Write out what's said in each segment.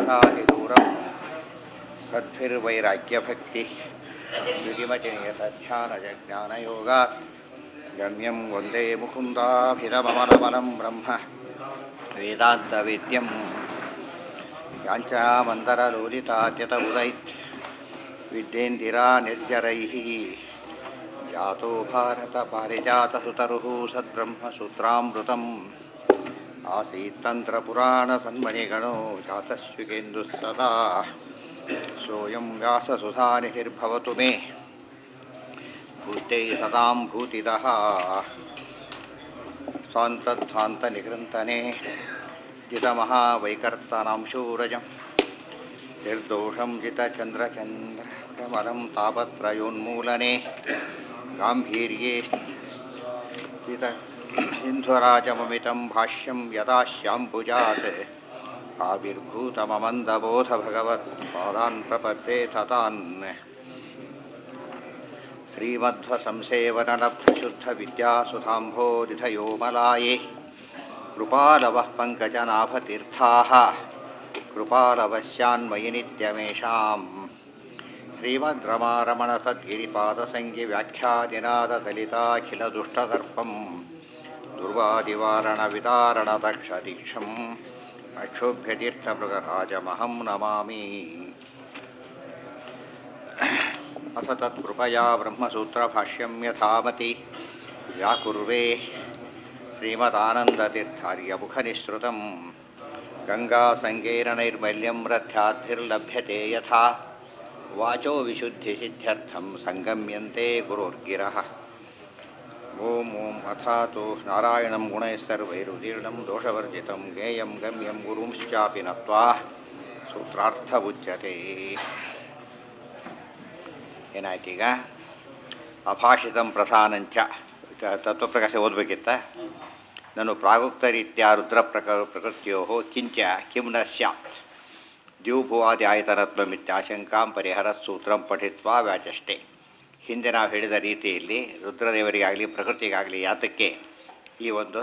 ದುಃಖಾದಿದೂರಂ ಸದ್ಭಿರ್ವೈರಾಗ್ಯಭಕ್ತಿ ಶ್ರುತಿಮತಿನಿಯತಧ್ಯಾನಜಜ್ಞಾನಯೋಗಾತ್ ಗಮ್ಯಂ ವಂದೇ ಮುಕುಂದಾಭಿರಮಮನಮಲಂ ಬ್ರಹ್ಮ ವೇದಾन्तವೇದ್ಯಂ ಯಾञ्चामन्दरलोलितात्यत उदैत् विद्येन्दिरा निर्जरैः यातो भारतपारिजातसुतरुः सद्ब्रह्मसूत्रामृतम् आसीत्तन्त्रपुराणसन्मणिगणो जातस्विकेन्दुः सदा सोऽयं व्याससुधानिधिर्भवतु मे भूत्यै सदां भूतिदः स्वान्तध्वान्तनिकृन्तने जितमहावैकर्तनांशूरजं निर्दोषं जितचन्द्रचन्द्रकमलं तापत्रयोन्मूलने गाम्भीर्ये स्थित सिन्धुराजममितं भाष्यं यदा श्याम्बुजात् आविर्भूतममन्दबोधभगवत्पादान् प्रपद्ये ततान् श्रीमध्वसंसेवनलब्धशुद्धविद्यासुधाम्भोरिधयोमलाये कृपालवः पङ्कजनाभतीर्थाः कृपालवस्यान्मयि नित्यमेषाम् श्रीमद्रमारमणसद्गिरिपादसङ्गिव्याख्यादिनादलिताखिलदुष्टदर्पम् दुर्वादिवारणविदारणदक्षदीक्षम् अक्षोभ्यतीर्थमृगराजमहं नमामि अथ तत्कृपया ब्रह्मसूत्रभाष्यं यथामति व्याकुर्वे श्रीमदानन्दतीर्थार्यमुखनिःसृतं गङ्गासङ्गेरणैर्मल्यं रथ्याद्भिर्लभ्यते यथा वाचो विशुद्धिसिद्ध्यर्थं सङ्गम्यन्ते गुरोर्गिरः ॐ ॐ अथातो नारायणं गुणैः सर्वैरुदीर्णं दोषवर्जितं ज्ञेयं गम्यं गुरुंश्चापि नत्वा ಸೂತ್ರಾರ್ಥವುಚ್ಯತೆ ಏನಾಯ್ತೀಗ ಅಭಾಷಿತಂ ಪ್ರಧಾನಂಚ ತತ್ವಪ್ರಕಾಶ ಓದಬೇಕಿತ್ತ ನಾನು ಪ್ರಾಗುಕ್ತರೀತ್ಯ ರುದ್ರ ಪ್ರಕ ಪ್ರಕೃತಿಯೋ ಕಿಂಚ ಕಿಂ ನ ಸ್ಯಾತ್ ದ್ಯೂಭುವಾದಿ ಆಯತನತ್ವಮಿತ್ಯಾಶಂಕಾಂ ಪರಿಹರ ಸೂತ್ರಂ ಪಠಿತ್ವಾ ವ್ಯಾಚಷ್ಟೆ ಹಿಂದೆ ನಾವು ಹೇಳಿದ ರೀತಿಯಲ್ಲಿ ರುದ್ರದೇವರಿಗಾಗಲಿ ಪ್ರಕೃತಿಗಾಗಲಿ ಯಾತಕ್ಕೆ ಈ ಒಂದು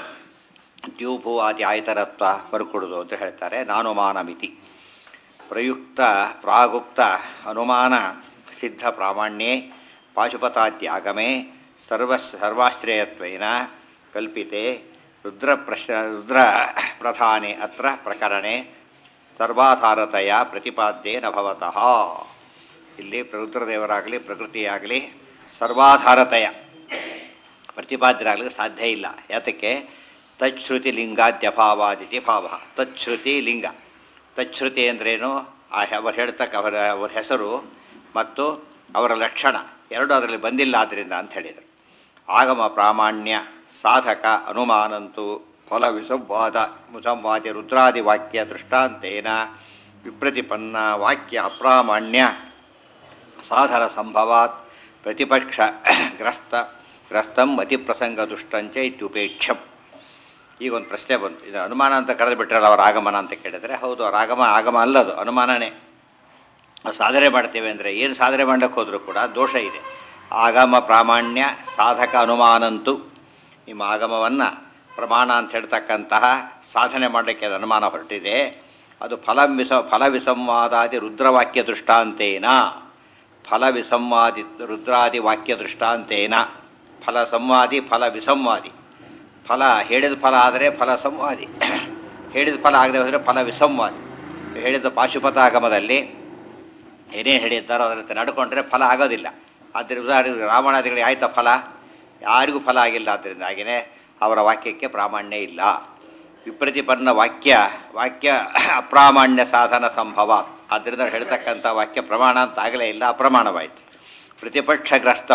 ದ್ಯೂಭುವಾದಿ ಆಯತನತ್ವ ಬರ್ಕೊಡೋದು ಅಂತ ಹೇಳ್ತಾರೆ ನಾನುಮಾನಮಿತಿ ಪ್ರಯುಕ್ತ ಪ್ರಾಗುಕ್ತ ಅನುಮಾನ ಸಿದ್ಧ ಪ್ರಾಮಾಣ್ಯೆ ಪಾಶುಪತಾದ್ಯಾಗಮೆ ಸರ್ವ ಸರ್ವಾಶ್ರಯತ್ವೇನ ಕಲ್ಪಿತೆ ರುದ್ರ ಪ್ರಶ್ನ ರುದ್ರ ಪ್ರಧಾನೆ ಅತ್ರ ಪ್ರಕರಣೆ ಸರ್ವಾಧಾರತೆಯ ಪ್ರತಿಪಾದ್ಯೆ ನಭವತಃ ಇಲ್ಲಿ ರುದ್ರದೇವರಾಗಲಿ ಪ್ರಕೃತಿಯಾಗಲಿ ಸರ್ವಾಧಾರತೆಯ ಪ್ರತಿಪಾದ್ಯರಾಗಲಿಕ್ಕೆ ಸಾಧ್ಯ ಇಲ್ಲ ಯಾತಕ್ಕೆ ತಚ್ಶ್ರುತಿ ಲಿಂಗಾದ್ಯಭಾವಾದಿತಿ ಭಾವ ತಚ್ಶ್ರುತಿ ಲಿಂಗ ತಚ್ಶ್ರುತಿ ಅಂದ್ರೇನು ಆ ಅವರು ಹೇಳ್ತಕ್ಕ ಅವರ ಅವರ ಹೆಸರು ಮತ್ತು ಅವರ ಲಕ್ಷಣ ಎರಡೂ ಅದರಲ್ಲಿ ಬಂದಿಲ್ಲ ಆದ್ದರಿಂದ ಅಂತ ಹೇಳಿದರು ಆಗಮ ಪ್ರಾಮಾಣ್ಯ ಸಾಧಕ ಅನುಮಾನಂತು ಫಲ ವಿಸಂವಾದ ಮುಸಂವಾದಿ ರುದ್ರಾದಿ ವಾಕ್ಯ ದೃಷ್ಟಾಂತೇನ ವಿಪ್ರತಿಪನ್ನ ವಾಕ್ಯ ಅಪ್ರಾಮಾಣ್ಯ ಸಾಧನ ಸಂಭವಾತ್ ಪ್ರತಿಪಕ್ಷ ಗ್ರಸ್ತ ಗ್ರಸ್ತಂ ಅತಿಪ್ರಸಂಗ ದುಷ್ಟಂಚ ಇತ್ಯುಪೇಕ್ಷಂ ಈಗ ಒಂದು ಪ್ರಶ್ನೆ ಬಂತು ಇದು ಅನುಮಾನ ಅಂತ ಕರೆದು ಬಿಟ್ರಲ್ಲ ಅವ್ರ ಆಗಮನ ಅಂತ ಕೇಳಿದರೆ ಹೌದು ಅವ್ರ ಆಗಮ ಆಗಮ ಅಲ್ಲದು ಅನುಮಾನನೇ ನಾವು ಸಾಧನೆ ಮಾಡ್ತೇವೆ ಅಂದರೆ ಏನು ಸಾಧನೆ ಮಾಡಕ್ಕೆ ಹೋದರೂ ಕೂಡ ದೋಷ ಇದೆ ಆಗಮ ಪ್ರಾಮಾಣ್ಯ ಸಾಧಕ ಅನುಮಾನಂತು ನಿಮ್ಮ ಆಗಮವನ್ನು ಪ್ರಮಾಣ ಅಂತ ಹೇಳ್ತಕ್ಕಂತಹ ಸಾಧನೆ ಮಾಡಲಿಕ್ಕೆ ಅದು ಅನುಮಾನ ಹೊರಟಿದೆ ಅದು ಫಲ ವಿಸ ಫಲ ವಿಸಂವಾದಾದಿ ರುದ್ರವಾಕ್ಯ ದೃಷ್ಟಾಂತೇನ ಫಲ ವಿಸಂವಾದಿ ರುದ್ರಾದಿ ವಾಕ್ಯ ದೃಷ್ಟಾಂತೇನ ಫಲ ಸಂವಾದಿ ಫಲ ವಿಸಂವಾದಿ ಫಲ ಹೇಳಿದ ಫಲ ಆದರೆ ಫಲ ಸಂವಾದಿ ಹೇಳಿದ ಫಲ ಆಗದೆ ಹೋದರೆ ಫಲ ವಿಸಂವಾದಿ ಹೇಳಿದ ಪಾಶುಪತ ಆಗಮದಲ್ಲಿ ಏನೇನು ಹೇಳಿದ್ದಾರೋ ಅದರಂತೆ ನಡ್ಕೊಂಡ್ರೆ ಫಲ ಆಗೋದಿಲ್ಲ ಆದ್ದರಿಂದ ಉದಾಹರಣೆಗೆ ರಾವಣಾದಿಗಳಿಗೆ ಆಯ್ತಾ ಫಲ ಯಾರಿಗೂ ಫಲ ಆಗಿಲ್ಲ ಆದ್ದರಿಂದ ಹಾಗೆಯೇ ಅವರ ವಾಕ್ಯಕ್ಕೆ ಪ್ರಾಮಾಣ್ಯ ಇಲ್ಲ ವಿಪ್ರತಿಪನ್ನ ವಾಕ್ಯ ವಾಕ್ಯ ಅಪ್ರಾಮಾಣ್ಯ ಸಾಧನ ಸಂಭವ ಆದ್ದರಿಂದ ಹೇಳ್ತಕ್ಕಂಥ ವಾಕ್ಯ ಪ್ರಮಾಣ ಅಂತ ಆಗಲೇ ಇಲ್ಲ ಅಪ್ರಮಾಣವಾಯಿತು ಪ್ರತಿಪಕ್ಷಗ್ರಸ್ತ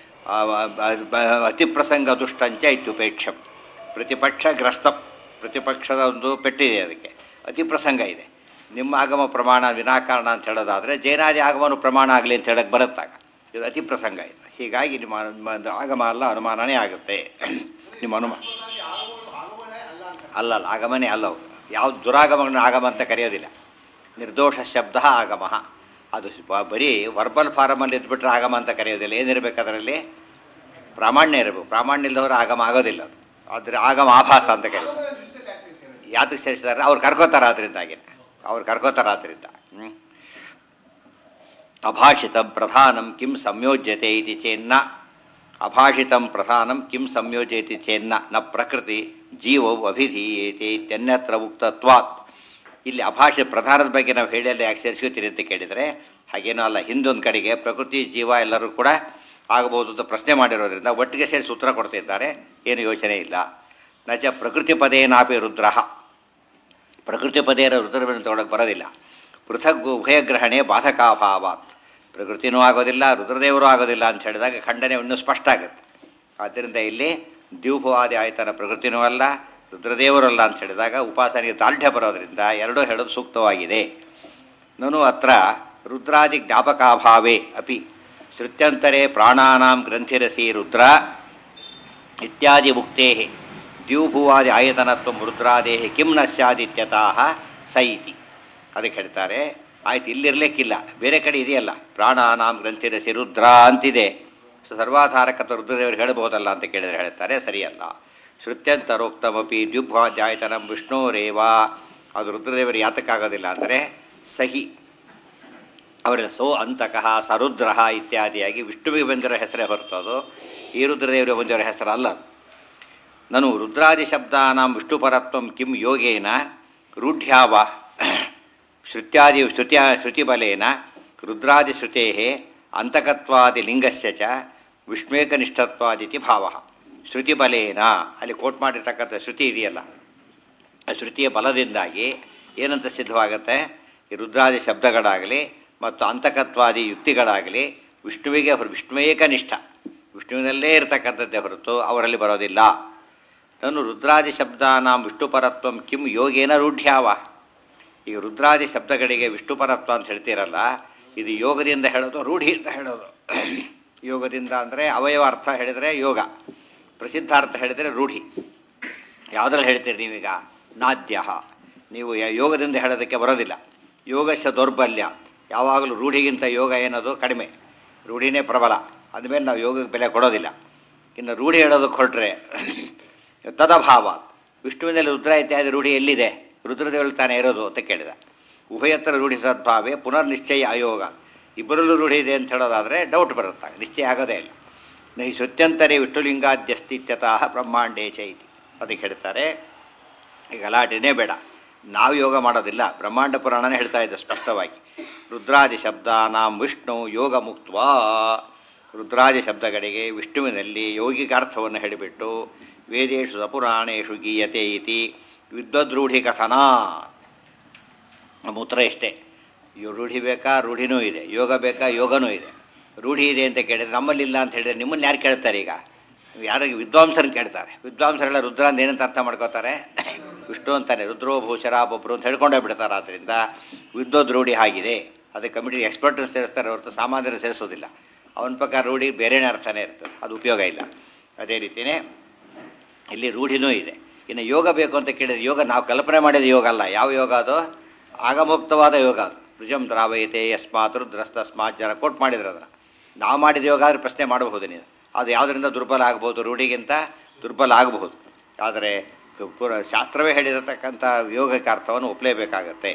ಅತಿಪ್ರಸಂಗ ದುಷ್ಟಂಚ ಇತ್ಯುಪೇಕ್ಷಂ ಪ್ರತಿಪಕ್ಷಗ್ರಸ್ತ ಪ್ರತಿಪಕ್ಷದ ಒಂದು ಪೆಟ್ಟಿದೆ ಅದಕ್ಕೆ ಅತಿಪ್ರಸಂಗ ಇದೆ ನಿಮ್ಮ ಆಗಮ ಪ್ರಮಾಣ ವಿನಾಕಾರಣ ಅಂತ ಹೇಳೋದಾದರೆ ಜೈನಾದಿ ಆಗಮನು ಪ್ರಮಾಣ ಆಗಲಿ ಅಂತ ಹೇಳಕ್ಕೆ ಬರುತ್ತಾಗ ಇದು ಅತಿ ಪ್ರಸಂಗ ಇದೆ ಹೀಗಾಗಿ ನಿಮ್ಮ ನಿಮ್ಮ ಆಗಮ ಅಲ್ಲ ಅನುಮಾನನೇ ಆಗುತ್ತೆ ನಿಮ್ಮ ಅನುಮಾನ ಅಲ್ಲಲ್ಲ ಆಗಮನೇ ಅಲ್ಲವು ಯಾವ ದುರಾಗಮನ ಆಗಮ ಅಂತ ಕರೆಯೋದಿಲ್ಲ ನಿರ್ದೋಷ ಶಬ್ದ ಆಗಮ ಅದು ಬ- ಬರೀ ವರ್ಬಲ್ ಫಾರಮಲ್ಲಿ ಇದ್ಬಿಟ್ರೆ ಆಗಮ ಅಂತ ಕರೆಯೋದಿಲ್ಲ ಏನಿರಬೇಕು ಅದರಲ್ಲಿ ಪ್ರಾಮಾಣ್ಯ ಇರಬೇಕು ಪ್ರಾಮಾಣ್ಯ ಇಲ್ಲದವರು ಆಗಮ ಆಗೋದಿಲ್ಲ ಅದು ಆದರೆ ಆಗಮ ಆಭಾಸ ಅಂತ ಕರೀತಾರೆ ಯಾತಕ್ಕೆ ಸೇರಿಸಿದ್ದಾರೆ ಅವ್ರು ಕರ್ಕೋತಾರೆ ಅದರಿಂದಾಗಿ ಅವ್ರು ಕರ್ಕೋತಾರೆ ಆದ್ದರಿಂದ ಹ್ಮ್. ಅಭಾಷಿತಂ ಪ್ರಧಾನಂ ಕಿಂ ಸಂಯೋಜ್ಯತೆ ಇತಿ ಚೇನ್ನ ಅಭಾಷಿತಂ ಪ್ರಧಾನಂ ಕಿಂ ಸಂಯೋಜ್ಯತೆ ಚೇನ್ನ ನ ಪ್ರಕೃತಿ ಜೀವವು ಅಭಿಧೀಯತೆ ಇತ್ಯನ್ಯತ್ರ ಉಕ್ತತ್ವಾತ್ ಇಲ್ಲಿ ಅಭಾಷೆ ಪ್ರಧಾನದ ಬಗ್ಗೆ ನಾವು ಹೇಳಿಯಲ್ಲಿ ಯಾಕೆ ಸೇರಿಸ್ಕೊತೀರಿ ಅಂತ ಕೇಳಿದರೆ ಹಾಗೇನೂ ಅಲ್ಲ ಹಿಂದೊಂದು ಕಡೆಗೆ ಪ್ರಕೃತಿ ಜೀವ ಎಲ್ಲರೂ ಕೂಡ ಆಗಬಹುದು ಅಂತ ಪ್ರಶ್ನೆ ಮಾಡಿರೋದ್ರಿಂದ ಒಟ್ಟಿಗೆ ಸೇರಿಸಿ ಉತ್ತರ ಕೊಡ್ತಿದ್ದಾರೆ ಏನು ಯೋಚನೆ ಇಲ್ಲ ನಚ ಪ್ರಕೃತಿ ಪದೇನಾಪಿ ರುದ್ರಃ ಪ್ರಕೃತಿ ಪದೇನ ರುದ್ರವನ್ನು ತೊಗೊಳಕ್ಕೆ ಬರೋದಿಲ್ಲ ಪೃಥಗ್ ಉಭಯಗ್ರಹಣೆ ಬಾಧಕಾಭಾವಾತ್ ಪ್ರಕೃತಿನೂ ಆಗೋದಿಲ್ಲ ರುದ್ರದೇವರು ಆಗೋದಿಲ್ಲ ಅಂತ ಹೇಳಿದಾಗ ಖಂಡನೆ ಇನ್ನೂ ಸ್ಪಷ್ಟ ಆಗುತ್ತೆ ಆದ್ದರಿಂದ ಇಲ್ಲಿ ದ್ಯೂಭವಾದಿ ಆಯತನ ಪ್ರಕೃತಿನೂ ಅಲ್ಲ ರುದ್ರದೇವರು ಅಲ್ಲ ಅಂತ ಹೇಳಿದಾಗ ಉಪಾಸನೆಗೆ ದಾರ್ಢ್ಯ ಬರೋದರಿಂದ ಎರಡೂ ಹೇಳೋದು ಸೂಕ್ತವಾಗಿದೆ ನನು ಅತ್ರ ರುದ್ರಾದಿ ಜ್ಞಾಪಕಾಭಾವೇ ಅಪಿ ಶ್ರುತ್ಯಂತರೆ ಪ್ರಾಣಾನಾಂ ಗ್ರಂಥಿರಸಿ ರುದ್ರ ಇತ್ಯಾದಿ ಮುಕ್ತೇ ದ್ಯೂಭುವಾದಿ ಆಯತನತ್ವ ರುದ್ರಾದೇ ಕಿಂ ನ ಸ್ಯಾದಿತ್ಯತಃ ಸ ಇತಿ ಅದಕ್ಕೆ ಹೇಳ್ತಾರೆ ಆಯ್ತು ಇಲ್ಲಿರ್ಲಿಕ್ಕಿಲ್ಲ ಬೇರೆ ಕಡೆ ಇದೆಯಲ್ಲ ಪ್ರಾಣಾನಾಂ ಗ್ರಂಥಿರಸಿ ರುದ್ರ ಅಂತಿದೆ ಸೊ ಸರ್ವಾಧಾರಕತ್ವ ರುದ್ರದೇವರು ಹೇಳಬಹುದಲ್ಲ ಅಂತ ಕೇಳಿದರೆ ಹೇಳ್ತಾರೆ ಸರಿಯಲ್ಲ ಶ್ರುತ್ಯಂತರೋಕ್ತಮಪಿ ದ್ಯುಭ್ವಾದ್ಯಾಯತನಂ ವಿಷ್ಣೋರೇವ ಅದು ರುದ್ರದೇವರು ಯಾತಕ್ಕಾಗೋದಿಲ್ಲ ಅಂದರೆ ಸಹಿ ಅವರ ಸೋ ಅಂತಕಃ ಸರುದ್ರ ಇತ್ಯಾದಿಯಾಗಿ ವಿಷ್ಣುವಿಗೆ ಬಂದಿರೋ ಹೆಸರೇ ಹೊರತು ಅದು ಈ ರುದ್ರದೇವರಿಗೆ ಬಂದಿರೋ ಹೆಸರು ಅಲ್ಲ ಅದು. ನನು ರುದ್ರಾದಿ ಶಬ್ದಾನಾಂ ವಿಷ್ಣುಪರತ್ವಂ ಕಿಂ ಯೋಗೇನ ರೂಢ್ಯಾವ ಶ್ರುತ್ಯಾದಿ ಶ್ರುತ್ಯ ಶ್ರುತಿಬಲೇನ ರುದ್ರಾದಿ ಶ್ರುತೇ ಅಂತಕತ್ವಾದಿ ಲಿಂಗಸ್ಯ ಚ ವಿಷ್ಣುವೇಕನಿಷ್ಠತ್ವಾದಿತಿ ಭಾವ ಶ್ರುತಿಬಲೇನ ಅಲ್ಲಿ ಕೋಟ್ ಮಾಡಿರ್ತಕ್ಕಂಥ ಶ್ರುತಿ ಇದೆಯಲ್ಲ ಆ ಶ್ರುತಿಯ ಬಲದಿಂದಾಗಿ ಏನಂತ ಸಿದ್ಧವಾಗುತ್ತೆ ಈ ರುದ್ರಾದಿ ಶಬ್ದಗಳಾಗಲಿ ಮತ್ತು ಅಂತಕತ್ವಾದಿ ಯುಕ್ತಿಗಳಾಗಲಿ ವಿಷ್ಣುವಿಗೆ ಹೊರ ವಿಷ್ಣುವೇಕ ನಿಷ್ಠ ವಿಷ್ಣುವಿನಲ್ಲೇ ಇರತಕ್ಕಂಥದ್ದೇ ಹೊರತು ಅವರಲ್ಲಿ ಬರೋದಿಲ್ಲ ನಾನು ರುದ್ರಾದಿ ಶಬ್ದಾನಾಂ ವಿಷ್ಣುಪರತ್ವಂ ಕಿಂ ಯೋಗೇನ ರೂಢ್ಯಾವ ಈಗ ರುದ್ರಾದಿ ಶಬ್ದಗಳಿಗೆ ವಿಷ್ಣುಪರತ್ವ ಅಂತ ಹೇಳ್ತೀರಲ್ಲ ಇದು ಯೋಗದಿಂದ ಹೇಳೋದು ರೂಢಿ ಅಂತ ಹೇಳೋದು ಯೋಗದಿಂದ ಅಂದರೆ ಅವಯವ ಅರ್ಥ ಹೇಳಿದರೆ ಯೋಗ ಪ್ರಸಿದ್ಧಾರ್ಥ ಹೇಳಿದರೆ ರೂಢಿ ಯಾವುದ್ರಲ್ಲಿ ಹೇಳ್ತೀರಿ ನೀವೀಗ ನಾದ್ಯ ನೀವು ಯ- ಯೋಗದಿಂದ ಹೇಳೋದಕ್ಕೆ ಬರೋದಿಲ್ಲ ಯೋಗಶ ದೌರ್ಬಲ್ಯ ಯಾವಾಗಲೂ ರೂಢಿಗಿಂತ ಯೋಗ ಏನದು ಕಡಿಮೆ ರೂಢಿನೇ ಪ್ರಬಲ ಅಂದಮೇಲೆ ನಾವು ಯೋಗಕ್ಕೆ ಬೆಲೆ ಕೊಡೋದಿಲ್ಲ ಇನ್ನು ರೂಢಿ ಹೇಳೋದಕ್ಕೆ ಹೊರಟ್ರೆ ತದಭಾವ ವಿಷ್ಣುವಿನಲ್ಲಿ ರುದ್ರ ಇತ್ಯಾದಿ ರೂಢಿ ಎಲ್ಲಿದೆ ರುದ್ರದೇವರು ತಾನೇ ಇರೋದು ಅಂತ ಕೇಳಿದ ಉಭಯತ್ರ ರೂಢಿ ಸದ್ಭಾವೇ ಪುನರ್ನಿಶ್ಚಯ ಅಯೋಗ ಇಬ್ಬರಲ್ಲೂ ರೂಢಿ ಇದೆ ಅಂತ ಹೇಳೋದಾದರೆ ಡೌಟ್ ಬರುತ್ತೆ ನಿಶ್ಚಯ ಆಗೋದೇ ಇಲ್ಲ ನಹಿ ಶ್ರುತ್ಯಂತರೇ ವಿಷ್ಣುಲಿಂಗಾದ್ಯಸ್ತಿತ್ಯತಃ ಬ್ರಹ್ಮಾಂಡೇ ಚೈತಿ ಅದಕ್ಕೆ ಹೇಳ್ತಾರೆ ಈ ಗಲಾಟೆನೇ ಬೇಡ ನಾವು ಯೋಗ ಮಾಡೋದಿಲ್ಲ ಬ್ರಹ್ಮಾಂಡ ಪುರಾಣನೇ ಹೇಳ್ತಾ ಇದೆ ಸ್ಪಷ್ಟವಾಗಿ ರುದ್ರಾದಿ ಶಬ್ದಾನಾಂ ವಿಷ್ಣು ಯೋಗ ಮುಕ್ತ್ವಾ ರುದ್ರಾದಿ ಶಬ್ದಗಳಿಗೆ ವಿಷ್ಣುವಿನಲ್ಲಿ ಯೌಗಿಕ ಅರ್ಥವನ್ನು ಹೇಳಿಬಿಟ್ಟು ವೇದೇಶು ಸಪುರಾಣೇಶು ಗೀಯತೆ ಇತಿ ವಿದ್ವದ್ರೂಢಿ ಕಥನಾ ನಮ್ಮ ಉತ್ತರ ಇಷ್ಟೇ ಇವ್ ರೂಢಿ ಬೇಕಾ ರೂಢಿನೂ ಇದೆ ಯೋಗ ಬೇಕಾ ಯೋಗನೂ ಇದೆ ರೂಢಿ ಇದೆ ಅಂತ ಕೇಳಿದ್ರೆ ನಮ್ಮಲ್ಲಿಲ್ಲ ಅಂತ ಹೇಳಿದ್ರೆ ನಿಮ್ಮನ್ನು ಯಾರು ಕೇಳ್ತಾರೆ ಈಗ ಯಾರಿಗೆ ವಿದ್ವಾಂಸರನ್ನ ಕೇಳ್ತಾರೆ ವಿದ್ವಾಂಸರೆಲ್ಲ ರುದ್ರ ಅಂತ ಏನಂತ ಅರ್ಥ ಮಾಡ್ಕೋತಾರೆ ವಿಷ್ಣು ಅಂತಾನೆ ರುದ್ರೋ ಭೂಷರ ಒಬ್ಬೊಬ್ಬರು ಅಂತ ಹೇಳ್ಕೊಂಡೇ ಬಿಡ್ತಾರೆ ಆದ್ದರಿಂದ ವಿದ್ವದ್ ರೂಢಿ ಆಗಿದೆ ಅದಕ್ಕೆ ಕಮಿಟಿ ಎಕ್ಸ್ಪರ್ಟ್ ಸೇರಿಸ್ತಾರೆ ಹೊರತು ಸಾಮಾನ್ಯರು ಸೇರಿಸೋದಿಲ್ಲ ಅವನ ಪ್ರಕಾರ ರೂಢಿ ಬೇರೆನೇ ಅರ್ಥನೇ ಇರ್ತದೆ ಅದು ಉಪಯೋಗ ಇಲ್ಲ ಅದೇ ರೀತಿಯೇ ಇಲ್ಲಿ ರೂಢಿನೂ ಇದೆ ಇನ್ನು ಯೋಗ ಬೇಕು ಅಂತ ಕೇಳಿದ್ರೆ ಯೋಗ ನಾವು ಕಲ್ಪನೆ ಮಾಡಿದ ಯೋಗ ಅಲ್ಲ ಯಾವ ಯೋಗ ಅದು ಆಗಮುಕ್ತವಾದ ಯೋಗ ಅದು ರುಜಂ ದ್ರಾವಯತೆ ಯಸ್ಮಾತ್ ರುದ್ರಸ್ತಸ್ಮಾತ್ ಜನ ಕೋಟ್ ಮಾಡಿದ್ರು ಅದನ್ನು ನಾವು ಮಾಡಿದ ಯೋಗ ಆದರೆ ಪ್ರಶ್ನೆ ಮಾಡಬಹುದು ನೀವು ಅದು ಯಾವುದರಿಂದ ದುರ್ಬಲ ಆಗ್ಬೋದು ರೂಢಿಗಿಂತ ದುರ್ಬಲ ಆಗಬಹುದು ಆದರೆ ಪುರ ಶಾಸ್ತ್ರವೇ ಹೇಳಿರತಕ್ಕಂಥ ಯೋಗಕ್ಕೆ ಅರ್ಥವನ್ನು ಒಪ್ಪಲೇಬೇಕಾಗತ್ತೆ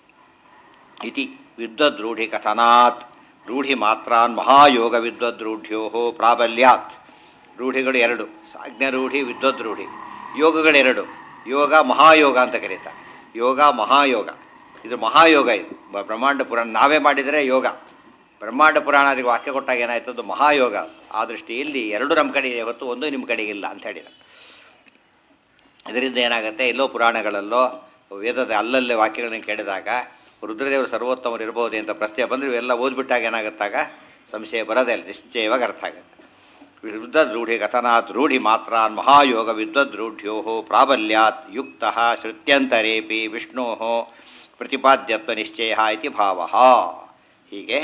ಇತಿ ವಿದ್ವದ್ ರೂಢಿ ಕಥನಾತ್ ರೂಢಿ ಮಾತ್ರಾನ್ ಮಹಾಯೋಗ ವಿದ್ವದ್ ರೂಢ್ಯೋ ಪ್ರಾಬಲ್ಯಾತ್ ರೂಢಿಗಳು ಎರಡು ಸಾಜ್ಞ ರೂಢಿ ವಿದ್ವದ್ ರೂಢಿ ಯೋಗಗಳೆರಡು ಯೋಗ ಮಹಾಯೋಗ ಅಂತ ಕರೀತಾರೆ ಯೋಗ ಮಹಾಯೋಗ ಇದು ಮಹಾಯೋಗ ಇದು ಬ- ಬ್ರಹ್ಮಾಂಡ ಪುರಾಣ ನಾವೇ ಮಾಡಿದರೆ ಯೋಗ ಬ್ರಹ್ಮಾಂಡ ಪುರಾಣಾದಿಗೆ ವಾಕ್ಯ ಕೊಟ್ಟಾಗ ಏನಾಯ್ತು ಅದು ಮಹಾಯೋಗ ಆ ದೃಷ್ಟಿಯಲ್ಲಿ ಎರಡು ನಮ್ಮ ಕಡೆ ಇದೆ ಹೊತ್ತು ಒಂದು ನಿಮ್ಮ ಕಡೆಗೆ ಇಲ್ಲ ಅಂತ ಹೇಳಿದ ಇದರಿಂದ ಏನಾಗುತ್ತೆ ಎಲ್ಲೋ ಪುರಾಣಗಳಲ್ಲೋ ವೇದದ ಅಲ್ಲಲ್ಲೇ ವಾಕ್ಯಗಳನ್ನು ಕೇಳಿದಾಗ ರುದ್ರದೇವರು ಸರ್ವೋತ್ತಮರು ಇರ್ಬೋದು ಅಂತ ಪ್ರಶ್ನೆ ಬಂದರೆ ಇವೆಲ್ಲ ಓದ್ಬಿಟ್ಟಾಗ ಏನಾಗುತ್ತಾಗ ಸಂಶಯ ಬರೋದೇ ಇಲ್ಲ ನಿಶ್ಚಯವಾಗಿ ಅರ್ಥ ಆಗುತ್ತೆ ವಿದ್ವದ್ ರೂಢಿ ಕಥನಾತ್ ರೂಢಿ ಮಾತ್ರಾನ್ ಮಹಾಯೋಗ ವಿದ್ವದ್ ರೂಢ್ಯೋ ಪ್ರಾಬಲ್ಯಾತ್ ಯುಕ್ತ ಶ್ರುತ್ಯಂತರೇಪಿ ವಿಷ್ಣೋ ಪ್ರತಿಪಾದ್ಯತ್ವ ನಿಶ್ಚಯ ಇತಿ ಭಾವ ಹೀಗೆ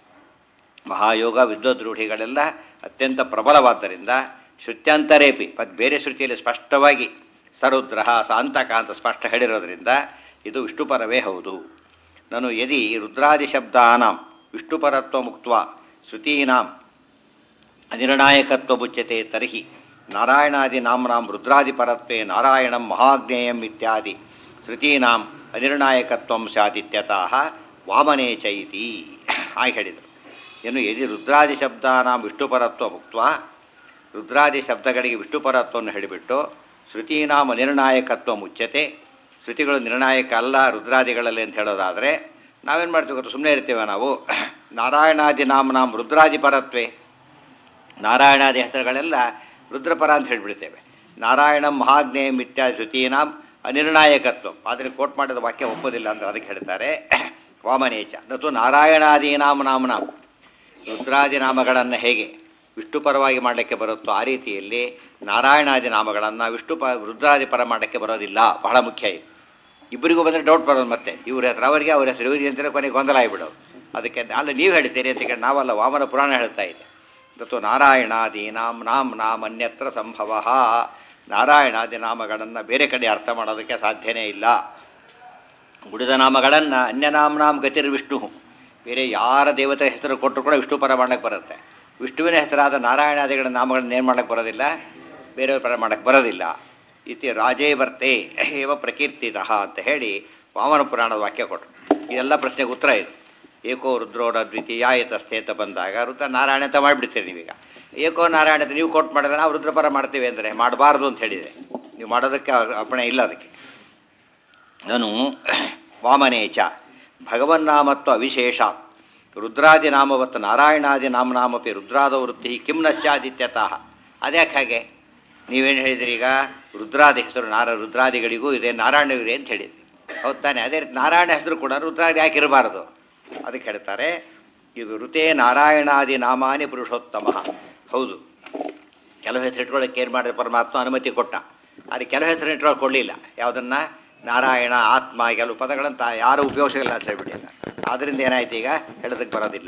ಮಹಾಯೋಗ ವಿದ್ವದ್ ರೂಢಿಗಳೆಲ್ಲ ಅತ್ಯಂತ ಪ್ರಬಲವಾದ್ದರಿಂದ ಶ್ರುತ್ಯಂತರೇಪಿ ಮತ್ತು ಬೇರೆ ಶ್ರುತಿಯಲ್ಲಿ ಸ್ಪಷ್ಟವಾಗಿ ಸರುದ್ರ ಸಾಂತಕ ಅಂತ ಸ್ಪಷ್ಟ ಹೇಳಿರೋದ್ರಿಂದ ಇದು ವಿಷ್ಣುಪರವೇ ಹೌದು ನಾನು ಯದಿ ರುದ್ರಾದಿ ಶಬ್ದಾನಾಂ ವಿಷ್ಣುಪರತ್ವ ಮುಕ್ತ ಶ್ರುತೀನಾಂ ಅನಿರ್ಣಾಯಕತ್ವ ಬುಚ್ಯತೆ ತರ್ಹಿ ನಾರಾಯಣಾದಿ ನಾಮ್ನಾಂ ರುದ್ರಾದಿಪರತ್ವೇ ನಾರಾಯಣಂ ಮಹಾಜ್ಞೇಯಂ ಇತ್ಯಾದಿ ಶ್ರುತೀನಾಂ ಅನಿರ್ಣಾಯಕತ್ವಂ ಸ್ಯಾದಿತ್ಯತಃ ವಾಮನೇ ಚೈತಿ ಹಾಗೆ ಹೇಳಿದರು ಇನ್ನು ಯದಿ ರುದ್ರಾದಿ ಶಬ್ದಾನಾಂ ವಿಷ್ಣುಪರತ್ವ ಮುಕ್ತ ರುದ್ರಾದಿ ಶಬ್ದಗಳಿಗೆ ವಿಷ್ಣುಪರತ್ವವನ್ನು ಹೇಳಿಬಿಟ್ಟು ಶ್ರುತೀನಾಂ ಅನಿರ್ಣಾಯಕತ್ವ ಮುಚ್ಚತೆ ಶ್ರುತಿಗಳು ನಿರ್ಣಾಯಕ ಅಲ್ಲ ರುದ್ರಾದಿಗಳಲ್ಲಿ ಅಂತ ಹೇಳೋದಾದರೆ ನಾವೇನು ಮಾಡ್ತೀವಿ ಗೊತ್ತಾ ಸುಮ್ಮನೆ ಇರ್ತೇವೆ ನಾವು ನಾರಾಯಣಾದಿ ನಾಮ ನಾಮ ರುದ್ರಾದಿ ಪರತ್ವೇ ನಾರಾಯಣಾದಿ ಹೆಸರುಗಳೆಲ್ಲ ರುದ್ರಪರ ಅಂತ ಹೇಳಿಬಿಡ್ತೇವೆ ನಾರಾಯಣ ಮಹಾಜ್ಞೇಯ ಮಿಥ್ಯಾ ಶ್ರುತೀನಾಂ ಅನಿರ್ಣಾಯಕತ್ವ ಆದರೆ ಕೋಟ್ ಮಾಡಿದ ವಾಕ್ಯ ಒಪ್ಪೋದಿಲ್ಲ ಅಂದ್ರೆ ಅದಕ್ಕೆ ಹೇಳ್ತಾರೆ ವಾಮನೇಚ ನತು ನಾರಾಯಣಾದಿ ನಾಮ ನಾಮ ನಾಮ ರುದ್ರಾದಿ ನಾಮಗಳನ್ನು ಹೇಗೆ ವಿಷ್ಣು ಪರವಾಗಿ ಮಾಡಲಿಕ್ಕೆ ಬರುತ್ತೋ ಆ ರೀತಿಯಲ್ಲಿ ನಾರಾಯಣಾದಿ ನಾಮಗಳನ್ನು ವಿಷ್ಣು ಪ ರುದ್ರಾದಿ ಪರ ಮಾಡಲಿಕ್ಕೆ ಬರೋದಿಲ್ಲ ಬಹಳ ಮುಖ್ಯ ಇದು ಇಬ್ಬರಿಗೂ ಬಂದರೆ ಡೌಟ್ ಬರೋದು ಮತ್ತೆ ಇವ್ರ ಹೆಸರು ಅವರಿಗೆ ಅವ್ರ ಹೆಸರು ಇವರಿಗೆ ಅಂತಲೇ ಕೊನೆಗೆ ಗೊಂದಲ ಆಗಿಬಿಡೋದು ಅದಕ್ಕೆ ಅಲ್ಲ ನೀವು ಹೇಳ್ತೀರಿ ಅಂತ ಕೇಳಿ ನಾವಲ್ಲ ವಾಮನ ಪುರಾಣ ಹೇಳ್ತಾ ಇದೆ ಮತ್ತು ನಾರಾಯಣಾದಿ ನಾಮ ನಾಮ್ ನಾಮ್ ಅನ್ಯತ್ರ ಸಂಭವ ನಾರಾಯಣಾದಿ ನಾಮಗಳನ್ನು ಬೇರೆ ಕಡೆ ಅರ್ಥ ಮಾಡೋದಕ್ಕೆ ಸಾಧ್ಯನೇ ಇಲ್ಲ ಉಳಿದ ನಾಮಗಳನ್ನು ಅನ್ಯನಾಮ್ನಾಮ್ ಗತಿರ್ ವಿಷ್ಣು ಬೇರೆ ಯಾರ ದೇವತೆ ಹೆಸರು ಕೊಟ್ಟರು ಕೂಡ ವಿಷ್ಣು ಪರ ಮಾಡಕ್ಕೆ ಬರುತ್ತೆ ವಿಷ್ಣುವಿನ ಹೆಸರಾದ ನಾರಾಯಣಾದಿಗಳ ನಾಮಗಳನ್ನ ಏನು ಮಾಡಕ್ಕೆ ಬರೋದಿಲ್ಲ ಬೇರೆಯವ್ರ ಪರ ಮಾಡಕ್ಕೆ ಬರೋದಿಲ್ಲ ಇತಿ ರಾಜೇ ವರ್ತೆ ಏವ ಪ್ರಕೀರ್ತಿತಃ ಅಂತ ಹೇಳಿ ವಾಮನ ಪುರಾಣದ ವಾಕ್ಯ ಕೊಟ್ಟರು ಇದೆಲ್ಲ ಪ್ರಶ್ನೆಗೆ ಉತ್ತರ ಇದು ಏಕೋ ರುದ್ರೋಡ ದ್ವಿತೀಯ ಏತಸ್ಥೆ ಅಂತ ಬಂದಾಗ ರುದ್ರ ನಾರಾಯಣ ಅಂತ ಮಾಡಿಬಿಡ್ತೀರಿ ನೀವೀಗ ಏಕೋ ನಾರಾಯಣ ಅಂತ ನೀವು ಕೊಟ್ಟು ಮಾಡಿದ್ರೆ ನಾವು ರುದ್ರಪರ ಮಾಡ್ತೀವಿ ಅಂದರೆ ಮಾಡಬಾರ್ದು ಅಂತ ಹೇಳಿದೆ ನೀವು ಮಾಡೋದಕ್ಕೆ ಅಪ್ಪಣೆ ಇಲ್ಲ ಅದಕ್ಕೆ ನಾನು ವಾಮನೇಚ ಭಗವನ್ನಾಮತ್ವ ಅವಿಶೇಷ ರುದ್ರಾದಿ ನಾಮವತ್ತು ನಾರಾಯಣಾದಿ ನಾಮನಾಮಪಿ ರುದ್ರಾದ ವೃತ್ತಿ ಕಿಂ ನ ಸ್ಯಾದಿತ್ಯತಃ ಅದ್ಯಾಕೆ ಹಾಗೆ ನೀವೇನು ಹೇಳಿದ್ರಿ ಈಗ ರುದ್ರಾದಿ ಹೆಸರು ನಾರ ರುದ್ರಾದಿಗಳಿಗೂ ಇದೆ ನಾರಾಯಣವಿದೆ ಅಂತ ಹೇಳಿದ್ರಿ ಹೌದು ತಾನೆ ಅದೇ ರೀತಿ ನಾರಾಯಣ ಹೆಸರು ಕೂಡ ರುದ್ರಾದಿ ಯಾಕೆ ಇರಬಾರ್ದು ಅದಕ್ಕೆ ಹೇಳ್ತಾರೆ ಇದು ಋತೇ ನಾರಾಯಣಾದಿ ನಾಮಾನಿ ಪುರುಷೋತ್ತಮ ಹೌದು ಕೆಲವು ಹೆಸರು ಇಟ್ಕೊಳ್ಳೋಕೆ ಏನು ಮಾಡಿದ ಪರಮಾತ್ಮ ಅನುಮತಿ ಕೊಟ್ಟ ಆದರೆ ಕೆಲವು ಹೆಸರು ಇಟ್ಕೊಳ್ಳೋಕೆ ಕೊಡಲಿಲ್ಲ ಯಾವುದನ್ನು ನಾರಾಯಣ ಆತ್ಮ ಕೆಲವು ಪದಗಳಂತ ಯಾರೂ ಉಪಯೋಗಿಸಿಲ್ಲ ಅಂತ ಹೇಳ್ಬಿಟ್ಟಿಲ್ಲ ಆದ್ದರಿಂದ ಏನಾಯ್ತು ಈಗ ಹೇಳೋದಕ್ಕೆ ಬರೋದಿಲ್ಲ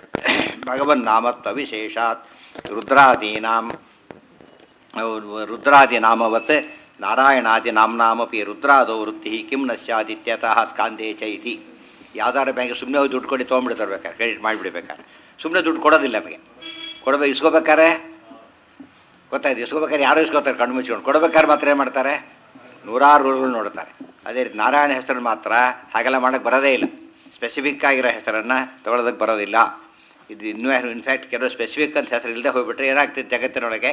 ಭಗವನ್ ನಾಮತ್ವ ವಿಶೇಷಾತ್ ರುದ್ರಾದೀನಾಂ ರುದ್ರಾದಿ ನಾಮವತ್ ನಾರಾಯಣಾದಿ ನಾಮ್ನಾಮಪಿ ರುದ್ರಾದೋ ವೃತ್ತಿ ಕಿಂ ನ ಸ್ಯಾದಿತ್ಯತಃ ಸ್ಕಾಂದೇ ಚೈತಿ ಯಾವ್ದಾರು ಬ್ಯಾಂಕ್ ಸುಮ್ಮನೆ ಹೋಗಿ ದುಡ್ಡು ಕೊಡಿ ತೊಗೊಂಡ್ಬಿಡ್ತಾರೆ ಬೇಕಾದ್ರೆ ಕ್ರೆಡಿಟ್ ಮಾಡಿಬಿಡ್ಬೇಕಾರೆ ಸುಮ್ಮನೆ ದುಡ್ಡು ಕೊಡೋದಿಲ್ಲ ನಮಗೆ ಕೊಡಬೇಕು ಇಸ್ಕೋಬೇಕಾರೆ ಗೊತ್ತಾಯ್ತು ಇಸ್ಕೋಬೇಕಾದ್ರೆ ಯಾರು ಇಸ್ಕೋತಾರೆ ಕಣ್ಣು ಮುಚ್ಕೊಂಡು ಕೊಡ್ಬೇಕಾದ್ರೆ ಮಾತ್ರ ಏನು ಮಾಡ್ತಾರೆ ನೂರಾರು ರೂಲ್ಗಳು ನೋಡ್ತಾರೆ ಅದೇ ರೀತಿ ನಾರಾಯಣ ಹೆಸರನ್ನು ಮಾತ್ರ ಹಾಗೆಲ್ಲ ಮಾಡೋಕ್ಕೆ ಬರೋದೇ ಇಲ್ಲ ಸ್ಪೆಸಿಫಿಕ್ ಆಗಿರೋ ಹೆಸರನ್ನು ತೊಗೊಳೋದಕ್ಕೆ ಬರೋದಿಲ್ಲ ಇದು ಇನ್ನೂ ಇನ್ಫ್ಯಾಕ್ಟ್ ಕೆಲವು ಸ್ಪೆಸಿಫಿಕ್ ಅಂತ ಹೆಸರು ಇಲ್ಲದೆ ಹೋಗ್ಬಿಟ್ರೆ ಏನಾಗ್ತಿತ್ತು ಜಗತ್ತಿನೊಳಗೆ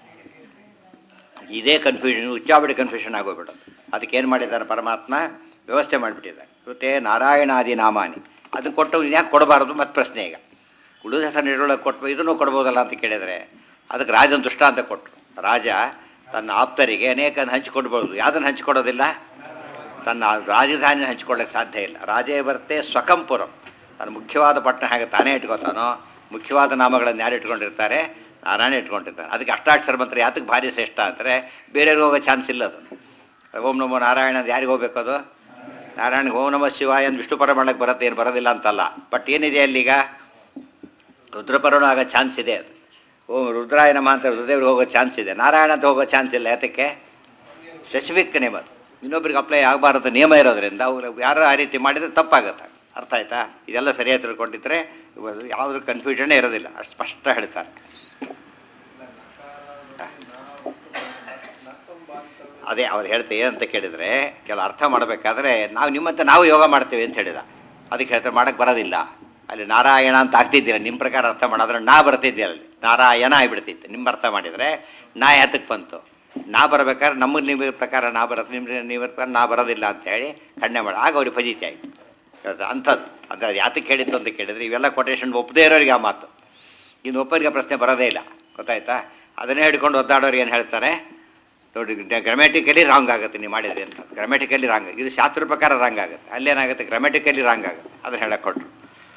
ಇದೇ ಕನ್ಫ್ಯೂಷನ್ ಉಚ್ಚಾಬಡಿ ಕನ್ಫ್ಯೂಷನ್ ಆಗೋಗ್ಬಿಡೋದು ಅದಕ್ಕೆ ಏನು ಮಾಡಿದ್ದಾನೆ ಪರಮಾತ್ಮ ವ್ಯವಸ್ಥೆ ಮಾಡಿಬಿಟ್ಟಿದ್ದಾನೆ ಕೃತೆ ನಾರಾಯಣಾದಿ ನಾಮಾನಿ ಅದನ್ನು ಕೊಟ್ಟು ಯಾಕೆ ಕೊಡಬಾರ್ದು ಮತ್ತೆ ಪ್ರಶ್ನೆ ಈಗ ಉಳಿದ ಹೆಸರು ಇಡೋಳಕ್ಕೆ ಕೊಟ್ಟು ಇದನ್ನು ಕೊಡ್ಬೋದಲ್ಲ ಅಂತ ಕೇಳಿದರೆ ಅದಕ್ಕೆ ರಾಜನ ದುಷ್ಟ ಅಂತ ಕೊಟ್ಟರು ರಾಜ ತನ್ನ ಆಪ್ತರಿಗೆ ಅನೇಕ ಹಂಚಿಕೊಡ್ಬೋದು ಯಾವುದನ್ನು ಹಂಚಿಕೊಡೋದಿಲ್ಲ ತನ್ನ ರಾಜಧಾನಿನ ಹಂಚಿಕೊಳ್ಳೋಕ್ಕೆ ಸಾಧ್ಯ ಇಲ್ಲ ರಾಜೇ ಬರ್ತೆ ಸ್ವಕಂಪುರಂ ತನ್ನ ಮುಖ್ಯವಾದ ಪಟ್ಟಣ ಹಾಗೆ ತಾನೇ ಇಟ್ಕೋತಾನೋ ಮುಖ್ಯವಾದ ನಾಮಗಳನ್ನು ಯಾರು ಇಟ್ಕೊಂಡಿರ್ತಾರೆ ನಾರಾಯಣ ಇಟ್ಕೊಂಡಿರ್ತಾನೆ ಅದಕ್ಕೆ ಅಷ್ಟಾಕ್ಷರ ಮಂತ್ರ ಯಾತಕ್ಕೆ ಭಾರಿ ಶ್ರೇಷ್ಠ ಅಂದರೆ ಬೇರೆಯವ್ರಿಗೆ ಹೋಗೋ ಚಾನ್ಸ್ ಇಲ್ಲ ಅದು ಓಂ ನಮೋ ನಾರಾಯಣ ಅಂತ ಯಾರಿಗೆ ಹೋಗ್ಬೇಕು ಅದು ನಾರಾಯಣಗೆ ಓಂ ನಮ ಶಿವಾಯ ಅಂತ ವಿಷ್ಣು ಪರ ಮಾಡಕ್ಕೆ ಬರುತ್ತೆ ಏನು ಬರೋದಿಲ್ಲ ಅಂತಲ್ಲ ಬಟ್ ಏನಿದೆ ಅಲ್ಲೀಗ ರುದ್ರಪರನು ಆಗೋ ಚಾನ್ಸ್ ಇದೆ ಅದು ಓಂ ರುದ್ರಾಯ ನಮ ಅಂತ ರುದ್ರದೇವ್ರಿಗೆ ಹೋಗೋ ಚಾನ್ಸ್ ಇದೆ ನಾರಾಯಣ ಅಂತ ಹೋಗೋ ಚಾನ್ಸ್ ಇಲ್ಲ ಯಾತಕ್ಕೆ ಸ್ಪೆಸಿಫಿಕ್ ನೇಮ್ ಅದು ಇನ್ನೊಬ್ರಿಗೆ ಅಪ್ಲೈ ಆಗಬಾರದು ನಿಯಮ ಇರೋದ್ರಿಂದ ಅವ್ರು ಯಾರು ಆ ರೀತಿ ಮಾಡಿದರೆ ತಪ್ಪಾಗುತ್ತೆ ಅರ್ಥ ಆಯ್ತಾ ಇದೆಲ್ಲ ಸರಿಯಾಗಿ ತಿಳ್ಕೊಂಡಿದ್ರೆ ಯಾವುದ್ರ ಕನ್ಫ್ಯೂಷನ್ನೇ ಇರೋದಿಲ್ಲ ಅಷ್ಟು ಸ್ಪಷ್ಟ ಹೇಳ್ತಾರೆ ಅದೇ ಅವ್ರು ಹೇಳ್ತಾ ಏನಂತ ಕೇಳಿದರೆ ಕೆಲ ಅರ್ಥ ಮಾಡಬೇಕಾದ್ರೆ ನಾವು ನಿಮ್ಮಂತೆ ನಾವು ಯೋಗ ಮಾಡ್ತೇವೆ ಅಂತ ಹೇಳಿದ ಅದಕ್ಕೆ ಹೇಳ್ತಾರೆ ಮಾಡೋಕ್ಕೆ ಬರೋದಿಲ್ಲ ಅಲ್ಲಿ ನಾರಾಯಣ ಅಂತ ಆಗ್ತಿದ್ದಿಲ್ಲ ನಿಮ್ಮ ಪ್ರಕಾರ ಅರ್ಥ ಮಾಡಿದ್ರೆ ನಾ ಬರ್ತಿದ್ದೆ ಅಲ್ಲಿ ನಾರಾಯಣ ಆಗಿಬಿಡ್ತಿತ್ತು ನಿಮ್ಮ ಅರ್ಥ ಮಾಡಿದರೆ ನಾ ಯಾತಕ್ಕೆ ಬಂತು ನಾ ಬರಬೇಕಾದ್ರೆ ನಮ್ಮ ನಿಮ್ಮ ಪ್ರಕಾರ ನಾ ಬರುತ್ತೆ ನಿಮ್ಮ ನೀವು ಪ್ರಕಾರ ನಾ ಬರೋದಿಲ್ಲ ಅಂತ ಹೇಳಿ ಖಂಡನೆ ಮಾಡಿ ಆಗ ಅವ್ರಿಗೆ ಫಜೀತಿ ಆಯಿತು ಅಂಥದ್ದು ಅಂದರೆ ಅದು ಯಾತಕ್ಕೆ ಹೇಳಿತ್ತು ಅಂತ ಕೇಳಿದರೆ ಇವೆಲ್ಲ ಕೊಟೇಶನ್ ಒಪ್ಪದೇ ಇರೋರಿಗೆ ಆ ಮಾತು ಇನ್ನು ಒಬ್ಬರಿಗೆ ಪ್ರಶ್ನೆ ಬರೋದೇ ಇಲ್ಲ ಗೊತ್ತಾಯ್ತಾ ಅದನ್ನೇ ಹಿಡ್ಕೊಂಡು ಒದ್ದಾಡೋರು ಏನು ಹೇಳ್ತಾರೆ ನೋಡಿ ಗ್ರಾಮ್ಯಾಟಿಕಲಿ ರಾಂಗ್ ಆಗುತ್ತೆ ನೀವು ಮಾಡಿದ್ರಿ ಅಂತ ಗ್ರಾಮ್ಯಾಟಿಕಲಿ ರಾಂಗ್ ಇದು ಶಾಸ್ತ್ರ ಪ್ರಕಾರ ರಾಂಗ್ ಆಗುತ್ತೆ ಅಲ್ಲೇನಾಗುತ್ತೆ ಗ್ರಾಮ್ಯಾಟಿಕಲಿ ರಾಂಗ್ ಆಗುತ್ತೆ ಅದನ್ನು ಹೇಳಕ್ಕೆ ಕೊಟ್ಟರು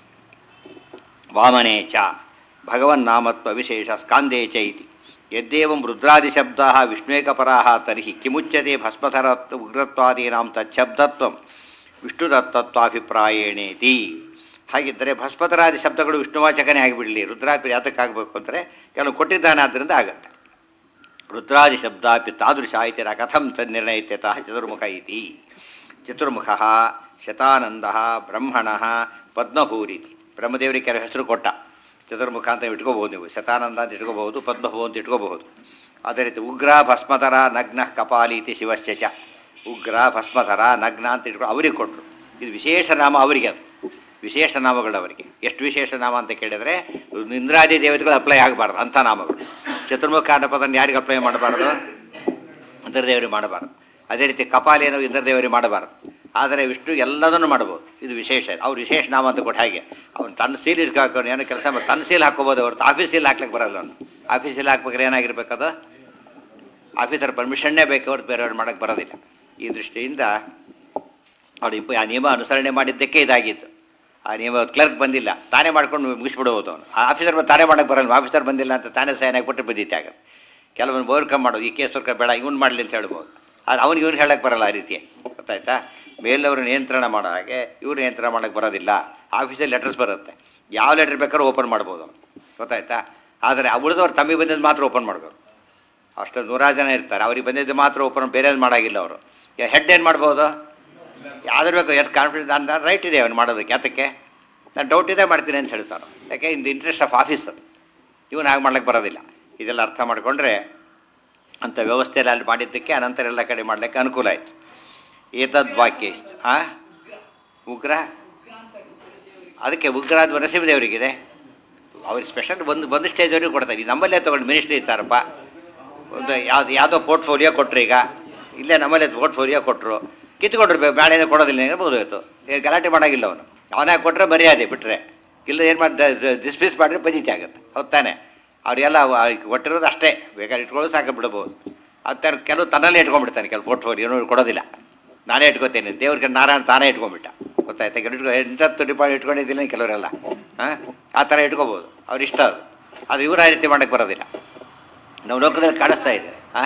ವಾಮನೇ ಚ ಭಗವನ್ನಾಮತ್ವ ವಿಶೇಷ ಸ್ಕಾಂದೇ ಚ ಇತಿ ಯದ್ದೇವಂ ರುದ್ರಾದಿಶಬ್ದಾ ವಿಷ್ಣುಕಪರಾ ತರ್ಹಿ ಕಿಮುಚ್ಯತೆ ಭಸ್ಮಧರ ಉಗ್ರತ್ವಾದೀನಾಂ ತಚ್ಛಬ್ದತ್ವಂ ವಿಷ್ಣುದತ್ತತ್ವಾಭಿಪ್ರಾಯೇಣೇತಿ ಹಾಗಿದ್ದರೆ ಭಸ್ಮತರಾದಿ ಶಬ್ದಗಳು ವಿಷ್ಣುವಾಚಕನೇ ಆಗಿಬಿಡಲಿ ರುದ್ರಾಪಿ ಯಾತಕ್ಕಾಗಬೇಕು ಅಂದರೆ ಕೆಲವು ಕೊಟ್ಟಿದ್ದಾನೆ ಆದ್ದರಿಂದ ಆಗತ್ತೆ ರುದ್ರಾದಿ ಶಬ್ದಾಪಿ ತಾದೃಶ ಇತಿರ ಕಥಂ ತನ್ನಿರ್ಣಯಿತ್ಯತಃ ಚತುರ್ಮುಖ ಇತಿ ಚತುರ್ಮುಖ ಶತಾನಂದ ಬ್ರಹ್ಮಣ ಪದ್ಮಭೂರಿತಿ ಬ್ರಹ್ಮದೇವರಿಗೆ ಕೆಲವು ಹೆಸರು ಕೊಟ್ಟ ಚತುರ್ಮುಖ ಅಂತ ಇಟ್ಕೋಬಹುದು ನೀವು ಶತಾನಂದ ಅಂತ ಇಟ್ಕೋಬಹುದು ಪದ್ಮಭೂ ಅಂತ ಇಟ್ಕೋಬಹುದು ಅದೇ ರೀತಿ ಉಗ್ರ ಭಸ್ಮತರ ನಗ್ನ ಕಪಾಲಿ ಇತಿ ಶಿವಶ್ಚ ಉಗ್ರ ಭಸ್ಮಧರ ನಗ್ನ ಅಂತ ಇಟ್ಕೊಂಡು ಅವರಿಗೆ ಕೊಟ್ಟರು ಇದು ವಿಶೇಷ ನಾಮ ಅವರಿಗೆ ಅದು ವಿಶೇಷ ನಾಮಗಳು ಅವರಿಗೆ ಎಷ್ಟು ವಿಶೇಷ ನಾಮ ಅಂತ ಕೇಳಿದರೆ ಇಂದ್ರಾದಿ ದೇವತೆಗಳು ಅಪ್ಲೈ ಆಗಬಾರ್ದು ಅಂಥ ನಾಮಗಳು ಚತುರ್ಮುಖ ಅನ್ನೋ ಪದನ ಯಾರಿಗೆ ಅಪ್ಲೈ ಮಾಡಬಾರ್ದು ಇಂದ್ರದೇವರಿಗೆ ಮಾಡಬಾರ್ದು ಅದೇ ರೀತಿ ಕಪಾಲೇನು ಇಂದ್ರದೇವರಿಗೆ ಮಾಡಬಾರ್ದು ಆದರೆ ವಿಷ್ಣು ಎಲ್ಲದನ್ನು ಮಾಡ್ಬೋದು ಇದು ವಿಶೇಷ ಅವ್ರು ವಿಶೇಷ ನಾಮ ಅಂತ ಕೊಟ್ಟು ಹಾಗೆ ಅವ್ನು ತನ್ನ ಸೀಲ್ ಇಟ್ಕೊಂಡು ಏನೋ ಕೆಲಸ ಮಾಡಿ ತನ್ನ ಸೀಲ್ ಹಾಕೋಬೋದು ಹೊರತು ಆಫೀಸ್ ಸೀಲ್ ಹಾಕ್ಲಿಕ್ಕೆ ಬರಲ್ಲ ಅವನು ಆಫೀಸ್ ಸೀಲ್ ಹಾಕ್ಬೇಕಾದ್ರೆ ಏನಾಗಿರ್ಬೇಕದು ಆಫೀಸರ್ ಪರ್ಮಿಷನ್ನೇ ಬೇಕು ಹೊರತು ಬೇರೆಯವ್ರು ಮಾಡೋಕ್ಕೆ ಬರೋದಿಲ್ಲ ಈ ದೃಷ್ಟಿಯಿಂದ ಅವ್ರು ಇಪ್ಪ ಆ ನಿಯಮ ಅನುಸರಣೆ ಮಾಡಿದ್ದಕ್ಕೆ ಇದಾಗಿತ್ತು ಆ ನಿಯಮ ಕ್ಲರ್ಕ್ ಬಂದಿಲ್ಲ ತಾನೇ ಮಾಡ್ಕೊಂಡು ಮುಗಿಸ್ಬಿಡ್ಬೋದು ಅವನು ಆ ಆಫೀಸರ್ ಬಂದು ತಾನೇ ಮಾಡೋಕ್ಕೆ ಬರಲ್ಲ ಆಫೀಸರ್ ಬಂದಿಲ್ಲ ಅಂತ ತಾನೇ ಸೈನ್ ಆಗಿಬಿಟ್ಟು ಬದೀತಿ ಆಗುತ್ತೆ ಕೆಲವೊಂದು ಓವರ್ಕಮ್ ಮಾಡೋದು ಈ ಕೇಸ್ ವರ್ಕ ಬೇಡ ಇವ್ನು ಮಾಡಲಿ ಅಂತ ಹೇಳ್ಬೋದು ಆದರೆ ಅವ್ನಿಗೆ ಇವ್ನು ಹೇಳಕ್ಕೆ ಬರಲ್ಲ ಆ ರೀತಿಯಾಗಿ ಗೊತ್ತಾಯ್ತಾ ಮೇಲವರು ನಿಯಂತ್ರಣ ಮಾಡೋ ಹಾಗೆ ಇವ್ರು ನಿಯಂತ್ರಣ ಮಾಡೋಕ್ಕೆ ಬರೋದಿಲ್ಲ ಆಫೀಸಲ್ಲಿ ಲೆಟರ್ಸ್ ಬರುತ್ತೆ ಯಾವ ಲೆಟರ್ ಬೇಕಾದ್ರೂ ಓಪನ್ ಮಾಡ್ಬೋದು ಅವನು ಗೊತ್ತಾಯ್ತಾ ಆದರೆ ಉಳಿದವ್ರು ತಮಗೆ ಬಂದಿದ್ದು ಮಾತ್ರ ಓಪನ್ ಮಾಡಬೇಕು ಅಷ್ಟು ನೂರಾರು ಜನ ಇರ್ತಾರೆ ಅವ್ರಿಗೆ ಬಂದಿದ್ದು ಮಾತ್ರ ಓಪನ್ ಬೇರೆದು ಮಾಡಾಗಿಲ್ಲ ಅವರು ಹೆಡ್ ಏನು ಮಾಡ್ಬೋದು ಯಾವ್ದು ಬೇಕು ಎಷ್ಟು ಕಾನ್ಫಿಡೆನ್ಸ್ ನನ್ನ ರೈಟ್ ಇದೆ ಅವ್ನು ಮಾಡೋದಕ್ಕೆ ಯಾತಕ್ಕೆ ನಾನು ಡೌಟ್ ಇದೆ ಮಾಡ್ತೀನಿ ಅಂತ ಹೇಳ್ತಾನೆ ಯಾಕೆ in the interest of office ಅದು ಇವನು ಹಾಗೆ ಮಾಡ್ಲಿಕ್ಕೆ ಬರೋದಿಲ್ಲ ಇದೆಲ್ಲ ಅರ್ಥ ಮಾಡಿಕೊಂಡ್ರೆ ಅಂಥ ವ್ಯವಸ್ಥೆಯಲ್ಲಿ ಅಲ್ಲಿ ಮಾಡಿದ್ದಕ್ಕೆ ಅನಂತರ ಎಲ್ಲ ಕಡೆ ಮಾಡಲಿಕ್ಕೆ ಅನುಕೂಲ ಆಯಿತು ಏತದ್ ವಾಕ್ಯ ಇಷ್ಟು ಆ ಉಗ್ರ ಅದಕ್ಕೆ ಉಗ್ರ ಅದು ನರಸಿಂಹದೇವರಿಗಿದೆ ಅವ್ರಿಗೆ ಸ್ಪೆಷಲ್ ಒಂದು ಒಂದು ಸ್ಟೇಜ್ವರೆಗೂ ಕೊಡ್ತಾರೆ ಈ ನಮ್ಮಲ್ಲೇ ತೊಗೊಂಡು ಮಿನಿಸ್ಟ್ರಿ ಇರ್ತಾರಪ್ಪ ಒಂದು ಯಾವ್ದು ಯಾವುದೋ ಪೋರ್ಟ್ಫೋಲಿಯೋ ಕೊಟ್ಟರು ಈಗ ಇಲ್ಲೇ ನಮ್ಮಲ್ಲೇ ಪೋರ್ಟ್ಫೋಲಿಯೋ ಕೊಟ್ಟರು ಕಿತ್ಕೊಂಡ್ರು ಬೇಳೆಯಿಂದ ಕೊಡೋದಿಲ್ಲ ನಿನಗೆ ಮುಗಿದೋಯ್ತು ಈಗ ಗಲಾಟೆ ಮಾಡೋಂಗಿಲ್ಲ ಅವನು ಅವನಾಗ ಕೊಟ್ಟರೆ ಮರ್ಯಾದೆ ಬಿಟ್ಟರೆ ಇಲ್ಲ ಏನು ಮಾಡಿ ಡಿಸ್ಮಿಸ್ ಮಾಡಿದ್ರೆ ಬಜೀತಿ ಆಗುತ್ತೆ ಹೌದು ತಾನೆ ಅವರಿಗೆಲ್ಲ ಕೊಟ್ಟಿರೋದು ಅಷ್ಟೇ ಬೇಕಾದ್ರೆ ಇಟ್ಕೊಳ್ಳೋದು ಸಾಕು ಬಿಡ್ಬೋದು ಅದು ಕೆಲವು ತನ್ನಲ್ಲೇ ಇಟ್ಕೊಂಡ್ಬಿಡ್ತಾನೆ ಕೆಲವು ಪೋರ್ಟ್ಫೋಲಿಯೋ ಕೊಡೋದಿಲ್ಲ ನಾನೇ ಇಟ್ಕೋತೇನೆ ದೇವ್ರಿಗೆ ನಾರಾಯಣ ತಾನೇ ಇಟ್ಕೊಂಡ್ಬಿಟ್ಟ ಗೊತ್ತಾಯ್ತಾ ಕೆಲವು ಇಟ್ಕೊ ಎಂಟತ್ತು ಡಿಪಾಸಿಟ್ ಇಟ್ಕೊಂಡಿದ್ದಿಲ್ಲ ಕೆಲವರೆಲ್ಲ ಹಾಂ ಆ ಥರ ಇಟ್ಕೋಬೋದು ಅವ್ರು ಇಷ್ಟ ಅದು ಅದು ಇವ್ರು ಆ ರೀತಿ ಮಾಡೋಕ್ಕೆ ಬರೋದಿಲ್ಲ ನಾವು ಲೋಕದಲ್ಲಿ ಕಾಣಿಸ್ತಾ ಇದೆ ಹಾಂ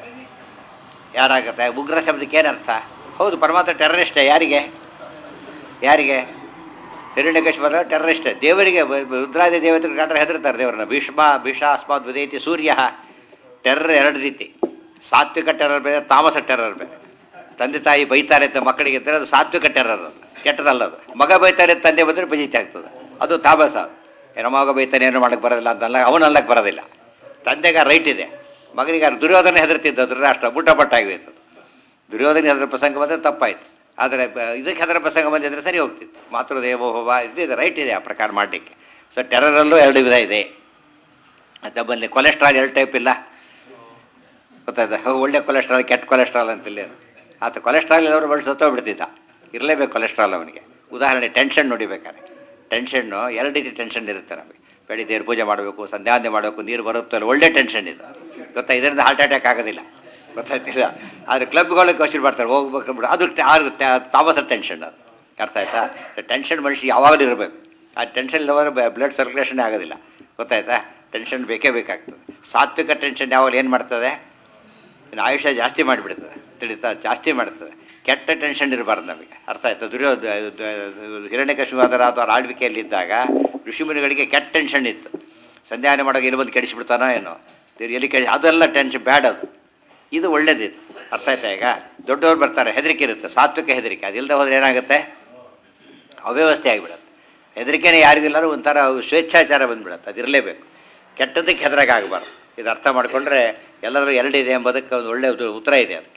ಯಾರಾಗುತ್ತೆ ಉಗ್ರ ಶಬ್ದಕ್ಕೆ ಏನರ್ಥ ಹೌದು ಪರಮಾತ್ಮ ಟೆರರಿಸ್ಟೇ ಯಾರಿಗೆ ಯಾರಿಗೆ ಹಿರಣ್ಯಕಶ್ಮರ ಟೆರರಿಸ್ಟ್ ದೇವರಿಗೆ ಬ- ಬ- ರುದ್ರಾದಿ ದೇವತೆಗಳು ಕಂಡ್ರೆ ಹೆದರ್ತಾರೆ ದೇವರನ್ನ ಭೀಷ್ಮ ಭೀಷ ಅಸ್ಮಾತ್ ಬದೈತಿ ಸೂರ್ಯ ಟೆರರ್ ಎರಡು ರೀತಿ ಸಾತ್ವಿಕ ಟೆರರ್ ಬೇರೆ ತಾಮಸ ಟೆರರ್ ಬೇರೆ ತಂದೆ ತಾಯಿ ಬೈತಾರೆ ಅಂತ ಮಕ್ಕಳಿಗೆ ಇದ್ದರೆ ಅದು ಸಾತ್ವಿಕ ಟೆರರ್ ಅದು ಕೆಟ್ಟದಲ್ಲ ಅದು ಮಗ ಬೈತಾರೆ ತಂದೆ ಬಂದರೆ ಬಜೀತಿ ಆಗ್ತದೆ ಅದು ತಾಮಸ ಏನೋ ಮಗ ಬೈತಾನೆ ಏನೋ ಮಾಡಕ್ಕೆ ಬರೋದಿಲ್ಲ ಅಂತಲ್ಲ ಅವನು ಅಲ್ಲಕ್ಕೆ ಬರೋದಿಲ್ಲ ತಂದೆಗೆ ರೈಟ್ ಇದೆ ಮಗನಿಗೆ ಆ ದುರ್ಯೋಧನ ಹೆದರ್ತಿದ್ದ ಧೃತರಾಷ್ಟ್ರ ಬುಟ್ಟ ಬಟ್ಟಾಗಿತ್ತು ದುರ್ಯೋಧನ ಹೆದರ ಪ್ರಸಂಗ ಬಂದರೆ ತಪ್ಪಾಯ್ತು ಆದರೆ ಬ- ಇದಕ್ಕೆ ಹೆದರ ಪ್ರಸಂಗ ಬಂದಿದ್ರೆ ಸರಿ ಹೋಗ್ತಿತ್ತು ಮಾತೃದೇವೋಭವ ಇದಿದೆ ರೈಟ್ ಇದೆ ಆ ಪ್ರಕಾರ ಮಾಡಲಿಕ್ಕೆ ಸೊ ಟೆರರಲ್ಲೂ ಎರಡು ವಿಧ ಇದೆ ನಮ್ಮಲ್ಲಿ ಕೊಲೆಸ್ಟ್ರಾಲ್ ಎರಡು ಟೈಪ್ ಇಲ್ಲ ಗೊತ್ತಾಯ್ತಾ ಒಳ್ಳೆ ಕೊಲೆಸ್ಟ್ರಾಲ್ ಕೆಟ್ಟ ಕೊಲೆಸ್ಟ್ರಾಲ್ ಅಂತಿಲ್ಲ ಆತ ಕೊಲೆಸ್ಟ್ರಾಲ್ ಎಲ್ಲರೂ ಬಳಿ ಸತ್ತೋಗ್ಬಿಡ್ತಿದ್ದ ಇರಲೇಬೇಕು ಕೊಲೆಸ್ಟ್ರಾಲ್ ಅವನಿಗೆ ಉದಾಹರಣೆ ಟೆನ್ಷನ್ ನೋಡಿಬೇಕಾದ್ರೆ ಟೆನ್ಷನ್ನು ಎರಡು ರೀತಿ ಟೆನ್ಷನ್ ಇರುತ್ತೆ ನಮಗೆ ಬೆಳಿ ದೇವ್ರ ಪೂಜೆ ಮಾಡಬೇಕು ಸಂಧ್ಯಾವಂದನೆ ಮಾಡಬೇಕು ನೀರು ಬರುತ್ತಲ್ಲ ಒಳ್ಳೆ ಟೆನ್ಷನ್ ಇದು ಗೊತ್ತಾ ಇದರಿಂದ ಹಾರ್ಟ್ ಅಟ್ಯಾಕ್ ಆಗೋದಿಲ್ಲ ಗೊತ್ತಾಯ್ತಿಲ್ಲ ಆದರೆ ಕ್ಲಬ್ಗಳಿಗೆ ಕ್ವಶನ್ ಮಾಡ್ತಾರೆ ಹೋಗ್ಬೇಕು ಬಿಡು ಅದು ಟ- ಅದು ಟ- ತಾಮಸ ಟೆನ್ಷನ್ ಅದು ಅರ್ಥ ಆಯ್ತಾ ಟೆನ್ಷನ್ ಮನುಷ್ಯ ಯಾವಾಗಲೂ ಇರಬೇಕು ಆ ಟೆನ್ಷನ್ ಇಲ್ಲವರೆ ಬ್ಲಡ್ ಸರ್ಕ್ಯುಲೇಷನ್ ಆಗೋದಿಲ್ಲ ಗೊತ್ತಾಯ್ತಾ ಟೆನ್ಷನ್ ಬೇಕೇ ಬೇಕಾಗ್ತದೆ ಸಾತ್ವಿಕ ಟೆನ್ಷನ್ ಯಾವಾಗ ಏನು ಮಾಡ್ತದೆ ಇನ್ನು ಆಯುಷ್ಯ ಜಾಸ್ತಿ ಮಾಡಿಬಿಡ್ತದೆ ತಿಳಿತಾ ಜಾಸ್ತಿ ಮಾಡ್ತದೆ ಕೆಟ್ಟ ಟೆನ್ಷನ್ ಇರಬಾರ್ದು ನಮಗೆ ಅರ್ಥ ಆಯ್ತಾ ದುರ್ಯೋ ಹಿರಣ್ಯಕಶಿವಾದರ ಅಥವಾ ಆಳ್ವಿಕೆಯಲ್ಲಿದ್ದಾಗ ಋಷಿಮುನಿಗಳಿಗೆ ಕೆಟ್ಟ ಟೆನ್ಷನ್ ಇತ್ತು ಸಂಧ್ಯಾನ ಮಾಡೋಕೆ ಎಲ್ಲಿ ಬಂದು ಕೆಡಿಸ್ಬಿಡ್ತಾನೋ ಏನೋ ದೇವ್ರು ಎಲ್ಲಿ ಕೆಡಿ ಅದೆಲ್ಲ ಟೆನ್ಷನ್ ಬ್ಯಾಡ್ ಅದು ಇದು ಒಳ್ಳೇದಿತ್ತು ಅರ್ಥ ಆಯ್ತಾ ಈಗ ದೊಡ್ಡವ್ರು ಬರ್ತಾರೆ ಹೆದರಿಕೆ ಇರುತ್ತೆ ಸಾತ್ವಿಕ ಹೆದರಿಕೆ ಅದಿಲ್ಲದೆ ಹೋದ್ರೆ ಏನಾಗುತ್ತೆ ಅವ್ಯವಸ್ಥೆ ಆಗಿಬಿಡುತ್ತೆ ಹೆದರಿಕೆನೇ ಯಾರಿಗಿಲ್ಲರೂ ಒಂಥರ ಸ್ವೇಚ್ಛಾಚಾರ ಬಂದ್ಬಿಡುತ್ತೆ ಅದಿರಲೇಬೇಕು ಕೆಟ್ಟದಕ್ಕೆ ಹೆದರಾಗ ಆಗಬಾರ್ದು ಇದು ಅರ್ಥ ಮಾಡಿಕೊಂಡ್ರೆ ಎಲ್ಲರೂ ಎರಡಿದೆ ಎಂಬುದಕ್ಕೆ ಒಂದು ಒಳ್ಳೆಯ ಉತ್ತರ- ಉತ್ತರ ಇದೆ ಅದಕ್ಕೆ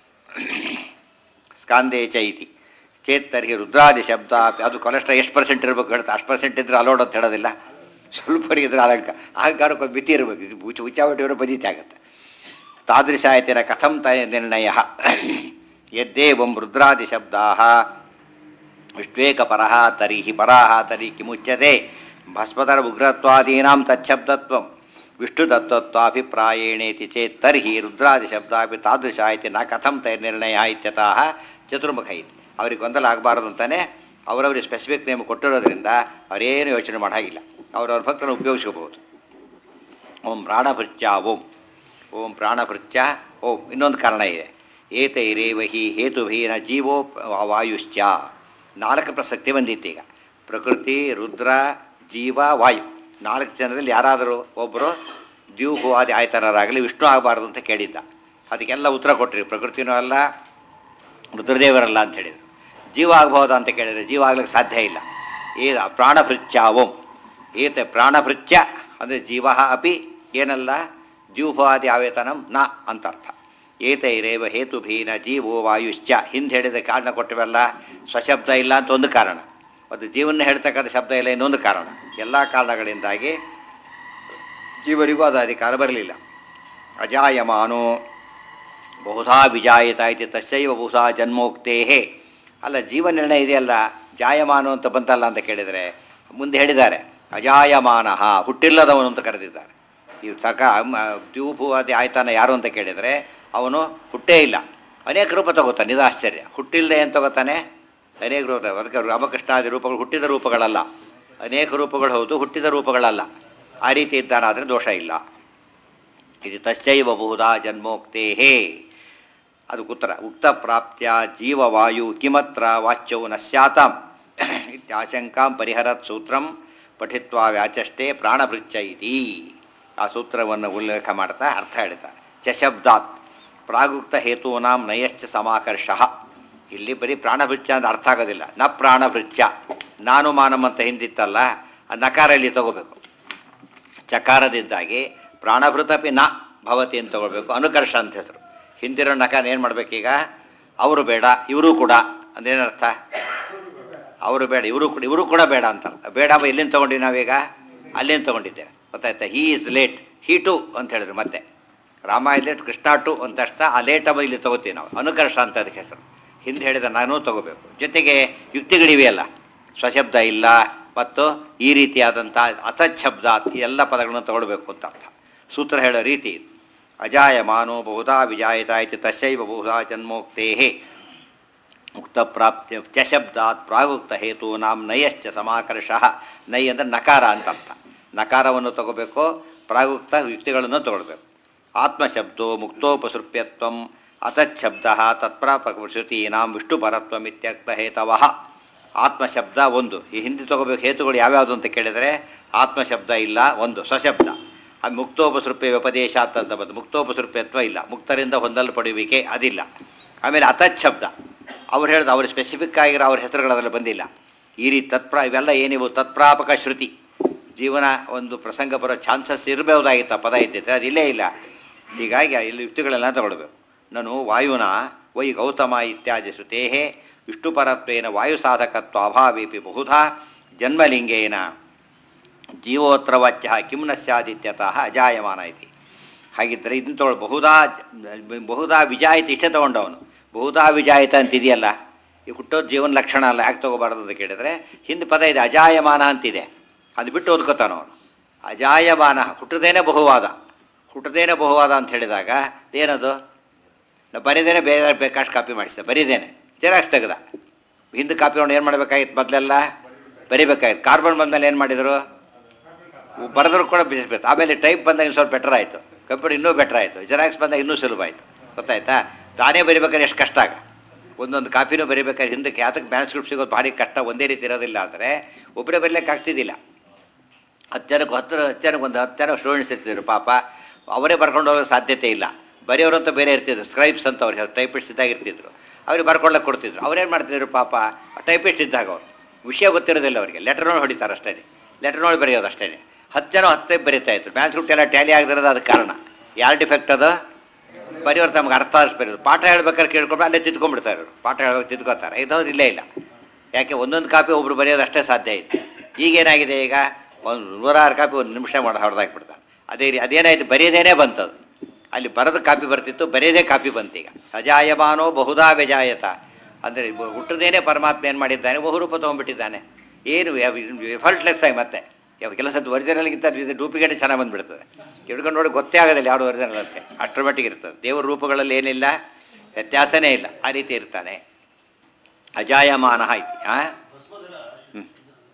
ಸ್ಕಾಂದೇ ಚೈತಿ ಚೇತರಿಗೆ ರುದ್ರಾದಿ ಶಬ್ದ ಅದು ಕೊಲೆಸ್ಟ್ರಾಲ್ ಎಷ್ಟು ಪರ್ಸೆಂಟ್ ಇರಬೇಕು ಹೇಳ್ತಾ ಅಷ್ಟು ಪರ್ಸೆಂಟ್ ಇದ್ರೆ ಅಲೋಡ್ ಅಂತ ಹೇಳೋದಿಲ್ಲ ಸ್ವಲ್ಪ ಇದ್ರೆ ಅಲಂಕ ಅಹಂಕಾರಕ್ಕೆ ಒಂದು ಮಿತಿ ಇರಬೇಕು ಇದು ಉಚ್ಚ ಉಚ್ಚಾವಟಿಯವರು ಬದೀತಿ ಆಗುತ್ತೆ ತಾದೃಶಾಯತಿನ ಕಥಂ ತ ನಿರ್ಣಯ ಯದ್ದೇವಂ ರುದ್ರಾದಿ ಶಬ್ದಾ ವಿಷ್ವೇಕಪರಃ ತರ್ಹಿ ಪರಾಹ ತರ್ಹಿ ಕಿಮುಚ್ಯತೆ ಭಸ್ಮತರ ಉಗ್ರತ್ವಾದೀನಾಂ ತಚ್ಛಬ್ದತ್ವಂ ವಿಷ್ಣುತತ್ವತ್ವಾಭಿಪ್ರಾಯೇಣೇತಿ ಚೇತ್ ತರ್ಹಿ ರುದ್ರಾದಿ ಶಬ್ದಾಪಿ ತಾದೃಶ ಇತಿ ನ ಕಥಂ ತೈರ್ನಿರ್ಣಯ ಇತ್ಯತಃ ಚತುರ್ಮುಖ ಇತಿ ಅವ್ರಿಗೆ ಗೊಂದಲ ಆಗಬಾರ್ದು ಅಂತಾನೆ ಅವರವ್ರಿಗೆ ಸ್ಪೆಸಿಫಿಕ್ ನೇಮ್ ಕೊಟ್ಟಿರೋದ್ರಿಂದ ಅವರೇನು ಯೋಚನೆ ಮಾಡಾಗಿಲ್ಲ ಅವರವ್ರ ಭಕ್ತರನ್ನು ಉಪಯೋಗಿಸ್ಕೋಬಹುದು ಓಂ ಪ್ರಾಣಭೃತ್ಯ ಓಂ ಓಂ ಪ್ರಾಣಭೃತ್ಯ ಓಂ ಇನ್ನೊಂದು ಕಾರಣ ಇದೆ ಏತೈರೇವಹಿ ಹೇತುಭೀನ ಜೀವೋ ವಾಯುಶ್ಚ ನಾಲ್ಕು ಪ್ರಸಕ್ತಿ ಬಂದಿತ್ತು ಈಗ ಪ್ರಕೃತಿ ರುದ್ರ ಜೀವ ವಾಯು ನಾಲ್ಕು ಜನರಲ್ಲಿ ಯಾರಾದರೂ ಒಬ್ಬರು ದ್ಯೂಹು ಆದಿ ಆಯ್ತನರಾಗಲಿ ವಿಷ್ಣು ಆಗಬಾರ್ದು ಅಂತ ಕೇಳಿದ್ದ ಅದಕ್ಕೆಲ್ಲ ಉತ್ತರ ಕೊಟ್ರಿ ಪ್ರಕೃತಿನೂ ಅಲ್ಲ ರುದ್ರದೇವರಲ್ಲ ಅಂತ ಹೇಳಿದರು ಜೀವ ಆಗ್ಬಹುದಾ ಅಂತ ಕೇಳಿದರೆ ಜೀವ ಆಗ್ಲಿಕ್ಕೆ ಸಾಧ್ಯ ಇಲ್ಲ ಏದ ಪ್ರಾಣಭೃತ್ಯ ಓಂ ಏತ ಪ್ರಾಣಭೃತ್ಯ ಅಂದರೆ ಜೀವ ಅಪಿ ಏನಲ್ಲ ದ್ಯೂಪಾದಿ ಆವೇತನಂ ನ ಅಂತ ಅರ್ಥ ಏತೈರೇವ ಹೇತುಭೀನ ಜೀವೋ ವಾಯುಶ್ಚ ಹಿಂದೆ ಹೇಳಿದ ಕಾರಣ ಕೊಟ್ಟವೆಲ್ಲ ಸ್ವಶಬ್ದ ಇಲ್ಲ ಅಂತ ಒಂದು ಕಾರಣ ಮತ್ತು ಜೀವನ ಹೇಳ್ತಕ್ಕಂಥ ಶಬ್ದ ಇಲ್ಲ ಇನ್ನೊಂದು ಕಾರಣ ಎಲ್ಲ ಕಾರಣಗಳಿಂದಾಗಿ ಜೀವರಿಗೂ ಅದು ಅಧಿಕಾರ ಬರಲಿಲ್ಲ ಅಜಾಯಮಾನೋ ಬಹುಧಾ ವಿಜಾಯಿತ ಇತಿ ತಸ್ಯೈವ ಬಹುಧಾ ಜನ್ಮೋಕ್ತೇಹೇ ಅಲ್ಲ ಜೀವ ನಿರ್ಣಯ ಇದೆಯಲ್ಲ ಜಾಯಮಾನು ಅಂತ ಬಂತಲ್ಲ ಅಂತ ಕೇಳಿದರೆ ಮುಂದೆ ಹೇಳಿದ್ದಾರೆ ಅಜಾಯಮಾನ ಹುಟ್ಟಿಲ್ಲದವನು ಅಂತ ಕರೆದಿದ್ದಾರೆ ಈ ಸಕ ದ್ಯೂಪು ಅದೇ ಆಯ್ತಾನ ಯಾರು ಅಂತ ಕೇಳಿದರೆ ಅವನು ಹುಟ್ಟೇ ಇಲ್ಲ ಅನೇಕ ರೂಪ ತಗೋತಾನೆ ಇದು ಆಶ್ಚರ್ಯ ಹುಟ್ಟಿಲ್ಲದೆ ಏನು ತಗೋತಾನೆ ಅನೇಕ ರೂಪ ಅದಕ್ಕೆ ರಾಮಕೃಷ್ಣಾದಿ ರೂಪಗಳು ಹುಟ್ಟಿದ ರೂಪಗಳಲ್ಲ ಅನೇಕ ರೂಪಗಳು ಹೌದು ಹುಟ್ಟಿದ ರೂಪಗಳಲ್ಲ ಆ ರೀತಿ ಇದ್ದಾನಾದರೆ ದೋಷ ಇಲ್ಲ ಇದು ತಶ್ಚೈವ ಬಹುಧಾ ಜನ್ಮೋಕ್ತೇಹೇ ಅದು ಉತ್ತರ ಉಕ್ತ ಪ್ರಾಪ್ತ್ಯ ಜೀವವಾಯು ಕಿಮತ್ರ ವಾಚ್ಯವು ನ ಸ್ಯಾತಾಂ ಇತ್ಯಾಶಂಕಾಂ ಪರಿಹರತ್ ಸೂತ್ರಂ ಪಠಿತ್ವಾ ವ್ಯಾಚಷ್ಟೇ ಪ್ರಾಣಭೃಚ್ಚ ಇತಿ ಆ ಸೂತ್ರವನ್ನು ಉಲ್ಲೇಖ ಮಾಡ್ತಾ ಅರ್ಥ ಹೇಳ್ತಾರೆ ಚಶಬ್ದಾತ್ ಪ್ರಾಗುಕ್ತ ಹೇತೂನಾಂ ನಯಶ್ಚ ಸಮಾಕರ್ಷ ಇಲ್ಲಿ ಬರೀ ಪ್ರಾಣಭೃಚ್ಚ ಅಂತ ಅರ್ಥ ಆಗೋದಿಲ್ಲ ನ ಪ್ರಾಣಭೃಚ್ಚ ನಾನು ಮಾನಂ ಅಂತ ಹಿಂದಿತ್ತಲ್ಲ ಆ ನಕಾರ ಇಲ್ಲಿ ತಗೋಬೇಕು ಚಕಾರದಿಂದಾಗಿ ಪ್ರಾಣಭೃತಪಿ ನ ಭವತಿ ಅಂತ ತಗೊಳ್ಬೇಕು ಅನುಕರ್ಷ ಅಂತ ಹೆಸರು ಹಿಂದಿರೋ ನಕಾರ ಏನು ಮಾಡಬೇಕೀಗ ಅವರು ಬೇಡ ಇವರು ಕೂಡ ಅಂದೇನರ್ಥ ಅವರು ಬೇಡ ಇವರು ಕೂಡ ಇವರು ಕೂಡ ಬೇಡ ಅಂತ ಬೇಡ ಬಾ ಎಲ್ಲಿಂದ ತೊಗೊಂಡಿವಿ ನಾವೀಗ ಅಲ್ಲಿಂದ ತೊಗೊಂಡಿದ್ದೇವೆ ಗೊತ್ತಾಯ್ತಾ he is late he too ಅಂತ ಹೇಳಿದ್ರು ಮತ್ತೆ Rama is late Krishna too ಅಂತ ತಕ್ಷಣ ಆ ಲೇಟ್ ಅವ ಇಲ್ಲಿ ತೊಗೋತೀವಿ ನಾವು ಅನುಕರ್ಷ ಅಂತ ಅದಕ್ಕೆ ಹೆಸರು ಹಿಂದೆ ಹೇಳಿದ ನಾನು ತಗೋಬೇಕು ಜೊತೆಗೆ ಯುಕ್ತಿಗಳಿವೆಯಲ್ಲ ಸ್ವಶಬ್ದ ಇಲ್ಲ ಮತ್ತು ಈ ರೀತಿಯಾದಂಥ ಅತಚ್ಛಬ್ದ ಈ ಎಲ್ಲ ಪದಗಳನ್ನು ತಗೊಳ್ಬೇಕು ಅಂತ ಅರ್ಥ ಸೂತ್ರ ಹೇಳೋ ರೀತಿ ಇದು. ಅಜಾಯಮಾನೋ ಬಹುಧಾ ವಿಜಾಯಿತ ಇತಿ ತಸ್ಯೈವ ಬಹುಧಾ ಜನ್ಮೋಕ್ತೇಹೇ ಮುಕ್ತ ಪ್ರಾಪ್ತಿ ಚಶಬ್ದಾತ್ ಪ್ರಾಗುಕ್ತ ಹೇತು ನಾಂ ನಯಶ್ಚ ಸಮಾಕರ್ಷ ನೈ ಅಂದರೆ ನಕಾರ ಅಂತ ಅರ್ಥ ನಕಾರವನ್ನು ತಗೋಬೇಕು ಪ್ರಾಗುಕ್ತ ಯುಕ್ತಿಗಳನ್ನು ತಗೊಳ್ಬೇಕು ಆತ್ಮಶಬ್ದೋ ಮುಕ್ತೋಪಸೃಪ್ಯತ್ವಂ ಅತಚ್ಛಬ್ದ ತತ್ಪ್ರಾಪಶ್ರುತೀನಾಂ ವಿಷ್ಣುಪರತ್ವಮಿತ್ಯಕ್ತ ಹೇತವಃ ಆತ್ಮಶಬ್ದ ಒಂದು ಈ ಹಿಂದೆ ತಗೋಬೇಕು ಹೇತುಗಳು ಯಾವ್ಯಾವುದು ಅಂತ ಕೇಳಿದರೆ ಆತ್ಮಶಬ್ದ ಇಲ್ಲ ಒಂದು ಸ್ವಶಬ್ದ ಆ ಮುಕ್ತೋಪಸೃಪ್ಯ ವ್ಯಪದೇಶಾತ್ ಅಂತ ಬಂದು ಮುಕ್ತೋಪಸೃಪ್ಯತ್ವ ಇಲ್ಲ ಮುಕ್ತರಿಂದ ಹೊಂದಲ್ಪಡುವಿಕೆ ಅದಿಲ್ಲ ಆಮೇಲೆ ಅತಚ್ಛಬ್ದ ಅವ್ರು ಹೇಳಿದ ಅವ್ರು ಸ್ಪೆಸಿಫಿಕ್ ಆಗಿರೋ ಅವ್ರ ಹೆಸರುಗಳು ಅದರಲ್ಲಿ ಬಂದಿಲ್ಲ ಈ ರೀತಿ ತತ್ಪ್ರಾ ಇವೆಲ್ಲ ಏನಿವು ತತ್ಪ್ರಾಪಕ ಶ್ರುತಿ ಜೀವನ ಒಂದು ಪ್ರಸಂಗ ಬರೋ ಚಾನ್ಸಸ್ ಇರಬಹುದಾಗಿತ್ತು ಆ ಪದ ಇದ್ದಿದ್ರೆ ಅದು ಇಲ್ಲೇ ಇಲ್ಲ ಹೀಗಾಗಿ ಇಲ್ಲಿ ಯುಕ್ತಿಗಳೆಲ್ಲ ತಗೊಳ್ಬೇಕು ನಾನು ವಾಯುನ ವೈ ಗೌತಮ ಇತ್ಯಾದಿ ಶ್ರುತೇಹೇ ವಿಷ್ಣುಪರತ್ವೇನ ವಾಯುಸಾಧಕತ್ವ ಅಭಾವೇಪಿ ಬಹುಧಾ ಜನ್ಮಲಿಂಗೇನ ಜೀವೋತ್ರ ವಾಚ್ಯ ಕಿಂ ನ ಸ್ಯಾದಿತ್ಯತಃ ಅಜಾಯಮಾನ ಇತಿ ಹಾಗಿದ್ದರೆ ಇದನ್ನು ತೊಗೊಳ್ ಬಹುಧಾ ಬಹುಧಾ ವಿಜಾಯಿತ ಇಷ್ಟೇ ತೊಗೊಂಡವನು ಬಹುಧಾ ವಿಜಾಯಿತ ಅಂತಿದೆಯಲ್ಲ ಈ ಹುಟ್ಟೋದು ಜೀವನ ಲಕ್ಷಣ ಅಲ್ಲ ಯಾಕೆ ತೊಗೋಬಾರ್ದು ಅಂತ ಕೇಳಿದರೆ ಹಿಂದೆ ಪದ ಇದೆ ಅಜಾಯಮಾನ ಅಂತಿದೆ ಅದು ಬಿಟ್ಟು ಓದ್ಕೋತಾನ ಅವನು ಅಜಾಯಮಾನ ಹುಟ್ಟದೇನೆ ಬಹುವಾದ ಹುಟ್ಟದೇನೆ ಬಹುವಾದ ಅಂತ ಹೇಳಿದಾಗ ಏನದು ನಾ ಬರೀದೇನೆ ಬೇರೆ ಬೇಕಾಷ್ಟು ಕಾಪಿ ಮಾಡಿಸಿದೆ ಬರೀದೇನೆ ಜೆರಾಕ್ಸ್ ತೆಗೆದ ಹಿಂದೆ ಕಾಪಿ ನೋಡಿ ಏನು ಮಾಡಬೇಕಾಗಿತ್ತು ಮೊದಲೆಲ್ಲ ಬರಿಬೇಕಾಗಿತ್ತು ಕಾರ್ಬನ್ ಬಂದಮೇಲೆ ಏನು ಮಾಡಿದರು ಬರೆದ್ರು ಕೂಡ ಬಿಡಿಸ್ಬೇಕು ಆಮೇಲೆ ಟೈಪ್ ಬಂದಾಗ ಇನ್ನು ಸ್ವಲ್ಪ ಬೆಟರ್ ಆಯಿತು ಕಂಪ್ಯೂಟರ್ ಇನ್ನೂ ಬೆಟರ್ ಆಯಿತು ಜೆರಾಕ್ಸ್ ಬಂದಾಗ ಇನ್ನೂ ಸುಲಭ ಆಯಿತು ಗೊತ್ತಾಯ್ತಾ ತಾನೇ ಬರಿಬೇಕಾದ್ರೆ ಎಷ್ಟು ಕಷ್ಟ ಆಗ ಒಂದೊಂದು ಕಾಪಿನೂ ಬರಿಬೇಕಾದ್ರೆ ಹಿಂದಕ್ಕೆ ಯಾತಕ್ಕೆ ಮ್ಯಾನ್ಸ್ಕ್ರಿಪ್ಟ್ ಸಿಗೋದು ಭಾರಿ ಕಷ್ಟ ಒಂದೇ ರೀತಿ ಇರೋದಿಲ್ಲ ಅಂದರೆ ಒಬ್ಬರೇ ಬರೀಲಿಕ್ಕೆ ಆಗ್ತಿದ್ದಿಲ್ಲ ಹತ್ತು ಜನಕ್ಕೆ ಹತ್ತು ಹತ್ತು ಜನಕ್ಕೆ ಒಂದು ಹತ್ತು ಜನ ಸ್ಟೂಡೆಂಟ್ಸ್ ಇರ್ತಿದ್ರು ಪಾಪ ಅವರೇ ಬರ್ಕೊಂಡು ಹೋಗೋ ಸಾಧ್ಯತೆ ಇಲ್ಲ ಬರೆಯೋರಂತೂ ಬೇರೆ ಇರ್ತಿದ್ರು ಸ್ಕ್ರೈಬ್ಸ್ ಅಂತ ಅವ್ರು ಟೈಪಿಸ್ಟ್ ಇದ್ದಾಗ ಇರ್ತಿದ್ರು ಅವ್ರಿಗೆ ಬರ್ಕೊಳ್ಳೋಕೆ ಕೊಡ್ತಿದ್ರು ಅವ್ರೇನು ಮಾಡ್ತಿದ್ರು ಪಾಪ ಟೈಪಿಸ್ಟ್ ಇದ್ದಾಗ ಅವ್ರು ವಿಷಯ ಗೊತ್ತಿರೋದಿಲ್ಲ ಅವರಿಗೆ ಲೆಟರ್ ನೋಡಿ ಹೊಡಿತಾರೆ ಅಷ್ಟೇ ಲೆಟರ್ ನೋಡಿ ಬರೆಯೋದು ಅಷ್ಟೇ ಹತ್ತು ಜನ ಹತ್ತೇ ಬರೀತಾ ಇದ್ರು ಮ್ಯಾನ್ಸ್ಕ್ರಿಪ್ಟ್ ಎಲ್ಲ ಟ್ಯಾಲಿ ಆಗದಿರೋದು ಅದಕ್ಕೆ ಕಾರಣ ಯಾರು ಡಿಫೆಕ್ಟ್ ಅದು ಬರೆಯೋರು ತಮಗೆ ಅರ್ಥ ಆದಷ್ಟು ಬರೆಯೋದು ಪಾಠ ಹೇಳ್ಬೇಕಾದ್ರೆ ಕೇಳ್ಕೊಂಡು ಅಲ್ಲೇ ತಿದ್ಕೊಂಡ್ಬಿಡ್ತಾರೆ ಇವರು ಪಾಠ ಹೇಳೋಕೆ ತಿದ್ಕೋತಾರೆ ಇದವ್ರು ಇಲ್ಲೇ ಇಲ್ಲ ಯಾಕೆ ಒಂದೊಂದು ಕಾಪಿ ಒಬ್ರು ಬರೆಯೋದು ಅಷ್ಟೇ ಸಾಧ್ಯ ಇತ್ತು ಈಗೇನಾಗಿದೆ ಈಗ ಒಂದು ನೂರಾರು ಕಾಪಿ ಒಂದು ನಿಮಿಷ ಮಾಡಿ ಹೊಡೆದಾಕ್ಬಿಡ್ತಾರೆ ಅದೇ ರೀ ಅದೇನಾಯ್ತು ಬರೆಯೋದೇನೇ ಬಂತದು ಅಲ್ಲಿ ಬರೆದ ಕಾಪಿ ಬರ್ತಿತ್ತು ಬರೆಯದೇ ಕಾಪಿ ಬಂತು ಈಗ ಅಜಾಯಮಾನೋ ಬಹುಧಾ ವ್ಯಜಾಯತ ಅಂದರೆ ಹುಟ್ಟದೇನೆ ಪರಮಾತ್ಮ ಏನು ಮಾಡಿದ್ದಾನೆ ಬಹುರೂಪ ತೊಗೊಂಡ್ಬಿಟ್ಟಿದ್ದಾನೆ ಏನು ಎಫರ್ಟ್ಲೆಸ್ ಆಗಿ ಮತ್ತೆ ಯಾವ ಕೆಲಸ ಒರಿಜಿನಲ್ಗಿಂತ ಡೂಪ್ಲಿಕೇಟ್ ಚೆನ್ನಾಗಿ ಬಂದುಬಿಡ್ತದೆ ಹಿಡ್ಕೊಂಡು ನೋಡಿ ಗೊತ್ತೇ ಆಗೋದಿಲ್ಲ ಯಾವುದು ಒರಿಜಿನಲ್ ಅಂತೆ ಅಷ್ಟರ ಮಟ್ಟಿಗೆ ಇರ್ತದೆ ದೇವರ ರೂಪಗಳಲ್ಲಿ ಏನಿಲ್ಲ ವ್ಯತ್ಯಾಸನೇ ಇಲ್ಲ ಆ ರೀತಿ ಇರ್ತಾನೆ ಅಜಾಯಮಾನ ಐತಿ ಆ ಹ್ಞೂ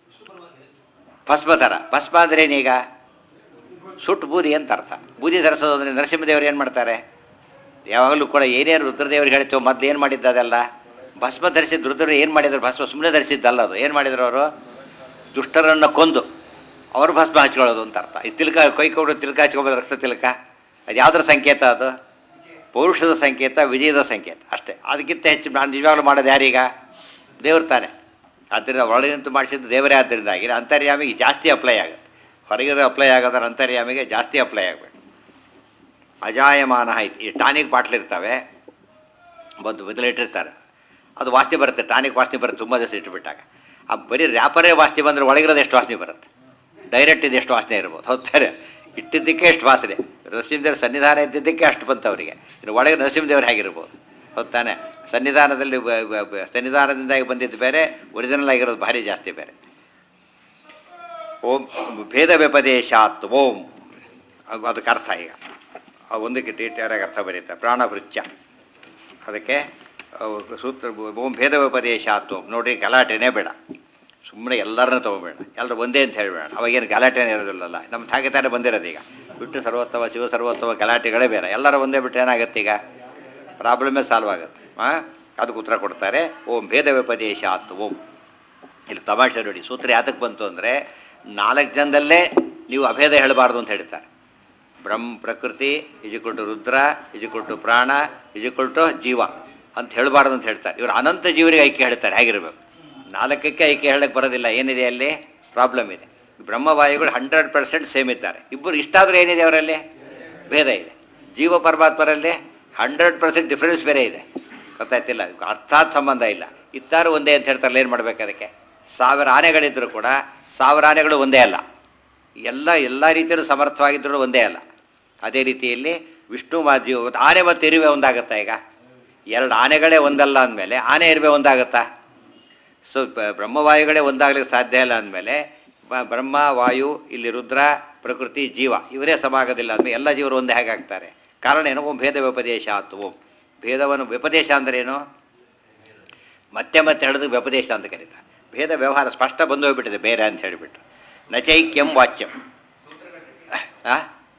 ಭಸ್ಮಧರ ಭಸ್ಮ ಅಂದ್ರೆ ಏನೀಗ ಸುಟ್ಟು ಬೂದಿ ಅಂತ ಅರ್ಥ ಬೂದಿ ಧರಿಸೋದು ಅಂದರೆ ನರಸಿಂಹದೇವರು ಏನು ಮಾಡ್ತಾರೆ ಯಾವಾಗಲೂ ಕೂಡ ಏನೇನು ರುದ್ರದೇವ್ರಿಗೆ ಹೇಳ್ತೀವೋ ಮೊದಲು ಏನು ಮಾಡಿದ್ದು ಅದೆಲ್ಲ ಭಸ್ಮ ಧರಿಸಿದ ರುದ್ರರು ಏನು ಮಾಡಿದ್ರು ಭಸ್ಮ ಸುಮ್ಮನೆ ಧರಿಸಿದ್ದಲ್ಲ ಅದು ಏನು ಮಾಡಿದ್ರು ಅವರು ದುಷ್ಟರನ್ನು ಕೊಂದು ಅವರು ಭಸ್ಮ ಹಚ್ಕೊಳ್ಳೋದು ಅಂತ ಅರ್ಥ ಈ ತಿಲಕ ಕೈಕೊಂಡು ತಿಲಕ ಹಚ್ಕೊಬೋದು ರಕ್ತ ತಿಲಕ ಅದು ಯಾವುದರ ಸಂಕೇತ ಅದು ಪೌರುಷದ ಸಂಕೇತ ವಿಜಯದ ಸಂಕೇತ ಅಷ್ಟೇ ಅದಕ್ಕಿಂತ ಹೆಚ್ಚು ನಾನು ನಿಜವಾಗ್ಲೂ ಮಾಡೋದು ಯಾರೀಗ ದೇವ್ರು ತಾನೆ ಆದ್ದರಿಂದ ಒಳಗಿನಂತೂ ಮಾಡಿಸಿದ್ದು ದೇವರೇ ಆದ್ದರಿಂದಾಗಿ ಅಂತರ್ಯಾಮಿಗೆ ಜಾಸ್ತಿ ಅಪ್ಲೈ ಆಗುತ್ತೆ ಹೊರಗಿದ ಅಪ್ಲೈ ಆಗೋದ್ರ ಅಂತರ್ಯಾಮಿಗೆ ಜಾಸ್ತಿ ಅಪ್ಲೈ ಆಗಬೇಕು ಅಜಾಯಮಾನ ಐತಿ ಈ ಟಾನಿಕ್ ಬಾಟ್ಲ್ ಇರ್ತವೆ ಬಂದು ಬದಲಿಟ್ಟಿರ್ತಾರೆ ಅದು ವಾಸನೆ ಬರುತ್ತೆ ಟಾನಿಕ್ ವಾಸನೆ ಬರುತ್ತೆ ತುಂಬ ದಿವಸ ಇಟ್ಬಿಟ್ಟಾಗ ಆ ಬರೀ ರ್ಯಾಪರೇ ವಾಸನೆ ಬಂದರೆ ಒಳಗಿರೋದು ಎಷ್ಟು ವಾಸನೆ ಬರುತ್ತೆ ಡೈರೆಕ್ಟ್ ಇದು ಎಷ್ಟು ವಾಸನೆ ಇರ್ಬೋದು ಹೌದಾರೆ ಇಟ್ಟಿದ್ದಕ್ಕೆ ಎಷ್ಟು ವಾಸನೆ ನರಸಿಂಹದೇವ್ರ ಸನ್ನಿಧಾನ ಇದ್ದಿದ್ದಕ್ಕೆ ಅಷ್ಟು ಬಂತು ಅವರಿಗೆ ಇನ್ನು ಒಳಗೆ ನರಸಿಂಹದೇವ್ರು ಹೇಗಿರ್ಬೋದು ಹೌದಾನೆ ಸನ್ನಿಧಾನದಲ್ಲಿ ಬ- ಬ- ಬ- ಸನ್ನಿಧಾನದಿಂದ ಬಂದಿದ್ದು ಬೇರೆ ಒರಿಜಿನಲ್ ಆಗಿರೋದು ಭಾರಿ ಜಾಸ್ತಿ ಬೇರೆ ಓಂ ಭೇದ ವ್ಯಪದೇಶಾತ್ ಓಂ ಅದು- ಅದಕ್ಕೆ ಅರ್ಥ ಈಗ ಆ ಒಂದಕ್ಕೆ ಡೀಟೇಲಾಗಿ ಅರ್ಥ ಬರೀತಾರೆ ಪ್ರಾಣಭೃತ್ಯ ಅದಕ್ಕೆ ಅವು ಸೂತ್ರ ಓಂ ಭೇದ ವ್ಯಪದೇಶಾತ್ ಓಂ ನೋಡಿ ಗಲಾಟೆನೇ ಬೇಡ ಸುಮ್ಮನೆ ಎಲ್ಲರನ್ನೂ ತೊಗೊಬೇಡ ಎಲ್ಲರೂ ಒಂದೇ ಅಂತ ಹೇಳಬೇಡ ಅವಾಗೇನು ಗಲಾಟೆನೇ ಇರೋದಿಲ್ಲಲ್ಲ ನಮ್ಮ ಹಾಗೆ ತಾನೇ ಬಂದಿರೋದು ಈಗ ಬಿಟ್ಟು ಸರ್ವೋತ್ತಮ ಶಿವ ಸರ್ವೋತ್ತಮ ಗಲಾಟೆಗಳೇ ಬೇರೆ ಎಲ್ಲರೂ ಒಂದೇ ಬಿಟ್ಟು ಏನಾಗುತ್ತೆ ಈಗ ಪ್ರಾಬ್ಲಮೇ ಸಾಲ್ವ್ ಆಗುತ್ತೆ ಹಾಂ ಅದಕ್ಕೆ ಉತ್ತರ ಕೊಡ್ತಾರೆ ಓಂ ಭೇದ ವ್ಯಪದೇಶಾತ್ ಓಂ ಇಲ್ಲಿ ತಮಾಷೆ ನೋಡಿ ಸೂತ್ರ ಯಾತಕ್ಕೆ ಬಂತು ಅಂದರೆ ನಾಲ್ಕು ಜನದಲ್ಲೇ ನೀವು ಅಭೇದ ಹೇಳಬಾರ್ದು ಅಂತ ಹೇಳ್ತಾರೆ ಬ್ರಹ್ಮ ಪ್ರಕೃತಿ ಇಜಿಕೊಟ್ಟು ರುದ್ರ ಇಜಿಕೊಟ್ಟು ಪ್ರಾಣ ಇಜಿಕೊಟ್ಟು ಜೀವ ಅಂತ ಹೇಳಬಾರ್ದು ಅಂತ ಹೇಳ್ತಾರೆ ಇವರು ಅನಂತ ಜೀವರಿಗೆ ಐಕ್ಯ ಹೇಳ್ತಾರೆ ಹೇಗಿರಬೇಕು ನಾಲ್ಕಕ್ಕೆ ಐಕ್ಯ ಹೇಳಕ್ಕೆ ಬರೋದಿಲ್ಲ ಏನಿದೆ ಅಲ್ಲಿ ಪ್ರಾಬ್ಲಮ್ ಇದೆ ಬ್ರಹ್ಮವಾಯುಗಳು ಹಂಡ್ರೆಡ್ ಪರ್ಸೆಂಟ್ ಸೇಮ್ ಇದ್ದಾರೆ ಇಬ್ಬರು ಇಷ್ಟಾದರೂ ಏನಿದೆ ಅವರಲ್ಲಿ ಭೇದ ಇದೆ ಜೀವ ಪರಮಾತ್ಮರಲ್ಲಿ ಹಂಡ್ರೆಡ್ ಪರ್ಸೆಂಟ್ ಡಿಫ್ರೆನ್ಸ್ ಬೇರೆ ಇದೆ ಗೊತ್ತಾಯ್ತಿಲ್ಲ ಅರ್ಥಾತ್ ಸಂಬಂಧ ಇಲ್ಲ ಇತ್ತಾರು ಒಂದೇ ಅಂತ ಹೇಳ್ತಾರಲ್ಲ ಏನು ಮಾಡ್ಬೇಕು ಅದಕ್ಕೆ ಸಾವಿರ ಆನೆಗಳಿದ್ದರೂ ಕೂಡ ಸಾವಿರ ಆನೆಗಳು ಒಂದೇ ಅಲ್ಲ ಎಲ್ಲ ಎಲ್ಲ ರೀತಿಯಲ್ಲೂ ಸಮರ್ಥವಾಗಿದ್ದರೂ ಒಂದೇ ಅಲ್ಲ ಅದೇ ರೀತಿಯಲ್ಲಿ ವಿಷ್ಣು ಮಾಜಿ ಆನೆ ಮತ್ತು ಇರುವೆ ಒಂದಾಗುತ್ತಾ ಈಗ ಎರಡು ಆನೆಗಳೇ ಒಂದಲ್ಲ ಅಂದಮೇಲೆ ಆನೆ ಇರುವೆ ಒಂದಾಗುತ್ತಾ ಸೊ ಬ- ಬ್ರಹ್ಮವಾಯುಗಳೇ ಒಂದಾಗಲಿಕ್ಕೆ ಸಾಧ್ಯ ಇಲ್ಲ ಅಂದಮೇಲೆ ಬ್ರಹ್ಮ ವಾಯು ಇಲ್ಲಿ ರುದ್ರ ಪ್ರಕೃತಿ ಜೀವ ಇವರೇ ಸಮಾಗೋದಿಲ್ಲ ಅಂದಮೇಲೆ ಎಲ್ಲ ಜೀವರು ಒಂದೇ ಹೇಗಾಗ್ತಾರೆ ಕಾರಣ ಏನು ಓಂ ಭೇದ ವ್ಯಪದೇಶ ಆತು ಓಂ ಭೇದವನ್ನು ವ್ಯಪದೇಶ ಅಂದ್ರೆ ಏನು ಮತ್ತೆ ಮತ್ತೆ ಹೇಳೋದು ವ್ಯಪದೇಶ ಅಂತ ಕರೀತಾರೆ ಭೇದ ವ್ಯವಹಾರ ಸ್ಪಷ್ಟ ಬಂದು ಹೋಗ್ಬಿಟ್ಟಿದೆ ಬೇರೆ ಅಂತ ಹೇಳಿಬಿಟ್ಟು ನಚೈಕ್ಯಂ ವಾಚ್ಯಂ ಆ?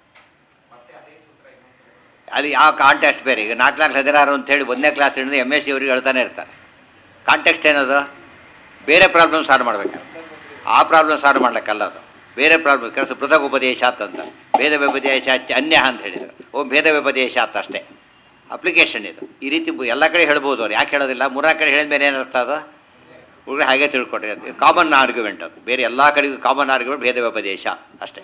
ಅದು ಯಾವ ಕಾಂಟೆಕ್ಸ್ಟ್ ಬೇರೆ ಈಗ ನಾಲ್ಕು ನಾಲ್ಕು ಹದಿನಾರು ಅಂತೇಳಿ ಒಂದನೇ ಕ್ಲಾಸ್ ಹಿಡಿದು ಎಮ್ ಎಸ್ ಸಿ ಅವ್ರಿಗೆ ಹೇಳ್ತಾನೆ ಇರ್ತಾರೆ ಕಾಂಟೆಕ್ಸ್ಟ್ ಏನದು ಬೇರೆ ಪ್ರಾಬ್ಲಮ್ ಸಾಲ್ವ್ ಮಾಡ್ಬೇಕು ಆ ಪ್ರಾಬ್ಲಮ್ ಸಾಲ್ವ್ ಮಾಡ್ಲಿಕ್ಕಲ್ಲ ಅದು ಬೇರೆ ಪ್ರಾಬ್ಲಮ್ ಕೆಲಸ ಪೃಥಕ್ ಉಪದೇಶಾತ್ ಅಂತ ಭೇದ ವ್ಯಪದೇಶ ಅನ್ಯ ಅಂತ ಹೇಳಿದರು ಓ ಭೇದ ವ್ಯಪದೇಶಾತ್ ಅಷ್ಟೇ ಅಪ್ಲಿಕೇಶನ್ ಇದು ಈ ರೀತಿ ಬ- ಎಲ್ಲ ಕಡೆ ಹೇಳ್ಬೋದು ಅವ್ರು ಯಾಕೆ ಹೇಳೋದಿಲ್ಲ ಮೂರ್ನಾಲ್ಕು ಕಡೆ ಹೇಳಿದ ಮೇಲೆ ಏನರ್ಥ ಅದು ಹುಡುಗ ಹಾಗೆ ತಿಳ್ಕೊಟ್ರಿ ಕಾಮನ್ ಆರ್ಗ್ಯುಮೆಂಟ್ ಅದು ಬೇರೆ ಎಲ್ಲ ಕಡೆಗೂ ಕಾಮನ್ ಆರ್ಗ್ಯುಮೆಂಟ್ ಭೇದ ವ್ಯಪದೇಶ ಅಷ್ಟೇ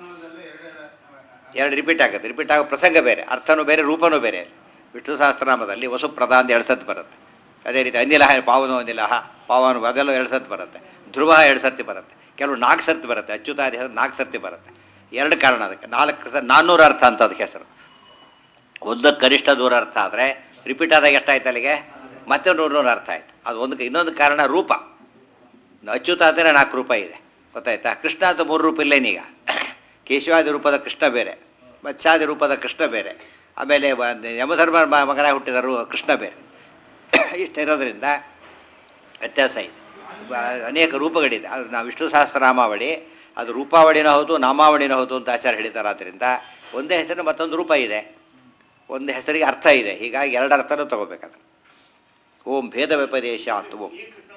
ಎರಡು ರಿಪೀಟ್ ಆಗುತ್ತೆ ರಿಪೀಟ್ ಆಗೋ ಪ್ರಸಂಗ ಬೇರೆ ಅರ್ಥನೂ ಬೇರೆ ರೂಪನೂ ಬೇರೆ ವಿಷ್ಣು ಸಹಸ್ರನಾಮದಲ್ಲಿ ವಸು ಪ್ರಧಾನ ಅಂತ ಎರಡು ಸತ್ತು ಬರುತ್ತೆ ಅದೇ ರೀತಿ ಅನಿಲಹ ಪಾವನೋ ಅನಿಲಹ ಪಾವನ ಅದೆಲ್ಲ ಎರಡು ಸತ್ತು ಬರುತ್ತೆ ಧ್ರುವ ಎರಡು ಸರ್ತಿ ಬರುತ್ತೆ ಕೆಲವು ನಾಲ್ಕು ಸರ್ತಿ ಬರುತ್ತೆ ಅಚ್ಯುತಾದಿ ಹೆಸರು ನಾಲ್ಕು ಸರ್ತಿ ಬರುತ್ತೆ ಎರಡು ಕಾರಣ ಅದಕ್ಕೆ ನಾಲ್ಕು ಸ- ನಾನ್ನೂರು ಅರ್ಥ ಅಂತ ಅದಕ್ಕೆ ಹೆಸರು ಒಂದಕ್ಕೆ ಕನಿಷ್ಠ ದೂರ ಅರ್ಥ ಆದರೆ ರಿಪೀಟ್ ಆದಾಗ ಎಷ್ಟಾಯ್ತು ಅಲ್ಲಿಗೆ ಮತ್ತೆ ನೂರು ನೂರು ಅರ್ಥ ಆಯ್ತು ಅದು ಒಂದಕ್ಕೆ ಇನ್ನೊಂದು ಕಾರಣ ರೂಪ ಅಚ್ಯುತ ಅಂದರೆ ನಾಲ್ಕು ರೂಪ ಇದೆ ಗೊತ್ತಾಯ್ತಾ ಕೃಷ್ಣ ಅಂತ ಮೂರು ರೂಪ ಇಲ್ಲೇನೀಗ ಕೇಶವಾದಿ ರೂಪದ ಕೃಷ್ಣ ಬೇರೆ ಮತ್ಸ್ಯಾದಿ ರೂಪದ ಕೃಷ್ಣ ಬೇರೆ ಆಮೇಲೆ ವ- ಯಮಧರ್ಮ ಮ- ಮಗನ ಹುಟ್ಟಿದ ರೂ- ಕೃಷ್ಣ ಬೇರೆ ಇಷ್ಟಿರೋದ್ರಿಂದ ವ್ಯತ್ಯಾಸ ಇದೆ ಬ- ಅನೇಕ ರೂಪಗಳಿದೆ ಅದು ನಾವು ವಿಷ್ಣು ಸಹಸ್ರನಾಮಾವಳಿ ಅದು ರೂಪಾವಳಿನೂ ಹೌದು ನಾಮಾವಳಿನೂ ಹೌದು ಅಂತ ಆಚಾರ ಹೇಳಿದ್ದಾರೆ ಆದ್ದರಿಂದ ಒಂದೇ ಹೆಸರು ಮತ್ತೊಂದು ರೂಪ ಇದೆ ಒಂದು ಹೆಸರಿಗೆ ಅರ್ಥ ಇದೆ ಹೀಗಾಗಿ ಎರಡು ಅರ್ಥನೂ ತಗೋಬೇಕದು ಓಂ ಭೇದ ವ್ಯಪದೇಶ ಅಂತ ಓಂ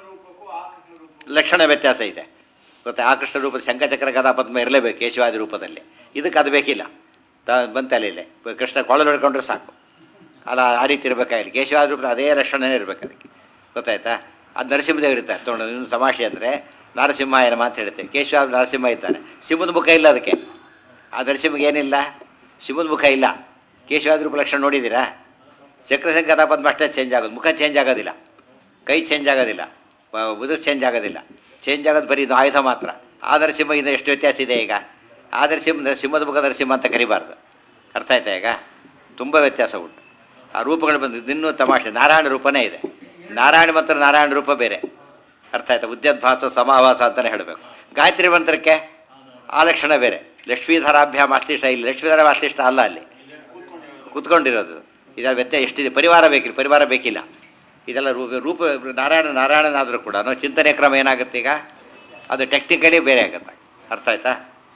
ಲಕ್ಷಣ ವ್ಯತ್ಯಾಸ ಇದೆ ಗೊತ್ತಾ ಆ ಕೃಷ್ಣ ರೂಪದ ಶಂಖಚಕ್ರ ಗದಾ ಪದ್ಮ ಇರಲೇಬೇಕು ಕೇಶವಾದಿ ರೂಪದಲ್ಲಿ ಇದಕ್ಕೆ ಅದು ಬೇಕಿಲ್ಲ ತ ಬಂತಲ್ಲ ಇಲ್ಲೇ ಕೃಷ್ಣ ಕೊಳಲು ಹಿಡ್ಕೊಂಡ್ರೆ ಸಾಕು ಅಲ್ಲ ಆ ರೀತಿ ಇರಬೇಕಾಗಿಲ್ಲ ಕೇಶವಾದಿ ರೂಪದ ಅದೇ ಲಕ್ಷಣನೇ ಇರಬೇಕು ಅದಕ್ಕೆ ಗೊತ್ತಾಯ್ತಾ ಅದು ನರಸಿಂಹದೇವರು ಇರ್ತಾರೆ ತೊಗೊಂಡು ಇನ್ನು ತಮಾಷೆ ಅಂದರೆ ನರಸಿಂಹಾಯನಮ ಅಂತ ಹೇಳ್ತೇವೆ ಕೇಶವಾದ ನರಸಿಂಹ ಇದ್ದಾನೆ ಸಿಂಹದ ಮುಖ ಇಲ್ಲ ಅದಕ್ಕೆ ಆ ನರಸಿಂಹಗೆ ಏನಿಲ್ಲ ಸಿಂಹದ ಮುಖ ಇಲ್ಲ ಕೇಶವಾದಿ ರೂಪ ಲಕ್ಷಣ ನೋಡಿದ್ದೀರಾ ಚಕ್ರಸಂಖ ಗದಾ ಪದ್ಮ ಅಷ್ಟೇ ಚೇಂಜ್ ಆಗೋದು ಮುಖ ಚೇಂಜ್ ಆಗೋದಿಲ್ಲ ಕೈ ಚೇಂಜ್ ಆಗೋದಿಲ್ಲ ಉದುರು ಚೇಂಜ್ ಆಗೋದಿಲ್ಲ ಚೇಂಜ್ ಆಗೋದು ಬರೀ ಇದು ಆಯುಧ ಮಾತ್ರ ಆ ನರಸಿಂಹದಿಂದ ಎಷ್ಟು ವ್ಯತ್ಯಾಸ ಇದೆ ಈಗ ಆ ನರಸಿಂಹ ಸಿಂಹದ ಮುಖ ನರಸಿಂಹ ಅಂತ ಕರಿಬಾರ್ದು ಅರ್ಥ ಆಯ್ತಾ ಈಗ ತುಂಬ ವ್ಯತ್ಯಾಸ ಉಂಟು ಆ ರೂಪಗಳು ಬಂದು ಇನ್ನೂ ತಮಾಷೆ ನಾರಾಯಣ ರೂಪನೇ ಇದೆ ನಾರಾಯಣ ಮಂತ್ರ ನಾರಾಯಣ ರೂಪ ಬೇರೆ ಅರ್ಥ ಆಯ್ತಾ ಉದ್ಯದ್ಭಾಸ ಸಮಾವಾಸ ಅಂತಲೇ ಹೇಳಬೇಕು ಗಾಯತ್ರಿ ಮಂತ್ರಕ್ಕೆ ಆ ಲಕ್ಷಣ ಬೇರೆ ಲಕ್ಷ್ಮೀಧರಾಭ್ಯಾಮ ಅಸ್ತಿಷ್ಟ ಇಲ್ಲಿ ಲಕ್ಷ್ಮೀಧರ ಅಸ್ತಿಷ್ಟ ಅಲ್ಲ ಅಲ್ಲಿ ಕುತ್ಕೊಂಡಿರೋದು ಇದರ ವ್ಯತ್ಯಾಸ ಎಷ್ಟಿದೆ ಪರಿವಾರ ಬೇಕಿಲ್ಲ ಪರಿವಾರ ಬೇಕಿಲ್ಲ ಇದೆಲ್ಲ ರೂಪ ರೂಪ ನಾರಾಯಣ ನಾರಾಯಣನಾದರೂ ಕೂಡ ಚಿಂತನೆ ಕ್ರಮ ಏನಾಗುತ್ತೆ ಈಗ ಅದು ಟೆಕ್ನಿಕಲಿ ಬೇರೆ ಆಗುತ್ತೆ ಅರ್ಥ ಆಯ್ತಾ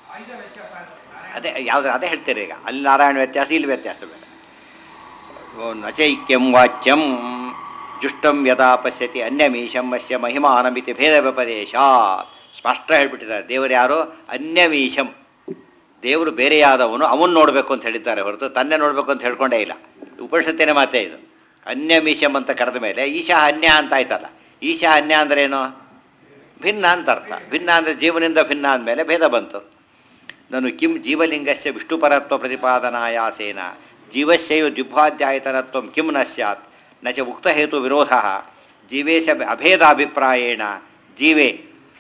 ಅದೇ ಯಾವ್ದು ಅದೇ ಹೇಳ್ತೀರಿ ಈಗ ಅಲ್ಲಿ ನಾರಾಯಣ ವ್ಯತ್ಯಾಸ ಇಲ್ಲಿ ವ್ಯತ್ಯಾಸ ಬೇರೆ ಓ ನಚೈಕ್ಯಂ ವಾಚ್ಯಂ ಜುಷ್ಟಂ ಯದಾ ಪಶ್ಯತಿ ಅನ್ಯಮೀಶಂ ಅಸ್ಯ ಮಹಿಮಾನಮಿತಿ ಭೇದ ವ್ಯಪದೇಶ ಸ್ಪಷ್ಟ ಹೇಳ್ಬಿಟ್ಟಿದ್ದಾರೆ ದೇವರು ಯಾರು ಅನ್ಯಮೀಶಂ ದೇವರು ಬೇರೆಯಾದವನು ಅವನು ನೋಡಬೇಕು ಅಂತ ಹೇಳಿದ್ದಾರೆ ಹೊರತು ತನ್ನೇ ನೋಡಬೇಕು ಅಂತ ಹೇಳ್ಕೊಂಡೇ ಇಲ್ಲ ಉಪನಿಷತ್ತಿನ ಮಾತೇ ಇದು ಅನ್ಯಮೀಶಂ ಅಂತ ಕರೆದ ಮೇಲೆ ಈಶಾ ಅನ್ಯ ಅಂತ ಆಯ್ತಲ್ಲ ಈಶಾ ಅನ್ಯ ಅಂದ್ರೇನು ಭಿನ್ನ ಅಂತ ಅರ್ಥ ಭಿನ್ನ ಅಂದರೆ ಜೀವನಿಂದ ಭಿನ್ನ ಅಂದಮೇಲೆ ಭೇದ ಬಂತು ನಾನು ಕಿಂ ಜೀವಲಿಂಗಸ್ಯ ವಿಷ್ಣುಪರತ್ವ ಪ್ರತಿಪಾದನಾಯಾಸೇನ ಜೀವಸ್ಯೈವ ದ್ವಿಭಾಧ್ಯಾಯತನತ್ವ ಕಿಂ ನ ಸ್ಯಾತ್ ನ ಚ ಉಕ್ತಹೇತು ವಿರೋಧ ಜೀವೇಶ ಅಭೇದಾಭಿಪ್ರಾಯೇಣ ಜೀವೇ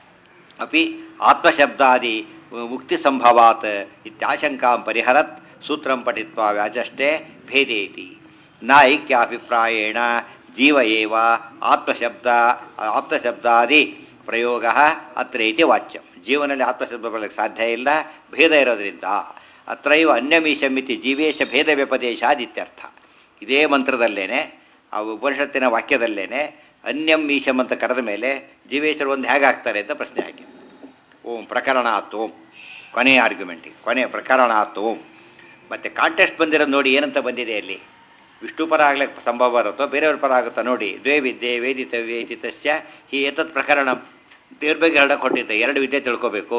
ಅಪಿ ಆತ್ಮಶಬ್ದಾದಿ ಮುಕ್ತಿಸಂಭವಾತ್ ಇತ್ಯಾಶಂಕಾಂ ಪರಿಹರತ್ ಸೂತ್ರಂ ಪಠಿತ್ವಾ ವ್ಯಾಚಷ್ಟೇ ಭೇದೇತಿ ನ ಐಕ್ಯಾಭಿಪ್ರಾಯೇಣ ಜೀವ ಏವ ಆತ್ಮಶಬ್ದ ಆತ್ಮಶಬ್ದಾದಿ ಪ್ರಯೋಗ ಅತ್ರ ಇತಿ ವಾಚ್ಯಂ ಜೀವನಲ್ಲಿ ಆತ್ಮಶಬ್ದ ಬರಲಿಕ್ಕೆ ಸಾಧ್ಯ ಇಲ್ಲ ಭೇದ ಇರೋದ್ರಿಂದ ಅತ್ರೈವ ಅನ್ಯಮೀಶಮಿತಿ ಜೀವೇಶ ಭೇದ ವ್ಯಪದೇಶಾದಿತ್ಯರ್ಥ ಇದೇ ಮಂತ್ರದಲ್ಲೇನೆ ಆ ಉಪನಿಷತ್ತಿನ ವಾಕ್ಯದಲ್ಲೇನೆ ಅನ್ಯಂ ಈಶಂ ಅಂತ ಕರೆದ ಮೇಲೆ ಜೀವೇಶ್ವರ ಒಂದು ಹೇಗಾಗ್ತಾರೆ ಅಂತ ಪ್ರಶ್ನೆ ಹಾಕಿ ಓಂ ಪ್ರಕರಣಾತ್ ಓಂ ಕೊನೆಯ ಆರ್ಗ್ಯುಮೆಂಟಿಗೆ ಕೊನೆಯ ಪ್ರಕರಣಾತ್ ಓಂ ಮತ್ತು ಕಾಂಟೆಸ್ಟ್ ಬಂದಿರೋದು ನೋಡಿ ಏನಂತ ಬಂದಿದೆ ಅಲ್ಲಿ ವಿಷ್ಣು ಪರ ಆಗ್ಲಿಕ್ಕೆ ಸಂಭವ ಬರುತ್ತೋ ಬೇರೆಯವ್ರ ಪರ ಆಗುತ್ತೋ ನೋಡಿ ದ್ವೇ ವಿದ್ಯೆ ವೇದಿತವ್ಯ ಇತಿ ತಸ್ಯ ಹಿ ಏತತ್ ಪ್ರಕರಣ ದೇವ್ರ ಬಗ್ಗೆ ಹೇಳಕ್ಕೆ ಹೊಟ್ಟಿದ್ದೆ ಎರಡು ವಿದ್ಯೆ ತಿಳ್ಕೋಬೇಕು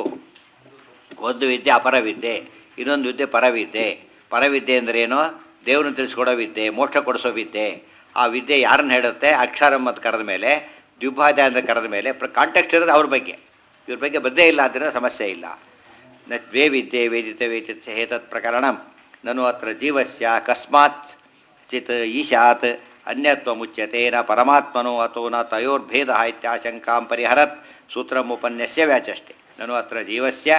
ಒಂದು ವಿದ್ಯೆ ಅಪರ ವಿದ್ಯೆ ಇನ್ನೊಂದು ವಿದ್ಯೆ ಪರವಿದ್ಯೆ ಪರವಿದ್ಯೆ ಅಂದ್ರೇನು ದೇವ್ರನ್ನ ತಿಳಿಸ್ಕೊಡೋ ವಿದ್ಯೆ ಮೋಕ್ಷ ಕೊಡಿಸೋ ವಿದ್ಯೆ ಆ ವಿದ್ಯೆ ಯಾರನ್ನ ಹೇಳುತ್ತೆ ಅಕ್ಷರಂ ಅಂತ ಕರೆದ ಮೇಲೆ ದ್ವಿಭಾದ್ಯ ಅಂತ ಕರೆದ ಮೇಲೆ ಕಾಂಟ್ಯಾಕ್ಟ್ ಇರೋದು ಅವ್ರ ಬಗ್ಗೆ ಇವ್ರ ಬಗ್ಗೆ ಬದ್ದೇ ಇಲ್ಲ ಆದ್ದರಿಂದ ಸಮಸ್ಯೆ ಇಲ್ಲ ನ ದ್ವೇ ವಿದ್ಯೆ ವೇದಿತ ವೇದಿತ ಹೇತತ್ ಪ್ರಕರಣ ನನು ಅತ್ರ ಜೀವಸ್ಯ ಕಸ್ಮಾತ್ ಚಿತ್ ಈಶಾತ್ ಅನ್ಯತ್ವ ಮುಚ್ಯತೆ ನ ಪರಮಾತ್ಮನೋ ಅಥೋ ನ ತಯೋರ್ಭೇದ ಇತ್ಯಾಶಂಕಾಂ ಪರಿಹರತ್ ಸೂತ್ರಮುಪನ್ಯಸ್ಯ ವ್ಯಾಚಷ್ಟೆ ನನು ಅತ್ರ ಜೀವಸ್ಯ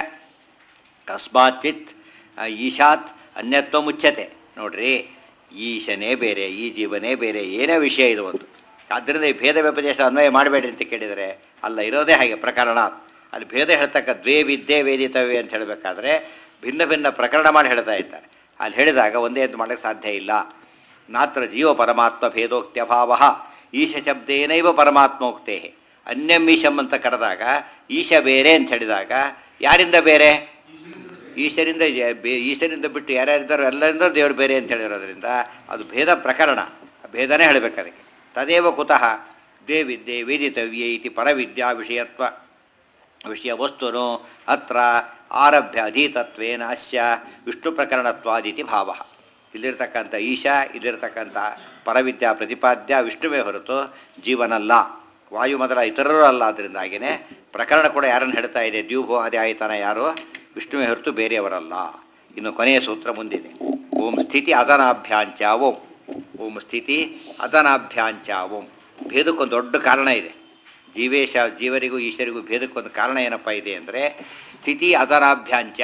ಕಸ್ಮಾಚಿತ್ ಆ, ಈಶಾತ್ ಅನ್ಯತ್ವ ಮುಚ್ಯತೆ ನೋಡ್ರಿ ಈಶನೇ ಬೇರೆ ಈ ಜೀವನೇ ಬೇರೆ ಏನೇ ವಿಷಯ ಇದು ಒಂದು ಆದ್ದರಿಂದ ಈ ಭೇದ ವ್ಯಪದೇಶ ಅನ್ವಯ ಮಾಡಬೇಡಿ ಅಂತ ಕೇಳಿದರೆ ಅಲ್ಲ ಇರೋದೇ ಹಾಗೆ ಪ್ರಕರಣ ಅಲ್ಲಿ ಭೇದ ಹೇಳ್ತಕ್ಕ ದ್ವೇ ವಿದ್ಯೆ ವೇದಿತವ್ಯ ಅಂತ ಹೇಳಬೇಕಾದ್ರೆ ಭಿನ್ನ ಭಿನ್ನ ಪ್ರಕರಣ ಮಾಡಿ ಹೇಳ್ತಾ ಇದ್ದಾರೆ ಅಲ್ಲಿ ಹೇಳಿದಾಗ ಒಂದೇ ಅಂತ ಮಾಡಲಿಕ್ಕೆ ಸಾಧ್ಯ ಇಲ್ಲ ನಾತ್ರ ಜೀವ ಪರಮಾತ್ಮ ಭೇದೋಕ್ತ್ಯಭಾವ ಈಶ ಶಬ್ದೇನೈವ ಪರಮಾತ್ಮೋಕ್ತೇ ಅನ್ಯಂ ಈಶಂ ಅಂತ ಕರೆದಾಗ ಈಶ ಬೇರೆ ಅಂತ ಹೇಳಿದಾಗ ಯಾರಿಂದ ಬೇರೆ ಈಶ್ವರಿಂದ ಜ- ಬೇ- ಈಶ್ವರಿಂದ ಬಿಟ್ಟು ಯಾರ್ಯಾರಿದ್ದಾರೋ ಎಲ್ಲರಿಂದ ದೇವರು ಬೇರೆ ಅಂತ ಹೇಳಿರೋದ್ರಿಂದ ಅದು ಭೇದ ಪ್ರಕರಣ ಭೇದನೇ ಹೇಳಬೇಕು ಅದಕ್ಕೆ ತದೇವ ಕುತಃ ದ್ವೇ ವಿದ್ಯೆ ವೇದಿತವ್ಯೆ ಇತಿ ಪರವಿದ್ಯಾ ವಿಷಯತ್ವ ವಿಷಯ ವಸ್ತುನು ಅತ್ರ ಆರಭ್ಯ ಅಧೀತತ್ವೇನ ಅಸ್ಯ ವಿಷ್ಣು ಪ್ರಕರಣತ್ವಾದಿತಿ ಭಾವ ಇಲ್ಲಿರ್ತಕ್ಕಂಥ ಈಶಾ ಇಲ್ಲಿರ್ತಕ್ಕಂಥ ಪರವಿದ್ಯಾ ಪ್ರತಿಪಾದ್ಯ ವಿಷ್ಣುವೇ ಹೊರತು ಜೀವನಲ್ಲ ವಾಯು ಮೊದಲ ಇತರರು ಅಲ್ಲ ಅದರಿಂದಾಗಿಯೇ ಪ್ರಕರಣ ಕೂಡ ಯಾರನ್ನು ಹೇಳ್ತಾ ಇದೆ ದ್ಯೂಭೋ ಅದೇ ಆಯ್ತಾನ ಯಾರು ವಿಷ್ಣುವೇ ಹೊರತು ಬೇರೆಯವರಲ್ಲ ಇನ್ನು ಕೊನೆಯ ಸೂತ್ರ ಮುಂದಿದೆ ಓಂ ಸ್ಥಿತಿ ಅದನಾಭ್ಯಾಂಚ ಓಂ ಓಂ ಸ್ಥಿತಿ ಅದನಾಭ್ಯಾಂಚ ಓಂ ಭೇದಕ್ಕೊಂದು ದೊಡ್ಡ ಕಾರಣ ಇದೆ ಜೀವೇಶ ಜೀವರಿಗೂ ಈಶ್ವರಿಗೂ ಭೇದಕ್ಕೊಂದು ಕಾರಣ ಏನಪ್ಪ ಇದೆ ಅಂದರೆ ಸ್ಥಿತಿ ಅದರಾಭ್ಯಾಂಚ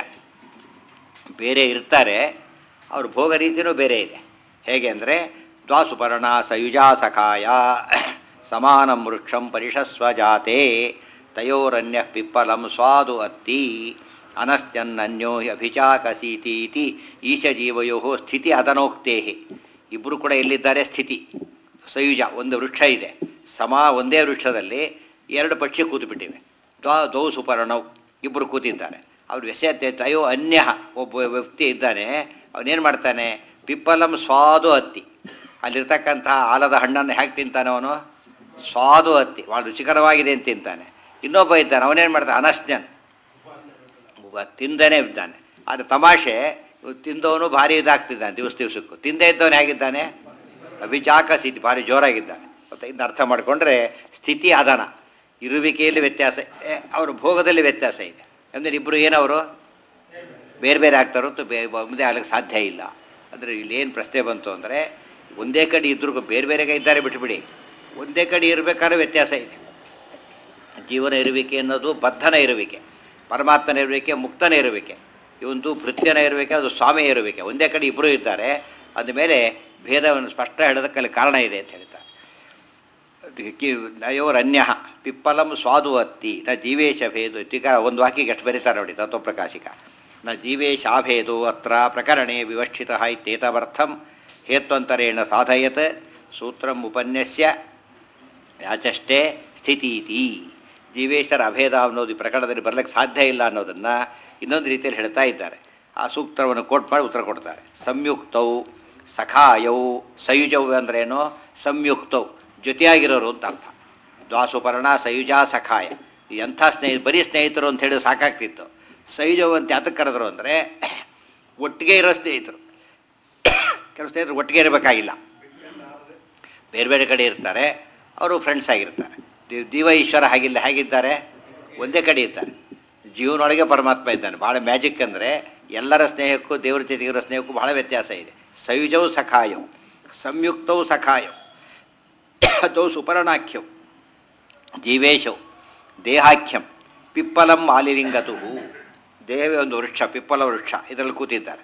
ಬೇರೆ ಇರ್ತಾರೆ ಅವ್ರ ಭೋಗ ರೀತಿಯೂ ಬೇರೆ ಇದೆ ಹೇಗೆ ಅಂದರೆ ದ್ವಾಸುಪರ್ಣ ಸಯುಜಾ ಸಖಾಯ ಸಮಾನಂ ವೃಕ್ಷಂ ಪರಿಷಸ್ವ ಜಾತೆ ತಯೋರನ್ಯ ಪಿಪ್ಪಲಂ ಸ್ವಾದು ಅತ್ತಿ ಅನಸ್ತ್ಯನ್ನನ್ಯೋ ಹಿ ಅಭಿಚಾಕಸೀತಿ ಇತಿ ಈಶಜೀವಯೋ ಸ್ಥಿತಿ ಅದನೋಕ್ತೇ ಇಬ್ಬರು ಕೂಡ ಎಲ್ಲಿದ್ದಾರೆ ಸ್ಥಿತಿ ಸಯುಜ ಒಂದು ವೃಕ್ಷ ಇದೆ ಸಮ ಒಂದೇ ವೃಕ್ಷದಲ್ಲಿ ಎರಡು ಪಕ್ಷಿ ಕೂತುಬಿಟ್ಟಿವೆ ದ್ವಾ ದೌ ಸುಪರ್ಣವ್ ಇಬ್ಬರು ಕೂತಿದ್ದಾರೆ ಅವ್ರು ವ್ಯಸತೆ ತಯೋ ಅನ್ಯ ಒಬ್ಬ ವ್ಯಕ್ತಿ ಇದ್ದಾನೆ ಅವನೇನು ಮಾಡ್ತಾನೆ ಪಿಪ್ಪಲಂ ಸ್ವಾದು ಹತ್ತಿ ಅಲ್ಲಿರ್ತಕ್ಕಂತಹ ಆಲದ ಹಣ್ಣನ್ನು ಹೇಗೆ ತಿಂತಾನೆ ಅವನು ಸ್ವಾದು ಹತ್ತಿ ಭಾಳ ರುಚಿಕರವಾಗಿದೆ ಅಂತ ತಿಂತಾನೆ ಇನ್ನೊಬ್ಬ ಇದ್ದಾನೆ ಅವನೇನು ಮಾಡ್ತಾನೆ ಅನಸ್ಜ್ಞನ್ ಒಬ್ಬ ತಿಂದನೇ ಇದ್ದಾನೆ ಆದರೆ ತಮಾಷೆ ಇವ್ನು ತಿಂದವನು ಭಾರಿ ಇದಾಗ್ತಿದ್ದಾನೆ ದಿವಸ ದಿವಸಕ್ಕೂ ತಿಂದೇ ಇದ್ದವನು ಹೇಗಿದ್ದಾನೆ ಅಭಿಚಾಕ ಸ್ಥಿತಿ ಭಾರಿ ಜೋರಾಗಿದ್ದಾನೆ ಮತ್ತು ಇದನ್ನ ಅರ್ಥ ಮಾಡಿಕೊಂಡ್ರೆ ಸ್ಥಿತಿ ಅದಾನ ಇರುವಿಕೆಯಲ್ಲಿ ವ್ಯತ್ಯಾಸ ಏ, ಅವ್ರ ಭೋಗದಲ್ಲಿ ವ್ಯತ್ಯಾಸ ಇದೆ ಅಂದರೆ ಇಬ್ಬರು ಏನವರು ಬೇರೆ ಬೇರೆ ಆಗ್ತಾರೋ ಅಂತ ಬೇ ಮುಂದೆ ಆಗ್ಲಿಕ್ಕೆ ಸಾಧ್ಯ ಇಲ್ಲ ಅಂದರೆ ಇಲ್ಲಿ ಏನು ಪ್ರಶ್ನೆ ಬಂತು ಅಂದರೆ ಒಂದೇ ಕಡೆ ಇದ್ರೂ ಬೇರೆ ಬೇರೆಗೆ ಇದ್ದಾರೆ ಬಿಟ್ಬಿಡಿ ಒಂದೇ ಕಡೆ ಇರಬೇಕಾದ್ರೆ ವ್ಯತ್ಯಾಸ ಇದೆ ಜೀವನ ಇರುವಿಕೆ ಅನ್ನೋದು ಬದ್ಧನ ಇರುವಿಕೆ ಪರಮಾತ್ಮನ ಇರುವಿಕೆ ಮುಕ್ತನ ಇರುವಿಕೆ ಇವಂದು ಭೃತ್ಯನ ಇರುವಿಕೆ ಅದು ಸ್ವಾಮಿ ಇರುವಿಕೆ ಒಂದೇ ಕಡೆ ಇಬ್ಬರು ಇದ್ದಾರೆ ಅಂದಮೇಲೆ ಭೇದವನ್ನು ಸ್ಪಷ್ಟ ಹೇಳೋದಕ್ಕೆ ಅಲ್ಲಿ ಕಾರಣ ಇದೆ ಅಂತ ಹೇಳ್ತಾರೆ ನಯೋರನ್ಯ ಪಿಪ್ಪಲಂ ಸ್ವಾದು ಅತ್ತಿ ನ ಜೀವೇಶ ಭೇದು ಟೀಕಾ ಒಂದು ವಾಕ್ಯಕ್ಕೆ ಎಷ್ಟು ಬರೀತಾರೆ ನೋಡಿ ತತ್ವಪ್ರಕಾಶಿಕ ನ ಜೀವೇಶಾಭೇದೋ ಅತ್ರ ಪ್ರಕರಣೆ ವಿವಕ್ಷಿತ ಇತ್ಯೇತವರ್ಥಂ ಹೇತ್ವಂತರೇಣ ಸಾಧಯತ್ ಸೂತ್ರಂ ಉಪನ್ಯಸ್ಯ ಯಾಚಷ್ಟೇ ಸ್ಥಿತೀತಿ ಜೀವೇಶರ ಅಭೇದ ಅನ್ನೋದು ಈ ಪ್ರಕರಣದಲ್ಲಿ ಬರಲಿಕ್ಕೆ ಸಾಧ್ಯ ಇಲ್ಲ ಅನ್ನೋದನ್ನು ಇನ್ನೊಂದು ರೀತಿಯಲ್ಲಿ ಹೇಳ್ತಾ ಇದ್ದಾರೆ ಆ ಸೂತ್ರವನ್ನು ಕೋಟ್ ಮಾಡಿ ಉತ್ತರ ಕೊಡ್ತಾರೆ ಸಂಯುಕ್ತೌ ಸಖಾಯೌ ಸಯುಜವು ಅಂದ್ರೇನು ಸಂಯುಕ್ತೌ ಜೊತೆಯಾಗಿರೋರು ಅಂತ ಅರ್ಥ ದ್ವಾಸುಪರ್ಣ ಸಯುಜ ಸಖಾಯ ಎಂಥ ಸ್ನೇಹಿ ಬರೀ ಸ್ನೇಹಿತರು ಅಂತ ಹೇಳಿ ಸಾಕಾಗ್ತಿತ್ತು ಸಯುಜವು ಅಂತ ಯಾತಕ್ಕೆ ಕರೆದ್ರು ಅಂದರೆ ಒಟ್ಟಿಗೆ ಇರೋ ಸ್ನೇಹಿತರು ಕೆಲವು ಸ್ನೇಹಿತರು ಒಟ್ಟಿಗೆ ಇರಬೇಕಾಗಿಲ್ಲ ಬೇರೆ ಬೇರೆ ಕಡೆ ಇರ್ತಾರೆ ಅವರು ಫ್ರೆಂಡ್ಸ್ ಆಗಿರ್ತಾರೆ ದಿ- ಜೀವ ಈಶ್ವರ ಹಾಗಿಲ್ಲ ಹೇಗಿದ್ದಾರೆ ಒಂದೇ ಕಡೆ ಇರ್ತಾರೆ ಜೀವನೊಳಗೆ ಪರಮಾತ್ಮ ಇದ್ದಾನೆ ಭಾಳ ಮ್ಯಾಜಿಕ್ ಅಂದರೆ ಎಲ್ಲರ ಸ್ನೇಹಕ್ಕೂ ದೇವ್ರ ಜೊತೆಗಿರೋ ಸ್ನೇಹಕ್ಕೂ ಬಹಳ ವ್ಯತ್ಯಾಸ ಇದೆ ಸಯುಜೌ ಸಖಾಯೌ ಸಂಯುಕ್ತೌ ಸಖಾಯೌ ತೌ ಸುಪರ್ಣಾಖ್ಯೌ ಜೀವೇಶೌ ದೇಹಾಖ್ಯಂ ಪಿಪ್ಪಲಂ ಮಾಲಿಲಿಂಗತು ದೇಹವೇ ಒಂದು ವೃಕ್ಷ ಪಿಪ್ಪಲ ವೃಕ್ಷ ಇದರಲ್ಲಿ ಕೂತಿದ್ದಾರೆ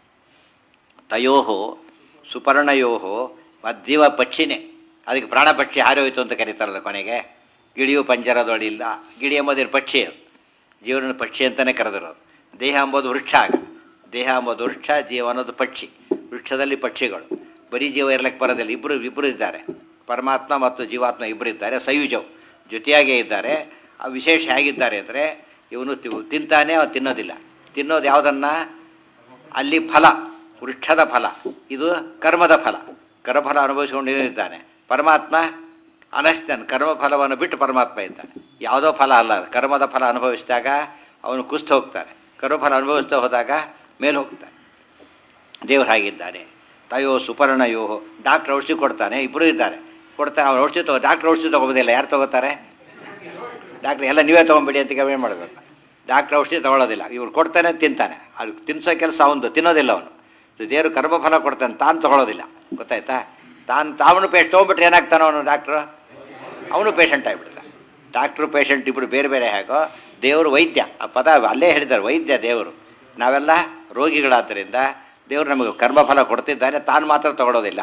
ತಯೋ ಸುಪರ್ಣಯೋ ಮಧ್ಯವ ಪಕ್ಷಿನೇ ಅದಕ್ಕೆ ಪ್ರಾಣ ಪಕ್ಷಿ ಹಾರಿ ಹೋಯಿತು ಅಂತ ಕರೀತಾರಲ್ಲ ಕೊನೆಗೆ ಗಿಳಿಯು ಪಂಜರದೊಳಿಲ್ಲ ಗಿಳಿ ಎಂಬುದು ಪಕ್ಷಿ ಅದು ಜೀವನ ಪಕ್ಷಿ ಅಂತಲೇ ಕರೆದಿರೋದು ದೇಹ ಎಂಬುದು ವೃಕ್ಷ ಆಗ ದೇಹ ಎಂಬುದು ವೃಕ್ಷ ಜೀವ ಅನ್ನೋದು ಪಕ್ಷಿ ವೃಕ್ಷದಲ್ಲಿ ಪಕ್ಷಿಗಳು ಬರೀ ಜೀವ ಇರ್ಲಿಕ್ಕೆ ಬರೋದಿಲ್ಲ ಇಬ್ಬರು ಇಬ್ಬರು ಇದ್ದಾರೆ ಪರಮಾತ್ಮ ಮತ್ತು ಜೀವಾತ್ಮ ಇಬ್ಬರು ಇದ್ದಾರೆ ಸಯುಜವು ಜೊತೆಯಾಗೇ ಇದ್ದಾರೆ ಆ ವಿಶೇಷ ಹೇಗಿದ್ದಾರೆ ಅಂದರೆ ಇವನು ತಿ- ತಿಂತಾನೆ ಅವನು ತಿನ್ನೋದಿಲ್ಲ ತಿನ್ನೋದು ಯಾವುದನ್ನು ಅಲ್ಲಿ ಫಲ ವೃಕ್ಷದ ಫಲ ಇದು ಕರ್ಮದ ಫಲ ಕರ್ಮಫಲ ಅನುಭವಿಸಿಕೊಂಡು ಇದ್ದಾನೆ ಪರಮಾತ್ಮ ಅನಸ್ತನ್ ಕರ್ಮಫಲವನ್ನು ಬಿಟ್ಟು ಪರಮಾತ್ಮ ಇದ್ದಾನೆ ಯಾವುದೋ ಫಲ ಅಲ್ಲ ಅದು. ಕರ್ಮದ ಫಲ ಅನುಭವಿಸಿದಾಗ ಅವನು ಕುಸ್ತು ಹೋಗ್ತಾನೆ ಕರ್ಮಫಲ ಅನುಭವಿಸ್ತಾ ಹೋದಾಗ ಮೇಲೆ ಹೋಗ್ತಾನೆ ದೇವರು ಹಾಗಿದ್ದಾನೆ ತಯೋ ಸುಪರ್ಣಯೋ ಡಾಕ್ಟ್ರ್ ಔಷಧಿ ಕೊಡ್ತಾನೆ ಇಬ್ಬರು ಇದ್ದಾರೆ ಕೊಡ್ತಾನೆ ಅವ್ನು ಔಷಧಿ ತಗೋ ಡಾಕ್ಟ್ರ್ ಔಷಧಿ ತೊಗೊಬೋದಿಲ್ಲ ಯಾರು ತೊಗೋತಾರೆ ಡಾಕ್ಟ್ರ್ ಎಲ್ಲ ನೀವೇ ತೊಗೊಂಬಿಡಿ ಅಂತ ಏನು ಮಾಡಬೇಕು ಡಾಕ್ಟ್ರ್ ಔಷಧಿ ತೊಗೊಳ್ಳೋದಿಲ್ಲ ಇವ್ರು ಕೊಡ್ತಾನೆ ತಿಂತಾನೆ ಅದು ತಿನ್ಸೋ ಕೆಲಸ ಅವನು ತಿನ್ನೋದಿಲ್ಲ ಅವನು ದೇವರು ಕರ್ಮಫಲ ಕೊಡ್ತಾನೆ ತಾನು ತೊಗೊಳ್ಳೋದಿಲ್ಲ ಗೊತ್ತಾಯ್ತಾ ತಾನು ತಾವನು ಪೇಷ್ ತೊಗೊಂಬಿಟ್ರೆ ಏನಾಗ್ತಾನೆ ಅವನು ಡಾಕ್ಟ್ರು ಅವನು ಪೇಷಂಟ್ ಆಗಿಬಿಡ್ತಾನೆ ಡಾಕ್ಟ್ರು ಪೇಷಂಟ್ ಇಬ್ಬರು ಬೇರೆ ಬೇರೆ ಹೇಗೋ ದೇವರು ವೈದ್ಯ ಆ ಪದ ಅಲ್ಲೇ ಹೇಳಿದ್ದಾರೆ ವೈದ್ಯ ದೇವರು ನಾವೆಲ್ಲ ರೋಗಿಗಳಾದ್ದರಿಂದ ದೇವರು ನಮಗೆ ಕರ್ಮಫಲ ಕೊಡ್ತಿದ್ದಾನೆ ತಾನು ಮಾತ್ರ ತಗೊಳ್ಳೋದಿಲ್ಲ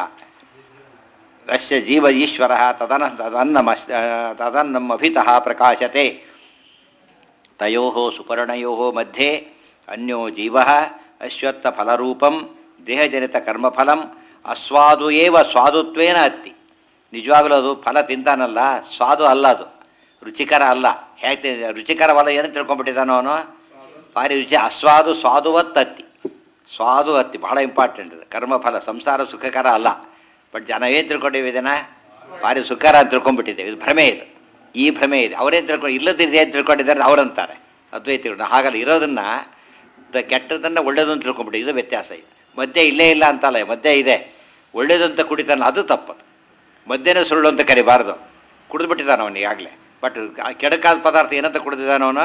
ಅಶ್ಯ ಜೀವ ಈಶ್ವರ ತದನ ತದನ್ನಮ ತದನ್ನಮಭಿತಃ ಪ್ರಕಾಶತೆ ತಯೋ ಸುಪರ್ಣಯೋ ಮಧ್ಯೆ ಅನ್ಯೋ ಜೀವ ಅಶ್ವತ್ಥ ಫಲರೂಪಂ ದೇಹಜನಿತ ಕರ್ಮಫಲಂ ಅಸ್ವಾದು ಏವ ಸ್ವಾದುತ್ವೇನ ಅತ್ತಿ ನಿಜವಾಗಲೂ ಅದು ಫಲ ತಿಂತಾನಲ್ಲ ಸ್ವಾದು ಅಲ್ಲ ಅದು ರುಚಿಕರ ಅಲ್ಲ ಹೇಗೆ ತಿಂದ- ರುಚಿಕರವಲ್ಲ ಏನು ತಿಳ್ಕೊಂಡ್ಬಿಟ್ಟಿದ್ದಾನೋ ಅವನು ಭಾರಿ ರುಚಿ ಅಸ್ವಾದು ಸ್ವಾದುವತ್ ಅತ್ತಿ ಸ್ವಾದು ಅತ್ತಿ ಬಹಳ ಇಂಪಾರ್ಟೆಂಟ್ ಇದು ಕರ್ಮಫಲ ಸಂಸಾರ ಸುಖಕರ ಅಲ್ಲ ಬಟ್ ಜನ ಏನು ತಿಳ್ಕೊಂಡಿವಿ ಇದನ್ನ ಭಾರಿ ಸುಖಕರ ಅಂತ ತಿಳ್ಕೊಂಡ್ಬಿಟ್ಟಿದ್ದೇವೆ ಇದು ಭ್ರಮೆ ಇದು ಈ ಭ್ರಮೆ ಇದೆ ಅವರೇ ತಿಳ್ಕೊಂಡು ಇಲ್ಲದಿದ್ದು ಏನು ತಿಳ್ಕೊಂಡಿದ್ದಾರೆ ಅವರಂತಾರೆ ಅದ್ವೈತಿಗಳು ಹಾಗಲ್ಲ ಇರೋದನ್ನ ದ ಕೆಟ್ಟದನ್ನು ಒಳ್ಳೇದನ್ನು ತಿಳ್ಕೊಂಡ್ಬಿಟ್ಟು ಇದು ವ್ಯತ್ಯಾಸ ಇದೆ ಮಧ್ಯೆ ಇಲ್ಲೇ ಇಲ್ಲ ಅಂತಲ್ಲ ಮಧ್ಯೆ ಇದೆ ಒಳ್ಳೇದಂತ ಕುಡಿತಾನ ಅದು ತಪ್ಪದು ಮಧ್ಯೆನೇ ಸುಳ್ಳು ಅಂತ ಕರಿಬಾರ್ದು ಕುಡಿದ್ಬಿಟ್ಟಿದ್ದಾನ ಅವನು ಈಗಾಗಲೇ ಬಟ್ ಆ ಕೆಡಕಾದ ಪದಾರ್ಥ ಏನಂತ ಕುಡಿದಿದ್ದಾನ ಅವನು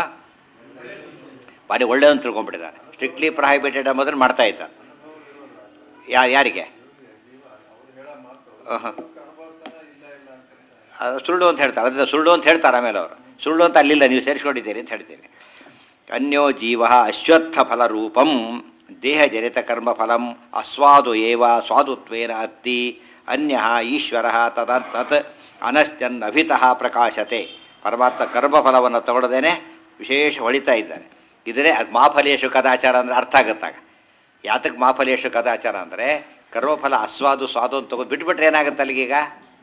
ಭಾರಿ ಒಳ್ಳೆಯದನ್ನು ತಿಳ್ಕೊಂಡ್ಬಿಟ್ಟಿದ್ದಾನೆ ಸ್ಟ್ರಿಕ್ಟ್ಲಿ ಪ್ರಹಿಬಿಟೆಡ್ ಎಂಬುದನ್ನು ಮಾಡ್ತಾ ಇದ್ದಾನೆ ಯಾ ಯಾರಿಗೆ ಆಹಾ. ಅದು ಸುಳ್ಳು ಅಂತ ಹೇಳ್ತಾರೆ ಅದೇ ಸುಳ್ಳು ಅಂತ ಹೇಳ್ತಾರೆ ಆಮೇಲೆ ಅವರು ಸುಳ್ಳು ಅಂತ ಅಲ್ಲಿಲ್ಲ ನೀವು ಸೇರಿಸ್ಕೊಂಡಿದ್ದೀರಿ ಅಂತ ಹೇಳ್ತೀವಿ ಅನ್ಯೋ ಜೀವ ಅಶ್ವತ್ಥ ಫಲರೂಪಂ ದೇಹ ಜನಿತ ಕರ್ಮ ಫಲಂ ಅಸ್ವಾದು ಏವ ಸ್ವಾದುತ್ವೇನ ಅತ್ತಿ ಅನ್ಯ ಈಶ್ವರ ತದ ತತ್ ಅನಸ್ತ್ಯನ್ ಅಭಿತಃ ಪ್ರಕಾಶತೆ ಪರಮಾತ್ಮ ಕರ್ಮಫಲವನ್ನು ತಗೊಳ್ಳದೇನೆ ವಿಶೇಷ ಹೊಳಿತಾ ಇದ್ದಾರೆ ಇದರೇ ಅದು ಮಾಫಲೇಶು ಕದಾಚಾರ ಅಂದರೆ ಅರ್ಥ ಆಗುತ್ತಾಗ ಯಾತಕ್ಕೆ ಮಾಫಲೇಶು ಕದಾಚಾರ ಅಂದರೆ ಕರ್ಮಫಲ ಅಸ್ವಾದು ಸ್ವಾದು ಅಂತ ತಗೊಂಡು ಬಿಟ್ಬಿಟ್ರೆ ಏನಾಗುತ್ತೆ ಅಲ್ಲಿಗೀಗ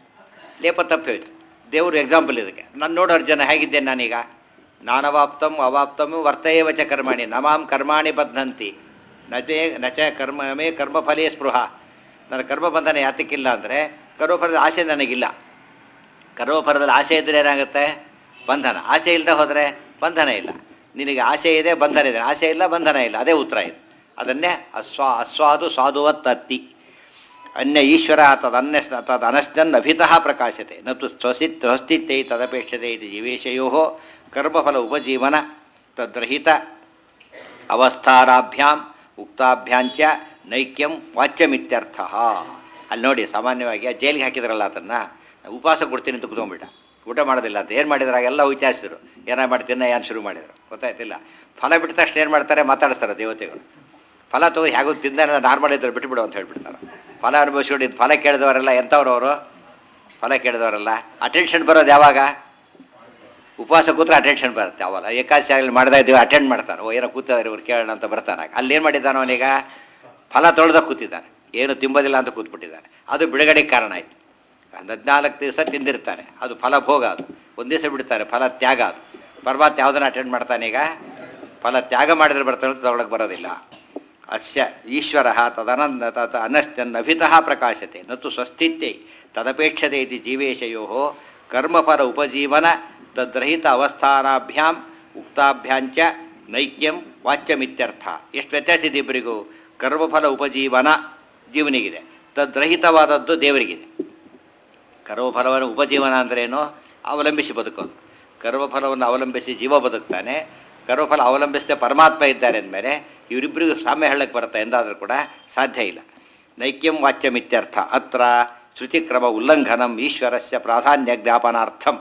ಲೇಪ ತಪ್ಪಿ ಹೋಯ್ತು ದೇವರು ಎಕ್ಸಾಂಪಲ್ ಇದಕ್ಕೆ ನಾನು ನೋಡೋ ಜನ ಹೇಗಿದ್ದೇನೆ ನಾನೀಗ ನಾನವಾಪ್ತಂ ಅವಾಪ್ತಂ ವರ್ತಯೇವ ಚ ಕರ್ಮಾಣಿ ನಮಾಂ ಕರ್ಮಾಣಿ ಬದ್ಧಂತಿ ನಚೇ ನಚ ಕರ್ಮ ಮೇ ಕರ್ಮಫಲೇ ಸ್ಪೃಹ ನನ್ನ ಕರ್ಮಬಂಧನ ಯಾತಕ್ಕಿಲ್ಲ ಅಂದರೆ ಕರ್ಮಫಲದ ಆಸೆ ನನಗಿಲ್ಲ ಕರ್ಮಫಲದಲ್ಲಿ ಆಸೆ ಇದ್ದರೆ ಏನಾಗುತ್ತೆ ಬಂಧನ ಆಸೆ ಇಲ್ಲದೆ ಹೋದರೆ ಬಂಧನ ಇಲ್ಲ ನಿನಗೆ ಆಸೆ ಇದೆ ಬಂಧನ ಇದೆ ಆಸೆ ಇಲ್ಲ ಬಂಧನ ಇಲ್ಲ ಅದೇ ಉತ್ತರ ಇದು ಅದನ್ನೇ ಅಸ್ವಾ ಅಸ್ವಾದು ಸ್ವಾದುವತ್ತತ್ತಿ ಅನ್ಯ ಈಶ್ವರ ತದನ್ಯ ತದನಶ್ನನ್ ಅಭಿತಃ ಪ್ರಕಾಶತೆ ನತು ಸ್ವಸಿತ್ ಸ್ವಸ್ತಿತ್ಯೈ ತದಪೇಕ್ಷತೆ ಇದು ಜೀವೇಶಯೋ ಕರ್ಮಫಲ ಉಪಜೀವನ ತದ್ರಹಿತ ಅವಸ್ಥಾರಾಭ್ಯಾಂ ಉಕ್ತಾಭ್ಯಾಂಚ ನೈಕ್ಯಂ ವಾಚ್ಯಮಿತ್ಯರ್ಥ ಅಲ್ಲಿ ನೋಡಿ ಸಾಮಾನ್ಯವಾಗಿ ಆ ಜೈಲಿಗೆ ಹಾಕಿದ್ರಲ್ಲ ಅದನ್ನು ಉಪವಾಸ ಕೊಡ್ತೀನಿ ಅಂತ ಕುತ್ಕೊಂಡ್ಬಿಟ್ಟ ಊಟ ಮಾಡೋದಿಲ್ಲ ಅಂತ ಏನು ಮಾಡಿದ್ರಾಗ ಎಲ್ಲ ವಿಚಾರಿಸಿದ್ರು ಏನ ಮಾಡಿ ತಿನ್ನ ಏನು ಶುರು ಮಾಡಿದರು ಗೊತ್ತಾಯ್ತಿಲ್ಲ ಫಲ ಬಿಟ್ಟ ತಕ್ಷಣ ಏನು ಮಾಡ್ತಾರೆ ಮಾತಾಡಿಸ್ತಾರೆ ದೇವತೆಗಳು ಫಲ ತಗೋ ಹೇಗೋ ತಿಂದ ನಾರ್ಮಲ್ ಇದ್ರೆ ಬಿಟ್ಬಿಡು ಅಂತ ಹೇಳ್ಬಿಡ್ತಾರೆ ಫಲ ಅನುಭವಿಸ್ಕೊಂಡು ಇದು ಫಲ ಕೇಳಿದವರೆಲ್ಲ ಎಂಥವ್ರು ಅವರು ಫಲ ಕೇಳಿದವರೆಲ್ಲ ಅಟೆನ್ಷನ್ ಬರೋದು ಯಾವಾಗ ಉಪವಾಸ ಕೂತ್ರೆ ಅಟೆನ್ಷನ್ ಬರುತ್ತೆ ಅವಲ್ಲ ಏಕಾದಶಿ ಆಗಲಿ ಮಾಡ್ತಾ ಇದ್ದೀವಿ ಅಟೆಂಡ್ ಮಾಡ್ತಾರೆ ಓ ಏನೋ ಕೂತಿದ್ದಾರೆ ಇವ್ರು ಕೇಳೋಣ ಅಂತ ಬರ್ತಾನೆ ಅಲ್ಲಿ ಏನು ಮಾಡಿದ್ದಾನೆ ಅವನೀಗ ಫಲ ತೊಳೆದ ಕೂತಿದ್ದಾನೆ ಏನು ತಿಂಬೋದಿಲ್ಲ ಅಂತ ಕೂತ್ಬಿಟ್ಟಿದ್ದಾನೆ ಅದು ಬಿಡುಗಡೆಗೆ ಕಾರಣ ಆಯಿತು ಹದಿನಾಲ್ಕು ದಿವಸ ತಿಂದಿರ್ತಾನೆ ಅದು ಫಲ ಭೋಗ ಅದು ಒಂದು ದಿವಸ ಬಿಡ್ತಾರೆ ಫಲ ತ್ಯಾಗ ಅದು ಪರಮಾತ್ಮ ಯಾವುದನ್ನು ಅಟೆಂಡ್ ಮಾಡ್ತಾನೆ ಈಗ ಫಲ ತ್ಯಾಗ ಮಾಡಿದ್ರೆ ಬರ್ತಾನೆ ಅಂತ ತಗೊಳಕ್ಕೆ ಬರೋದಿಲ್ಲ ಅಸ್ಯ ಈಶ್ವರ ತದನಂದ ತತ್ ಅನಶ್ಚನ್ನಭಿತಃ ಪ್ರಕಾಶತೆ ನತು ಸ್ವಸ್ಥಿತ್ಯೈ ತದಪೇಕ್ಷತೆ ಇತಿ ಜೀವೇಶಯೋ ಕರ್ಮಫಲ ಉಪಜೀವನ ತದ್ರಹಿತ ಅವಸ್ಥಾನಾಭ್ಯಾಂ ಉಕ್ತಾಭ್ಯಾಂಚ ನೈಕ್ಯಂ ವಾಚ್ಯಮಿತ್ಯರ್ಥ ಎಷ್ಟು ವ್ಯತ್ಯಾಸ ಇದೆ ಇಬ್ಬರಿಗೂ ಕರ್ಮಫಲ ಉಪಜೀವನ ಜೀವನಿಗಿದೆ ತದ್ರಹಿತವಾದದ್ದು ದೇವರಿಗಿದೆ ಕರ್ಮಫಲವನ್ನು ಉಪಜೀವನ ಅಂದ್ರೇನು ಅವಲಂಬಿಸಿ ಬದುಕೋದು ಕರ್ಮಫಲವನ್ನು ಅವಲಂಬಿಸಿ ಜೀವ ಬದುಕ್ತಾನೆ ಕರ್ಮಫಲ ಅವಲಂಬಿಸದೆ ಪರಮಾತ್ಮ ಇದ್ದಾರೆ ಅಂದಮೇಲೆ ಇವರಿಬ್ಬರಿಗೂ ಸಾಮ್ಯ ಹೇಳಕ್ಕೆ ಬರುತ್ತೆ ಎಂದಾದರೂ ಕೂಡ ಸಾಧ್ಯ ಇಲ್ಲ ನೈಕ್ಯಂ ವಾಚ್ಯಮಿತ್ಯರ್ಥ ಅತ್ರ ಶ್ರುತಿಕ್ರಮ ಉಲ್ಲಂಘನಂ ಈಶ್ವರಸ್ಯ ಪ್ರಾಧಾನ್ಯ ಜ್ಞಾಪನಾರ್ಥಂ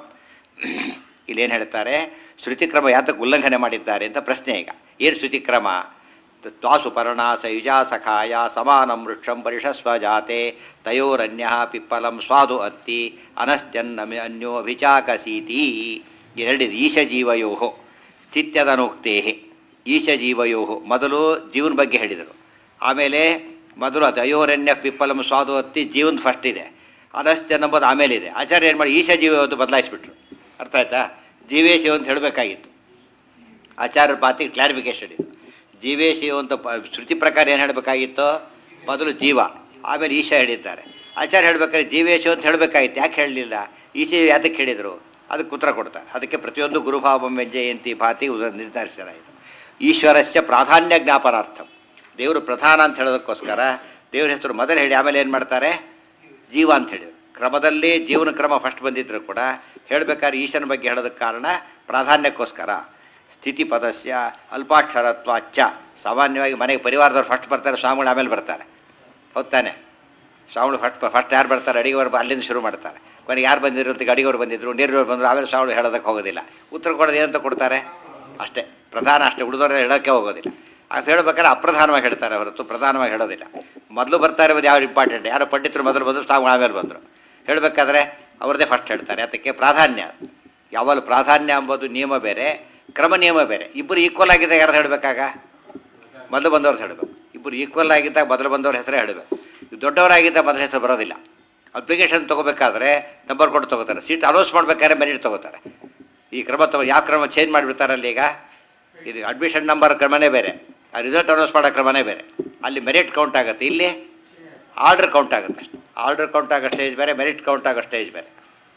ಇಲ್ಲೇನು ಹೇಳ್ತಾರೆ ಶ್ರುತಿಕ್ರಮ ಯಾತಕ್ಕೆ ಉಲ್ಲಂಘನೆ ಮಾಡಿದ್ದಾರೆ ಅಂತ ಪ್ರಶ್ನೆ ಈಗ ಏನು ಶ್ರುತಿಕ್ರಮ ತ್ವಾಸು ಪರ್ಣಾಸ ಯುಜಾ ಸಖಾಯ ಸಮಾನಂ ವೃಕ್ಷಂ ಪರಿಷಸ್ವ ಜಾತೆ ತಯೋರನ್ಯ ಪಿಪ್ಪಲಂ ಸ್ವಾದು ಅತ್ತಿ ಅನಶ್ಚನ್ನಮಿ ಅನ್ಯೋ ಅಭಿಚಾಕಸೀತಿ ಎರಡಿದು ಈಶಜೀವಯೋ ಸ್ಥಿತ್ಯದನೋಕ್ತೇ ಈಶಜೀವಯೋ ಮೊದಲು ಜೀವನ ಬಗ್ಗೆ ಹೇಳಿದರು ಆಮೇಲೆ ಮೊದಲು ಅದು ಅಯೋರಣ್ಯ ಪಿಪ್ಪಲಂ ಸ್ವಾದು ಅತ್ತಿ ಜೀವನ ಫಸ್ಟ್ ಇದೆ ಅನಶ್ಚನ್ ಎಂಬುದು ಆಮೇಲೆ ಇದೆ ಆಚಾರ್ಯ ಏನು ಮಾಡಿ ಈಶ ಜೀವಯೋ ಬದಲಾಯಿಸ್ಬಿಟ್ರು ಅರ್ಥ ಆಯ್ತಾ ಜೀವೇಶಿವ ಅಂತ ಹೇಳಬೇಕಾಗಿತ್ತು ಆಚಾರ್ಯರ ಮಾತಿಗೆ ಕ್ಲಾರಿಫಿಕೇಶನ್ ಇದು ಜೀವೇಶಿವ ಅಂತ ಪ ಶ್ರುತಿ ಪ್ರಕಾರ ಏನು ಹೇಳಬೇಕಾಗಿತ್ತು ಮೊದಲು ಜೀವ ಆಮೇಲೆ ಈಶ ಹೇಳಿದ್ದಾರೆ ಆಚಾರ್ಯ ಹೇಳ್ಬೇಕಾದ್ರೆ ಜೀವೇಶು ಅಂತ ಹೇಳಬೇಕಾಗಿತ್ತು ಯಾಕೆ ಹೇಳಲಿಲ್ಲ ಈಶ ಯಾತಕ್ಕೆ ಹೇಳಿದರು ಅದಕ್ಕೆ ಉತ್ತರ ಕೊಡ್ತಾರೆ ಅದಕ್ಕೆ ಪ್ರತಿಯೊಂದು ಗುರುಭಾವಂ ಜಯಂತಿ ಭಾತಿ ಉದ ನಿರ್ಧರಿಸಲಾಯಿತು ಈಶ್ವರಸ್ಯ ಪ್ರಾಧಾನ್ಯ ಜ್ಞಾಪನಾರ್ಥಂ ದೇವರು ಪ್ರಧಾನ ಅಂತ ಹೇಳೋದಕ್ಕೋಸ್ಕರ ದೇವ್ರ ಹೆಸರು ಮೊದಲು ಹೇಳಿ ಆಮೇಲೆ ಏನು ಮಾಡ್ತಾರೆ ಜೀವ ಅಂತ ಹೇಳಿದರು ಕ್ರಮದಲ್ಲಿ ಜೀವನ ಕ್ರಮ ಫಸ್ಟ್ ಬಂದಿದ್ರು ಕೂಡ ಹೇಳಬೇಕಾದ್ರೆ ಈಶನ ಬಗ್ಗೆ ಹೇಳೋದಕ್ಕೆ ಕಾರಣ ಪ್ರಾಧಾನ್ಯಕ್ಕೋಸ್ಕರ ಸ್ಥಿತಿ ಪದಸ್ಯ ಅಲ್ಪಾಕ್ಷರತ್ವಾಚ್ಚ ಸಾಮಾನ್ಯವಾಗಿ ಮನೆಗೆ ಪರಿವಾರದವ್ರು ಫಸ್ಟ್ ಬರ್ತಾರೆ ಸ್ವಾಮಿಗಳು ಆಮೇಲೆ ಬರ್ತಾರೆ ಹೌದ್ ತಾನೆ ಸ್ವಾಮಿಗಳು ಫಸ್ಟ್ ಫಸ್ಟ್ ಯಾರು ಬರ್ತಾರೆ ಅಡಿಗೆವ್ರು ಅಲ್ಲಿಂದ ಶುರು ಮಾಡ್ತಾರೆ ಕೊನೆಗೆ ಯಾರು ಬಂದಿದ್ರು ಅಂತ ಅಡಿಗೆವ್ರು ಬಂದಿದ್ರು ನೀರಿನವ್ರು ಬಂದರು ಆಮೇಲೆ ಸ್ವಾಮಿಗಳು ಹೇಳೋದಕ್ಕೆ ಹೋಗೋದಿಲ್ಲ ಉತ್ತರ ಕೊಡೋದು ಏನಂತ ಕೊಡ್ತಾರೆ ಅಷ್ಟೇ ಪ್ರಧಾನ ಅಷ್ಟೇ ಉಳಿದವ್ರು ಹೇಳೋಕ್ಕೆ ಹೋಗೋದಿಲ್ಲ ಅದು ಹೇಳ್ಬೇಕಾದ್ರೆ ಅಪ್ರಧಾನವಾಗಿ ಹೇಳ್ತಾರೆ ಹೊರತು ಪ್ರಧಾನವಾಗಿ ಹೇಳೋದಿಲ್ಲ ಮೊದಲು ಬರ್ತಾ ಇರೋದು ಯಾವ ಇಂಪಾರ್ಟೆಂಟ್ ಯಾರೋ ಪಂಡಿತರು ಮೊದಲು ಬಂದರು ಸ್ವಾಮಿಗಳು ಆಮೇಲೆ ಬಂದರು ಹೇಳಬೇಕಾದ್ರೆ ಅವ್ರದ್ದೇ ಫಸ್ಟ್ ಹೇಳ್ತಾರೆ ಅದಕ್ಕೆ ಪ್ರಾಧಾನ್ಯ ಯಾವಾಗಲೂ ಪ್ರಾಧಾನ್ಯ ಎಂಬುದು ನಿಯಮ ಬೇರೆ ಕ್ರಮ ನಿಯಮ ಬೇರೆ ಇಬ್ಬರು ಈಕ್ವಲ್ ಆಗಿದ್ದಾಗ ಯಾರು ಹೇಳಬೇಕಾಗ ಮೊದಲು ಬಂದವ್ರು ಹೇಳಬೇಕು ಇಬ್ಬರು ಈಕ್ವಲ್ ಆಗಿದ್ದಾಗ ಮೊದಲು ಬಂದವ್ರ ಹೆಸರೇ ಹೇಳಬೇಕು ದೊಡ್ಡವರಾಗಿದ್ದಾಗ ಮೊದಲ ಹೆಸರು ಬರೋದಿಲ್ಲ ಅಪ್ಲಿಕೇಶನ್ ತೊಗೋಬೇಕಾದ್ರೆ ನಂಬರ್ ಕೊಟ್ಟು ತೊಗೋತಾರೆ ಸೀಟ್ ಅನೌನ್ಸ್ ಮಾಡ್ಬೇಕಾದ್ರೆ ಮೆರಿಟ್ ತೊಗೋತಾರೆ ಈ ಕ್ರಮ ತಗೋ ಯಾವ ಕ್ರಮ ಚೇಂಜ್ ಮಾಡಿಬಿಡ್ತಾರಲ್ಲ ಈಗ ಇದು ಅಡ್ಮಿಷನ್ ನಂಬರ್ ಕ್ರಮನೇ ಬೇರೆ ಆ ರಿಸಲ್ಟ್ ಅನೌನ್ಸ್ ಮಾಡೋ ಕ್ರಮನೇ ಬೇರೆ ಅಲ್ಲಿ ಮೆರಿಟ್ ಕೌಂಟ್ ಆಗುತ್ತೆ ಇಲ್ಲಿ ಆರ್ಡರ್ ಕೌಂಟ್ ಆಗುತ್ತೆ ಅಷ್ಟೇ ಆರ್ಡರ್ ಕೌಂಟ್ ಆಗೋ ಸ್ಟೇಜ್ ಬೇರೆ ಮೆರಿಟ್ ಕೌಂಟ್ ಆಗೋ ಸ್ಟೇಜ್ ಬೇರೆ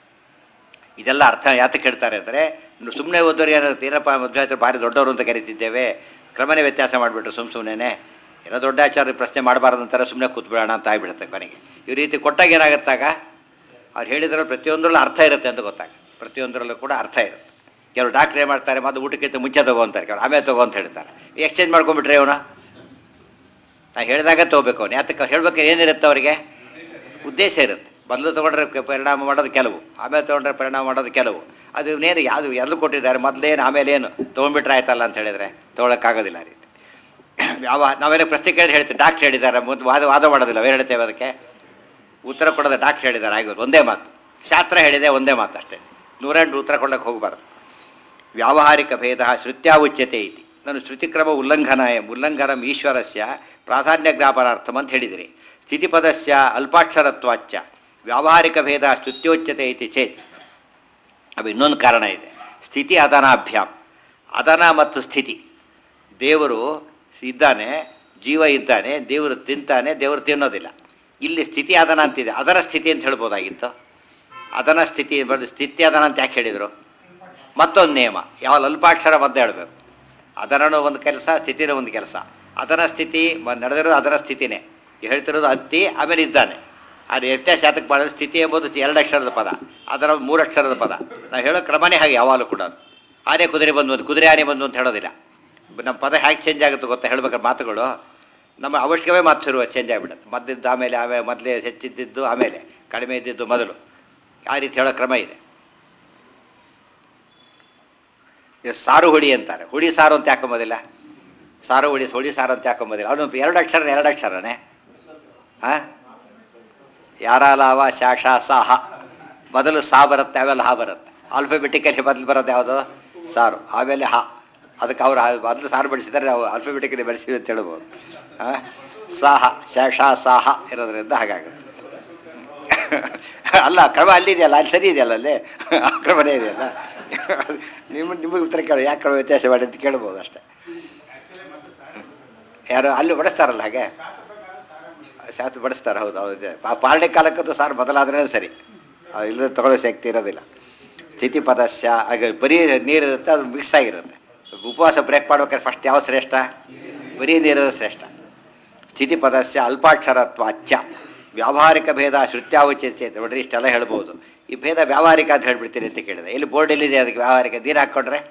ಇದೆಲ್ಲ ಅರ್ಥ ಯಾತಕ್ಕೆ ಹೇಳ್ತಾರೆ ಅಂದರೆ ಇನ್ನು ಸುಮ್ಮನೆ ಓದೋರು ಏನಿರುತ್ತೆ ಏನಪ್ಪ ಮಧ್ವಾಚಾರ್ಯ ಭಾರಿ ದೊಡ್ಡವರು ಅಂತ ಕರಿತಿದ್ದೇವೆ ಕ್ರಮನೇ ವ್ಯತ್ಯಾಸ ಮಾಡಿಬಿಟ್ಟು ಸುಮ್ಮ ಸುಮ್ಮನೆ ಏನೋ ದೊಡ್ಡ ಆಚಾರ್ಯ ಪ್ರಶ್ನೆ ಮಾಡಬಾರ್ದು ಅಂತಾರೆ ಸುಮ್ಮನೆ ಕೂತ್ಬಿಡೋಣ ಅಂತ ಆಗಿಬಿಡುತ್ತೆ ಕೊನೆಗೆ ಈ ರೀತಿ ಕೊಟ್ಟಾಗ ಏನಾಗುತ್ತಾಗ ಅವ್ರು ಹೇಳಿದ್ರಲ್ಲಿ ಪ್ರತಿಯೊಂದರಲ್ಲೂ ಅರ್ಥ ಇರುತ್ತೆ ಅಂತ ಗೊತ್ತಾಗುತ್ತೆ ಪ್ರತಿಯೊಂದರಲ್ಲೂ ಕೂಡ ಅರ್ಥ ಇರುತ್ತೆ ಕೆಲವರು ಡಾಕ್ಟ್ರ್ ಏನು ಮಾಡ್ತಾರೆ ಮತ್ತು ಊಟಕ್ಕಿಂತ ಮುಂಚೆ ತಗೋ ಅಂತಾರೆ ಕೆಲವರು ಆಮೇಲೆ ತಗೋ ಅಂತ ಹೇಳ್ತಾರೆ ಎಕ್ಸ್ಚೇಂಜ್ ಮಾಡ್ಕೊಂಬಿಟ್ರೆ ಅವನು ನಾ ಹೇಳಿದಾಗ ತೊಗೋಬೇಕು ಅವನು ಯಾತಕ್ಕೆ ಹೇಳ್ಬೇಕಾದ್ರೆ ಏನಿರುತ್ತೆ ಅವರಿಗೆ ಉದ್ದೇಶ ಇರುತ್ತೆ ಮೊದಲು ತೊಗೊಂಡ್ರೆ ಕ- ಪರಿಣಾಮ ಮಾಡೋದು ಕೆಲವು ಆಮೇಲೆ ತೊಗೊಂಡ್ರೆ ಪರಿಣಾಮ ಮಾಡೋದು ಕೆಲವು ಅದು ಇನ್ನೇನು ಯಾವುದು ಎಲ್ಲ ಕೊಟ್ಟಿದ್ದಾರೆ ಮೊದಲೇನು ಆಮೇಲೆ ಏನು ತೊಗೊಂಡ್ಬಿಟ್ರೆ ಆಯ್ತಲ್ಲ ಅಂತ ಹೇಳಿದರೆ ತೊಗೊಳಕ್ಕಾಗೋದಿಲ್ಲ ಆ ರೀತಿ ಯಾವ ನಾವೇನೋ ಪ್ರಶ್ನೆ ಕೇಳಿ ಹೇಳ್ತೀವಿ ಡಾಕ್ಟ್ರ್ ಹೇಳಿದ್ದಾರೆ ಮುಂದೆ ವಾದ ವಾದ ಮಾಡೋದಿಲ್ಲ ಏನು ಹೇಳ್ತೇವೆ ಅದಕ್ಕೆ ಉತ್ತರ ಕೊಡೋದು ಡಾಕ್ಟ್ರ್ ಹೇಳಿದ್ದಾರೆ ಆಗಿರೋದು ಒಂದೇ ಮಾತು ಶಾಸ್ತ್ರ ಹೇಳಿದೆ ಒಂದೇ ಮಾತು ಅಷ್ಟೇ ನೂರೆಂಟು ಉತ್ತರ ಕೊಡೋಕ್ಕೆ ಹೋಗಬಾರ್ದು ವ್ಯಾವಹಾರಿಕ ಭೇದ ಶ್ರುತ್ಯಾವುಚ್ಯತೆ ಇತಿ ನಾನು ಶ್ರುತಿಕ್ರಮ ಉಲ್ಲಂಘನ ಉಲ್ಲಂಘನಂ ಈಶ್ವರಸ್ಯ ಪ್ರಾಧಾನ್ಯ ಜ್ಞಾಪನಾರ್ಥಂ ಅಂತ ಹೇಳಿದಿರಿ ಸ್ಥಿತಿಪದಸ್ಯ ಅಲ್ಪಾಕ್ಷರತ್ವಾಚ್ಚ ವ್ಯಾವಹಾರಿಕ ಭೇದ ಶ್ರುತ್ಯೋಚ್ಯತೆ ಇತಿ ಚೇತ್ ಅದು ಇನ್ನೊಂದು ಕಾರಣ ಇದೆ ಸ್ಥಿತಿ ಅದನಾಭ್ಯಾಂ ಅದನ ಮತ್ತು ಸ್ಥಿತಿ ದೇವರು ಇದ್ದಾನೆ ಜೀವ ಇದ್ದಾನೆ ದೇವರು ತಿಂತಾನೆ ದೇವರು ತಿನ್ನೋದಿಲ್ಲ ಇಲ್ಲಿ ಸ್ಥಿತಿ ಅದನ ಅಂತಿದೆ ಅದರ ಸ್ಥಿತಿ ಅಂತ ಹೇಳ್ಬೋದಾಗಿತ್ತು ಅದನ ಸ್ಥಿತಿ ಬರೋದು ಸ್ಥಿತಿ ಅದನ ಅಂತ ಯಾಕೆ ಹೇಳಿದರು ಮತ್ತೊಂದು ನಿಯಮ ಯಾವ ಅಲ್ಪಾಕ್ಷರ ಮದ್ದು ಹೇಳಬೇಕು ಅದರನೂ ಒಂದು ಕೆಲಸ ಸ್ಥಿತಿನೂ ಒಂದು ಕೆಲಸ ಅದರ ಸ್ಥಿತಿ ಮ- ನಡೆದಿರೋದು ಅದರ ಸ್ಥಿತಿನೇ ಹೇಳ್ತಿರೋದು ಹತ್ತಿ ಆಮೇಲೆ ಇದ್ದಾನೆ ಅದು ವ್ಯತ್ಯಾಸ ಯಾತಕ್ಕೆ ಮಾಡೋದು ಸ್ಥಿತಿ ಎಂಬುದು ಎರಡು ಅಕ್ಷರದ ಪದ ಅದರ ಮೂರು ಅಕ್ಷರದ ಪದ ನಾವು ಹೇಳೋ ಕ್ರಮನೇ ಹಾಗೆ ಯಾವಾಗಲೂ ಕೂಡ ಆನೆ ಕುದುರೆ ಬಂದು ಒಂದು ಕುದುರೆ ಆನೆ ಬಂದು ಅಂತ ಹೇಳೋದಿಲ್ಲ ನಮ್ಮ ಪದ ಹೇಗೆ ಚೇಂಜ್ ಆಗುತ್ತೆ ಗೊತ್ತಾ ಹೇಳ್ಬೇಕಾದ್ರೆ ಮಾತುಗಳು ನಮ್ಮ ಅವಶ್ಯಕವೇ ಮಾತು ಶುರು ಚೇಂಜ್ ಆಗಿಬಿಡುತ್ತೆ ಮದ್ದಿದ್ದು ಆಮೇಲೆ ಆಮೇಲೆ ಮೊದಲೇ ಹೆಚ್ಚಿದ್ದಿದ್ದು ಆಮೇಲೆ ಕಡಿಮೆ ಇದ್ದಿದ್ದು ಮೊದಲು ಆ ರೀತಿ ಹೇಳೋ ಕ್ರಮ ಇದೆ ಈಗ ಸಾರು ಹುಡಿ ಅಂತಾರೆ ಹುಡಿ ಸಾರು ಅಂತ ಹಾಕೊಂಬೋದಿಲ್ಲ ಸಾರು ಹುಡಿ ಹುಡಿ ಸಾರು ಅಂತ ಹಾಕೊಂಬೋದಿಲ್ಲ ಅವನು ಎರಡು ಅಕ್ಷರ ಎರಡು ಅಕ್ಷರನೇ ಹಾಂ ಯಾರ ಲಾವ ಶಾಖ ಸಾಹ ಮೊದಲು ಸಾ ಬರುತ್ತೆ ಆಮೇಲೆ ಹಾ ಬರುತ್ತೆ ಆಲ್ಫಾಬೆಟಿಕಲಿ ಮೊದಲು ಬರೋದು ಯಾವುದು ಸಾರು ಆಮೇಲೆ ಹಾ ಅದಕ್ಕೆ ಅವ್ರು ಆ- ಮೊದಲು ಸಾರು ಬಡಿಸಿದರೆ ನಾವು ಆಲ್ಫಾಬೆಟಿಕಲಿ ಬಡಿಸಿವಿ ಅಂತ ಹೇಳ್ಬೋದು ಹಾಂ ಸಾಹ ಶಾಖ ಸಾಹ ಇರೋದ್ರಿಂದ ಹಾಗಾಗುತ್ತೆ ಅಲ್ಲ ಕ್ರಮ ಅಲ್ಲಿದೆಯಲ್ಲ ಅಲ್ಲಿ ಸರಿ ಇದೆಯಲ್ಲ ಅಲ್ಲಿ ಆ ಕ್ರಮನೇ ಇದೆಯಲ್ಲ ನಿಮ್ಮ ನಿಮಗೆ ಉತ್ತರ ಕೇಳಿ ಯಾಕೆ ಕ್ರಮ ವ್ಯತ್ಯಾಸ ಮಾಡಿ ಅಂತ ಕೇಳ್ಬೋದು ಅಷ್ಟೇ ಯಾರು ಅಲ್ಲಿ ಬಡಿಸ್ತಾರಲ್ಲ ಹಾಗೆ ಶಾಸ್ತ್ರ ಬಡಿಸ್ತಾರೆ ಹೌದು ಹೌದು ಇದೆ. ಆ ಪಾಲನೆ ಕಾಲಕ್ಕಂತೂ ಸಾರು ಬದಲಾದ್ರೆ ಸರಿ ಇಲ್ಲದೆ ತಗೊಳ್ಳೋ ಶಕ್ತಿ ಇರೋದಿಲ್ಲ ಸ್ಥಿತಿ ಪದಸ್ಯ ಹಾಗೆ ಬರೀ ನೀರು ಇರುತ್ತೆ ಅದು ಮಿಕ್ಸ್ ಆಗಿರುತ್ತೆ ಉಪವಾಸ ಬ್ರೇಕ್ ಮಾಡ್ಬೇಕಾದ್ರೆ ಫಸ್ಟ್ ಯಾವ ಶ್ರೇಷ್ಠ ಬರೀ ನೀರು ಶ್ರೇಷ್ಠ ಸ್ಥಿತಿ ಪದಸ್ಯ ಅಲ್ಪಾಕ್ಷರತ್ವಾಚ್ಯ ವ್ಯಾವಹಾರಿಕ ಭೇದ ಶ್ರುತ್ಯಾವಚೇತ ನೋಡ್ರಿ ಇಷ್ಟೆಲ್ಲ ಹೇಳ್ಬೋದು ಈ ಭೇದ ವ್ಯಾವಹಾರಿಕ ಅಂತ ಹೇಳ್ಬಿಡ್ತೀನಿ ಅಂತ ಕೇಳಿದೆ ಎಲ್ಲಿ ಬೋರ್ಡ್ ಎಲ್ಲಿದೆ ಅದಕ್ಕೆ ವ್ಯಾವಹಾರಿಕ ನೀರು ಹಾಕ್ಕೊಂಡ್ರೆ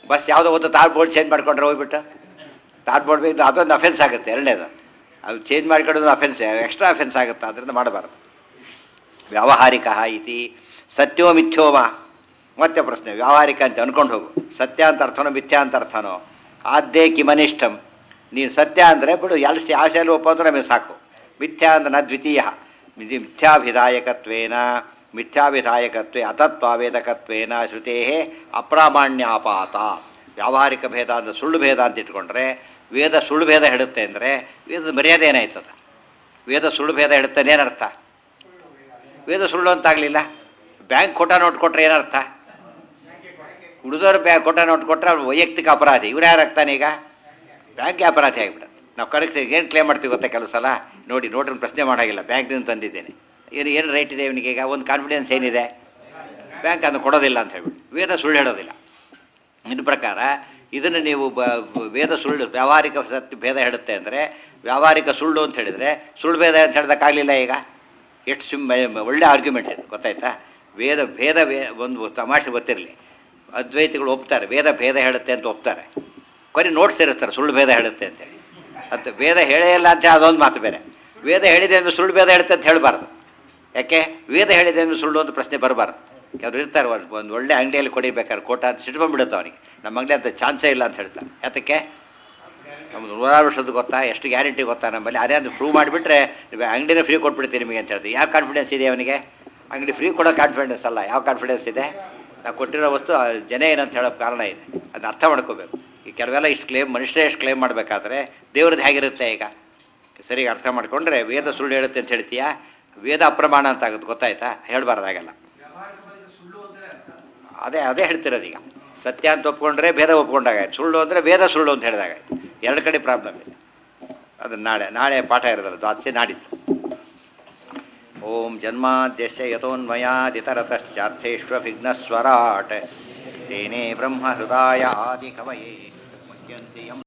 ಬಸ್ ಯಾವುದೋ ಒಂದು ತಾರ್ ಬೋರ್ಡ್ ಚೇಂಜ್ ಮಾಡ್ಕೊಂಡ್ರೆ ಹೋಗ್ಬಿಟ್ಟು ತಾರ್ ಬೋರ್ಡ್ ಇದು ಅದೊಂದು ಅಫೆನ್ಸ್ ಆಗುತ್ತೆ ಎರಡನೇದು ಅದು ಚೇಂಜ್ ಮಾಡ್ಕೊಳ್ಳೋದು ಅಫೆನ್ಸ್ ಎಕ್ಸ್ಟ್ರಾ ಅಫೆನ್ಸ್ ಆಗುತ್ತೆ ಅದರಿಂದ ಮಾಡಬಾರ್ದು ವ್ಯಾವಹಾರಿಕ ಇತಿ ಸತ್ಯೋ ಮಿಥ್ಯೋಮ ಮತ್ತೆ ಪ್ರಶ್ನೆ ವ್ಯಾವಹಾರಿಕ ಅಂತ ಅನ್ಕೊಂಡು ಹೋಗು ಸತ್ಯ ಅಂತ ಅರ್ಥನೋ ಮಿಥ್ಯಾ ಅಂತ ಅರ್ಥನೋ ಆದ್ದೇ ಕಿಮನಿಷ್ಟಂ ನೀನು ಸತ್ಯ ಅಂದರೆ ಬಿಡು ಎಲ್ಲ ಆಶೆಯಲ್ಲಿ ಒಪ್ಪ ಅಂದ್ರೆ ನಮಗೆ ಸಾಕು ಮಿಥ್ಯಾ ಅಂದ್ರೆ ನ ದ್ವಿತೀಯ ಇದು ಮಿಥ್ಯಾಭಿಧಾಯಕತ್ವೇನ ಮಿಥ್ಯಾಭಿಧಾಯಕತ್ವೇ ಅತತ್ವಾವೇದಕತ್ವೇನ ಶ್ರುತೇ ಅಪ್ರಾಮಾಣ್ಯಾಪಾತ ವ್ಯಾವಹಾರಿಕ ಭೇದ ಅಂದರೆ ಸುಳ್ಳು ಭೇದ ಅಂತ ಇಟ್ಕೊಂಡ್ರೆ ವೇದ ಸುಳ್ಳು ಭೇದ ಹೇಳುತ್ತೆ ಅಂದರೆ ವೇದದ ಮರ್ಯಾದೆ ಏನಾಯ್ತದ ವೇದ ಸುಳ್ಳು ಭೇದ ಹೇಳುತ್ತಾನೆ ಏನರ್ಥ ವೇದ ಸುಳ್ಳು ಅಂತಾಗಲಿಲ್ಲ ಬ್ಯಾಂಕ್ ಕೊಟ್ಟ ನೋಟ್ ಕೊಟ್ರೆ ಏನರ್ಥ ಉಳಿದವ್ರು ಬ್ಯಾ ಕೊಟ್ಟ ನೋಟ್ ಕೊಟ್ಟರೆ ಅವ್ರು ವೈಯಕ್ತಿಕ ಅಪರಾಧಿ ಇವ್ರು ಯಾರು ಆಗ್ತಾನೆ ಈಗ ಬ್ಯಾಂಕ್ಗೆ ಅಪರಾಧಿ ಆಗಿಬಿಡುತ್ತೆ ನಾವು ಕರೆಕ್ಟ್ ಏನು ಕ್ಲೇಮ್ ಮಾಡ್ತೀವಿ ಗೊತ್ತಾ ಕೆಲವು ಸಲ ನೋಡಿ ನೋಟ್ರನ್ನ ಪ್ರಶ್ನೆ ಮಾಡೋಂಗಿಲ್ಲ ಬ್ಯಾಂಕ್ನಿಂದ ತಂದಿದ್ದೇನೆ ಏನು ಏನು ರೈಟ್ ಇದೆ ಇವನಿಗೆ ಈಗ ಒಂದು ಕಾನ್ಫಿಡೆನ್ಸ್ ಏನಿದೆ ಬ್ಯಾಂಕ್ ಅದನ್ನು ಕೊಡೋದಿಲ್ಲ ಅಂತ ಹೇಳ್ಬಿಟ್ಟು ವೇದ ಸುಳ್ಳು ಹೇಳೋದಿಲ್ಲ ಇದ್ರ ಪ್ರಕಾರ ಇದನ್ನು ನೀವು ಬ ಬ- ವೇದ ಸುಳ್ಳು ವ್ಯಾವಹಾರಿಕ ಸತ್ಯ ಭೇದ ಹೇಳುತ್ತೆ ಅಂದರೆ ವ್ಯಾವಹಾರಿಕ ಸುಳ್ಳು ಅಂತ ಹೇಳಿದರೆ ಸುಳ್ಳು ಭೇದ ಅಂತ ಹೇಳ್ದಕ್ಕಾಗಲಿಲ್ಲ ಈಗ ಎಷ್ಟು ಸಿಮ್ ಒಳ್ಳೆ ಆರ್ಗ್ಯುಮೆಂಟ್ ಇದು ಗೊತ್ತಾಯ್ತಾ ವೇದ ಭೇದ ವೇ ಒಂದು ತಮಾಷೆ ಗೊತ್ತಿರಲಿ ಅದ್ವೈತಿಗಳು ಒಪ್ತಾರೆ ವೇದ ಭೇದ ಹೇಳುತ್ತೆ ಅಂತ ಒಪ್ತಾರೆ ಕೊನೆ ನೋಟ್ಸ್ ಇರ್ತಾರೆ ಸುಳ್ಳು ಭೇದ ಹೇಳುತ್ತೆ ಅಂತೇಳಿ ಅದು ವೇದ ಹೇಳೇ ಇಲ್ಲ ಅಂತ ಅದೊಂದು ಮಾತು ಬೇರೆ ವೇದ ಹೇಳಿದೆ ಅಂದ್ರೆ ಸುಳ್ಳು ಭೇದ ಹೇಳುತ್ತೆ ಅಂತ ಹೇಳಬಾರ್ದು ಯಾಕೆ ವೇದ ಹೇಳಿದೆ ಅಂದ್ರೆ ಸುಳ್ಳು ಅಂತ ಪ್ರಶ್ನೆ ಬರಬಾರ್ದು ಕೆಲವ್ರು ಇರ್ತಾರೆ ಒಂದು ಒಂದು ಒಳ್ಳೆ ಅಂಗಡಿಯಲ್ಲಿ ಕೊಡಿಬೇಕಾದ್ರೆ ಕೋಟ ಅಂತ ಸಿಟ್ಕೊಂಡ್ಬಿಡುತ್ತೆ ಅವನಿಗೆ ನಮ್ಮ ಅಂಗಡಿ ಅಂತ ಚಾನ್ಸೇ ಇಲ್ಲ ಅಂತ ಹೇಳ್ತಾನೆ ಯಾತಕ್ಕೆ ನಮ್ದು ನೂರಾರು ವರ್ಷದ ಗೊತ್ತಾ ಎಷ್ಟು ಗ್ಯಾರಂಟಿ ಗೊತ್ತಾ ನಮ್ಮಲ್ಲಿ ಅದೇ ಅದು ಪ್ರೂವ್ ಮಾಡಿಬಿಟ್ರೆ ಅಂಗಡಿನ ಫ್ರೀ ಕೊಟ್ಬಿಡ್ತೀನಿ ನಿಮಗೆ ಅಂತ ಹೇಳ್ತೀವಿ ಯಾವ ಕಾನ್ಫಿಡೆನ್ಸ್ ಇದೆ ಅವನಿಗೆ ಅಂಗಡಿ ಫ್ರೀ ಕೊಡೋ ಕಾನ್ಫಿಡೆನ್ಸ್ ಅಲ್ಲ ಯಾವ ಕಾನ್ಫಿಡೆನ್ಸ್ ಇದೆ ನಾವು ಕೊಟ್ಟಿರೋ ವಸ್ತು ಆ ಜನ ಏನಂತ ಹೇಳೋ ಕಾರಣ ಇದೆ ಅದನ್ನ ಅರ್ಥ ಮಾಡ್ಕೋಬೇಕು ಈ ಕೆಲವೆಲ್ಲ ಇಷ್ಟು ಕ್ಲೇಮ್ ಮನುಷ್ಯರೇ ಎಷ್ಟು ಕ್ಲೇಮ್ ಮಾಡಬೇಕಾದ್ರೆ ದೇವ್ರದ್ದು ಹೇಗಿರುತ್ತೆ ಈಗ ಸರಿಗೆ ಅರ್ಥ ಮಾಡ್ಕೊಂಡ್ರೆ ವೇದ ಸುಳ್ಳು ಹೇಳುತ್ತೆ ಅಂತ ಹೇಳ್ತೀಯಾ ವೇದ ಅಪ್ರಮಾಣ ಅಂತ ಆಗುತ್ತೆ ಗೊತ್ತಾಯ್ತಾ ಹೇಳ್ಬಾರ್ದಾಗಲ್ಲ ಅದೇ ಅದೇ ಹೇಳ್ತಿರೋದು ಈಗ ಸತ್ಯ ಅಂತ ಒಪ್ಕೊಂಡ್ರೆ ಭೇದ ಒಪ್ಕೊಂಡಾಗಾಯ್ತು ಸುಳ್ಳು ಅಂದರೆ ವೇದ ಸುಳ್ಳು ಅಂತ ಹೇಳಿದಾಗಾಯ್ತು ಎರಡು ಕಡೆ ಪ್ರಾಬ್ಲಮ್ ಇದೆ ಅದು ನಾಳೆ ನಾಳೆ ಪಾಠ ಇರೋದಲ್ಲ ದ್ವಾದಶಿ ನಾಡಿದ್ದು ಓಂ ಜನ್ಮಾದ್ಯಸ್ಯ ಯಥೋನ್ಮಯಾದಿತರತಶ್ಚಾರ್ಥೇಷ್ವಭಿಘ್ನಸ್ವರಾಟ್ ತೇನೇ ಬ್ರಹ್ಮ ಹೃದಯ ಆದಿ ಕವಯೇ ಮುಚ್ಯಂತಿ ಯಂ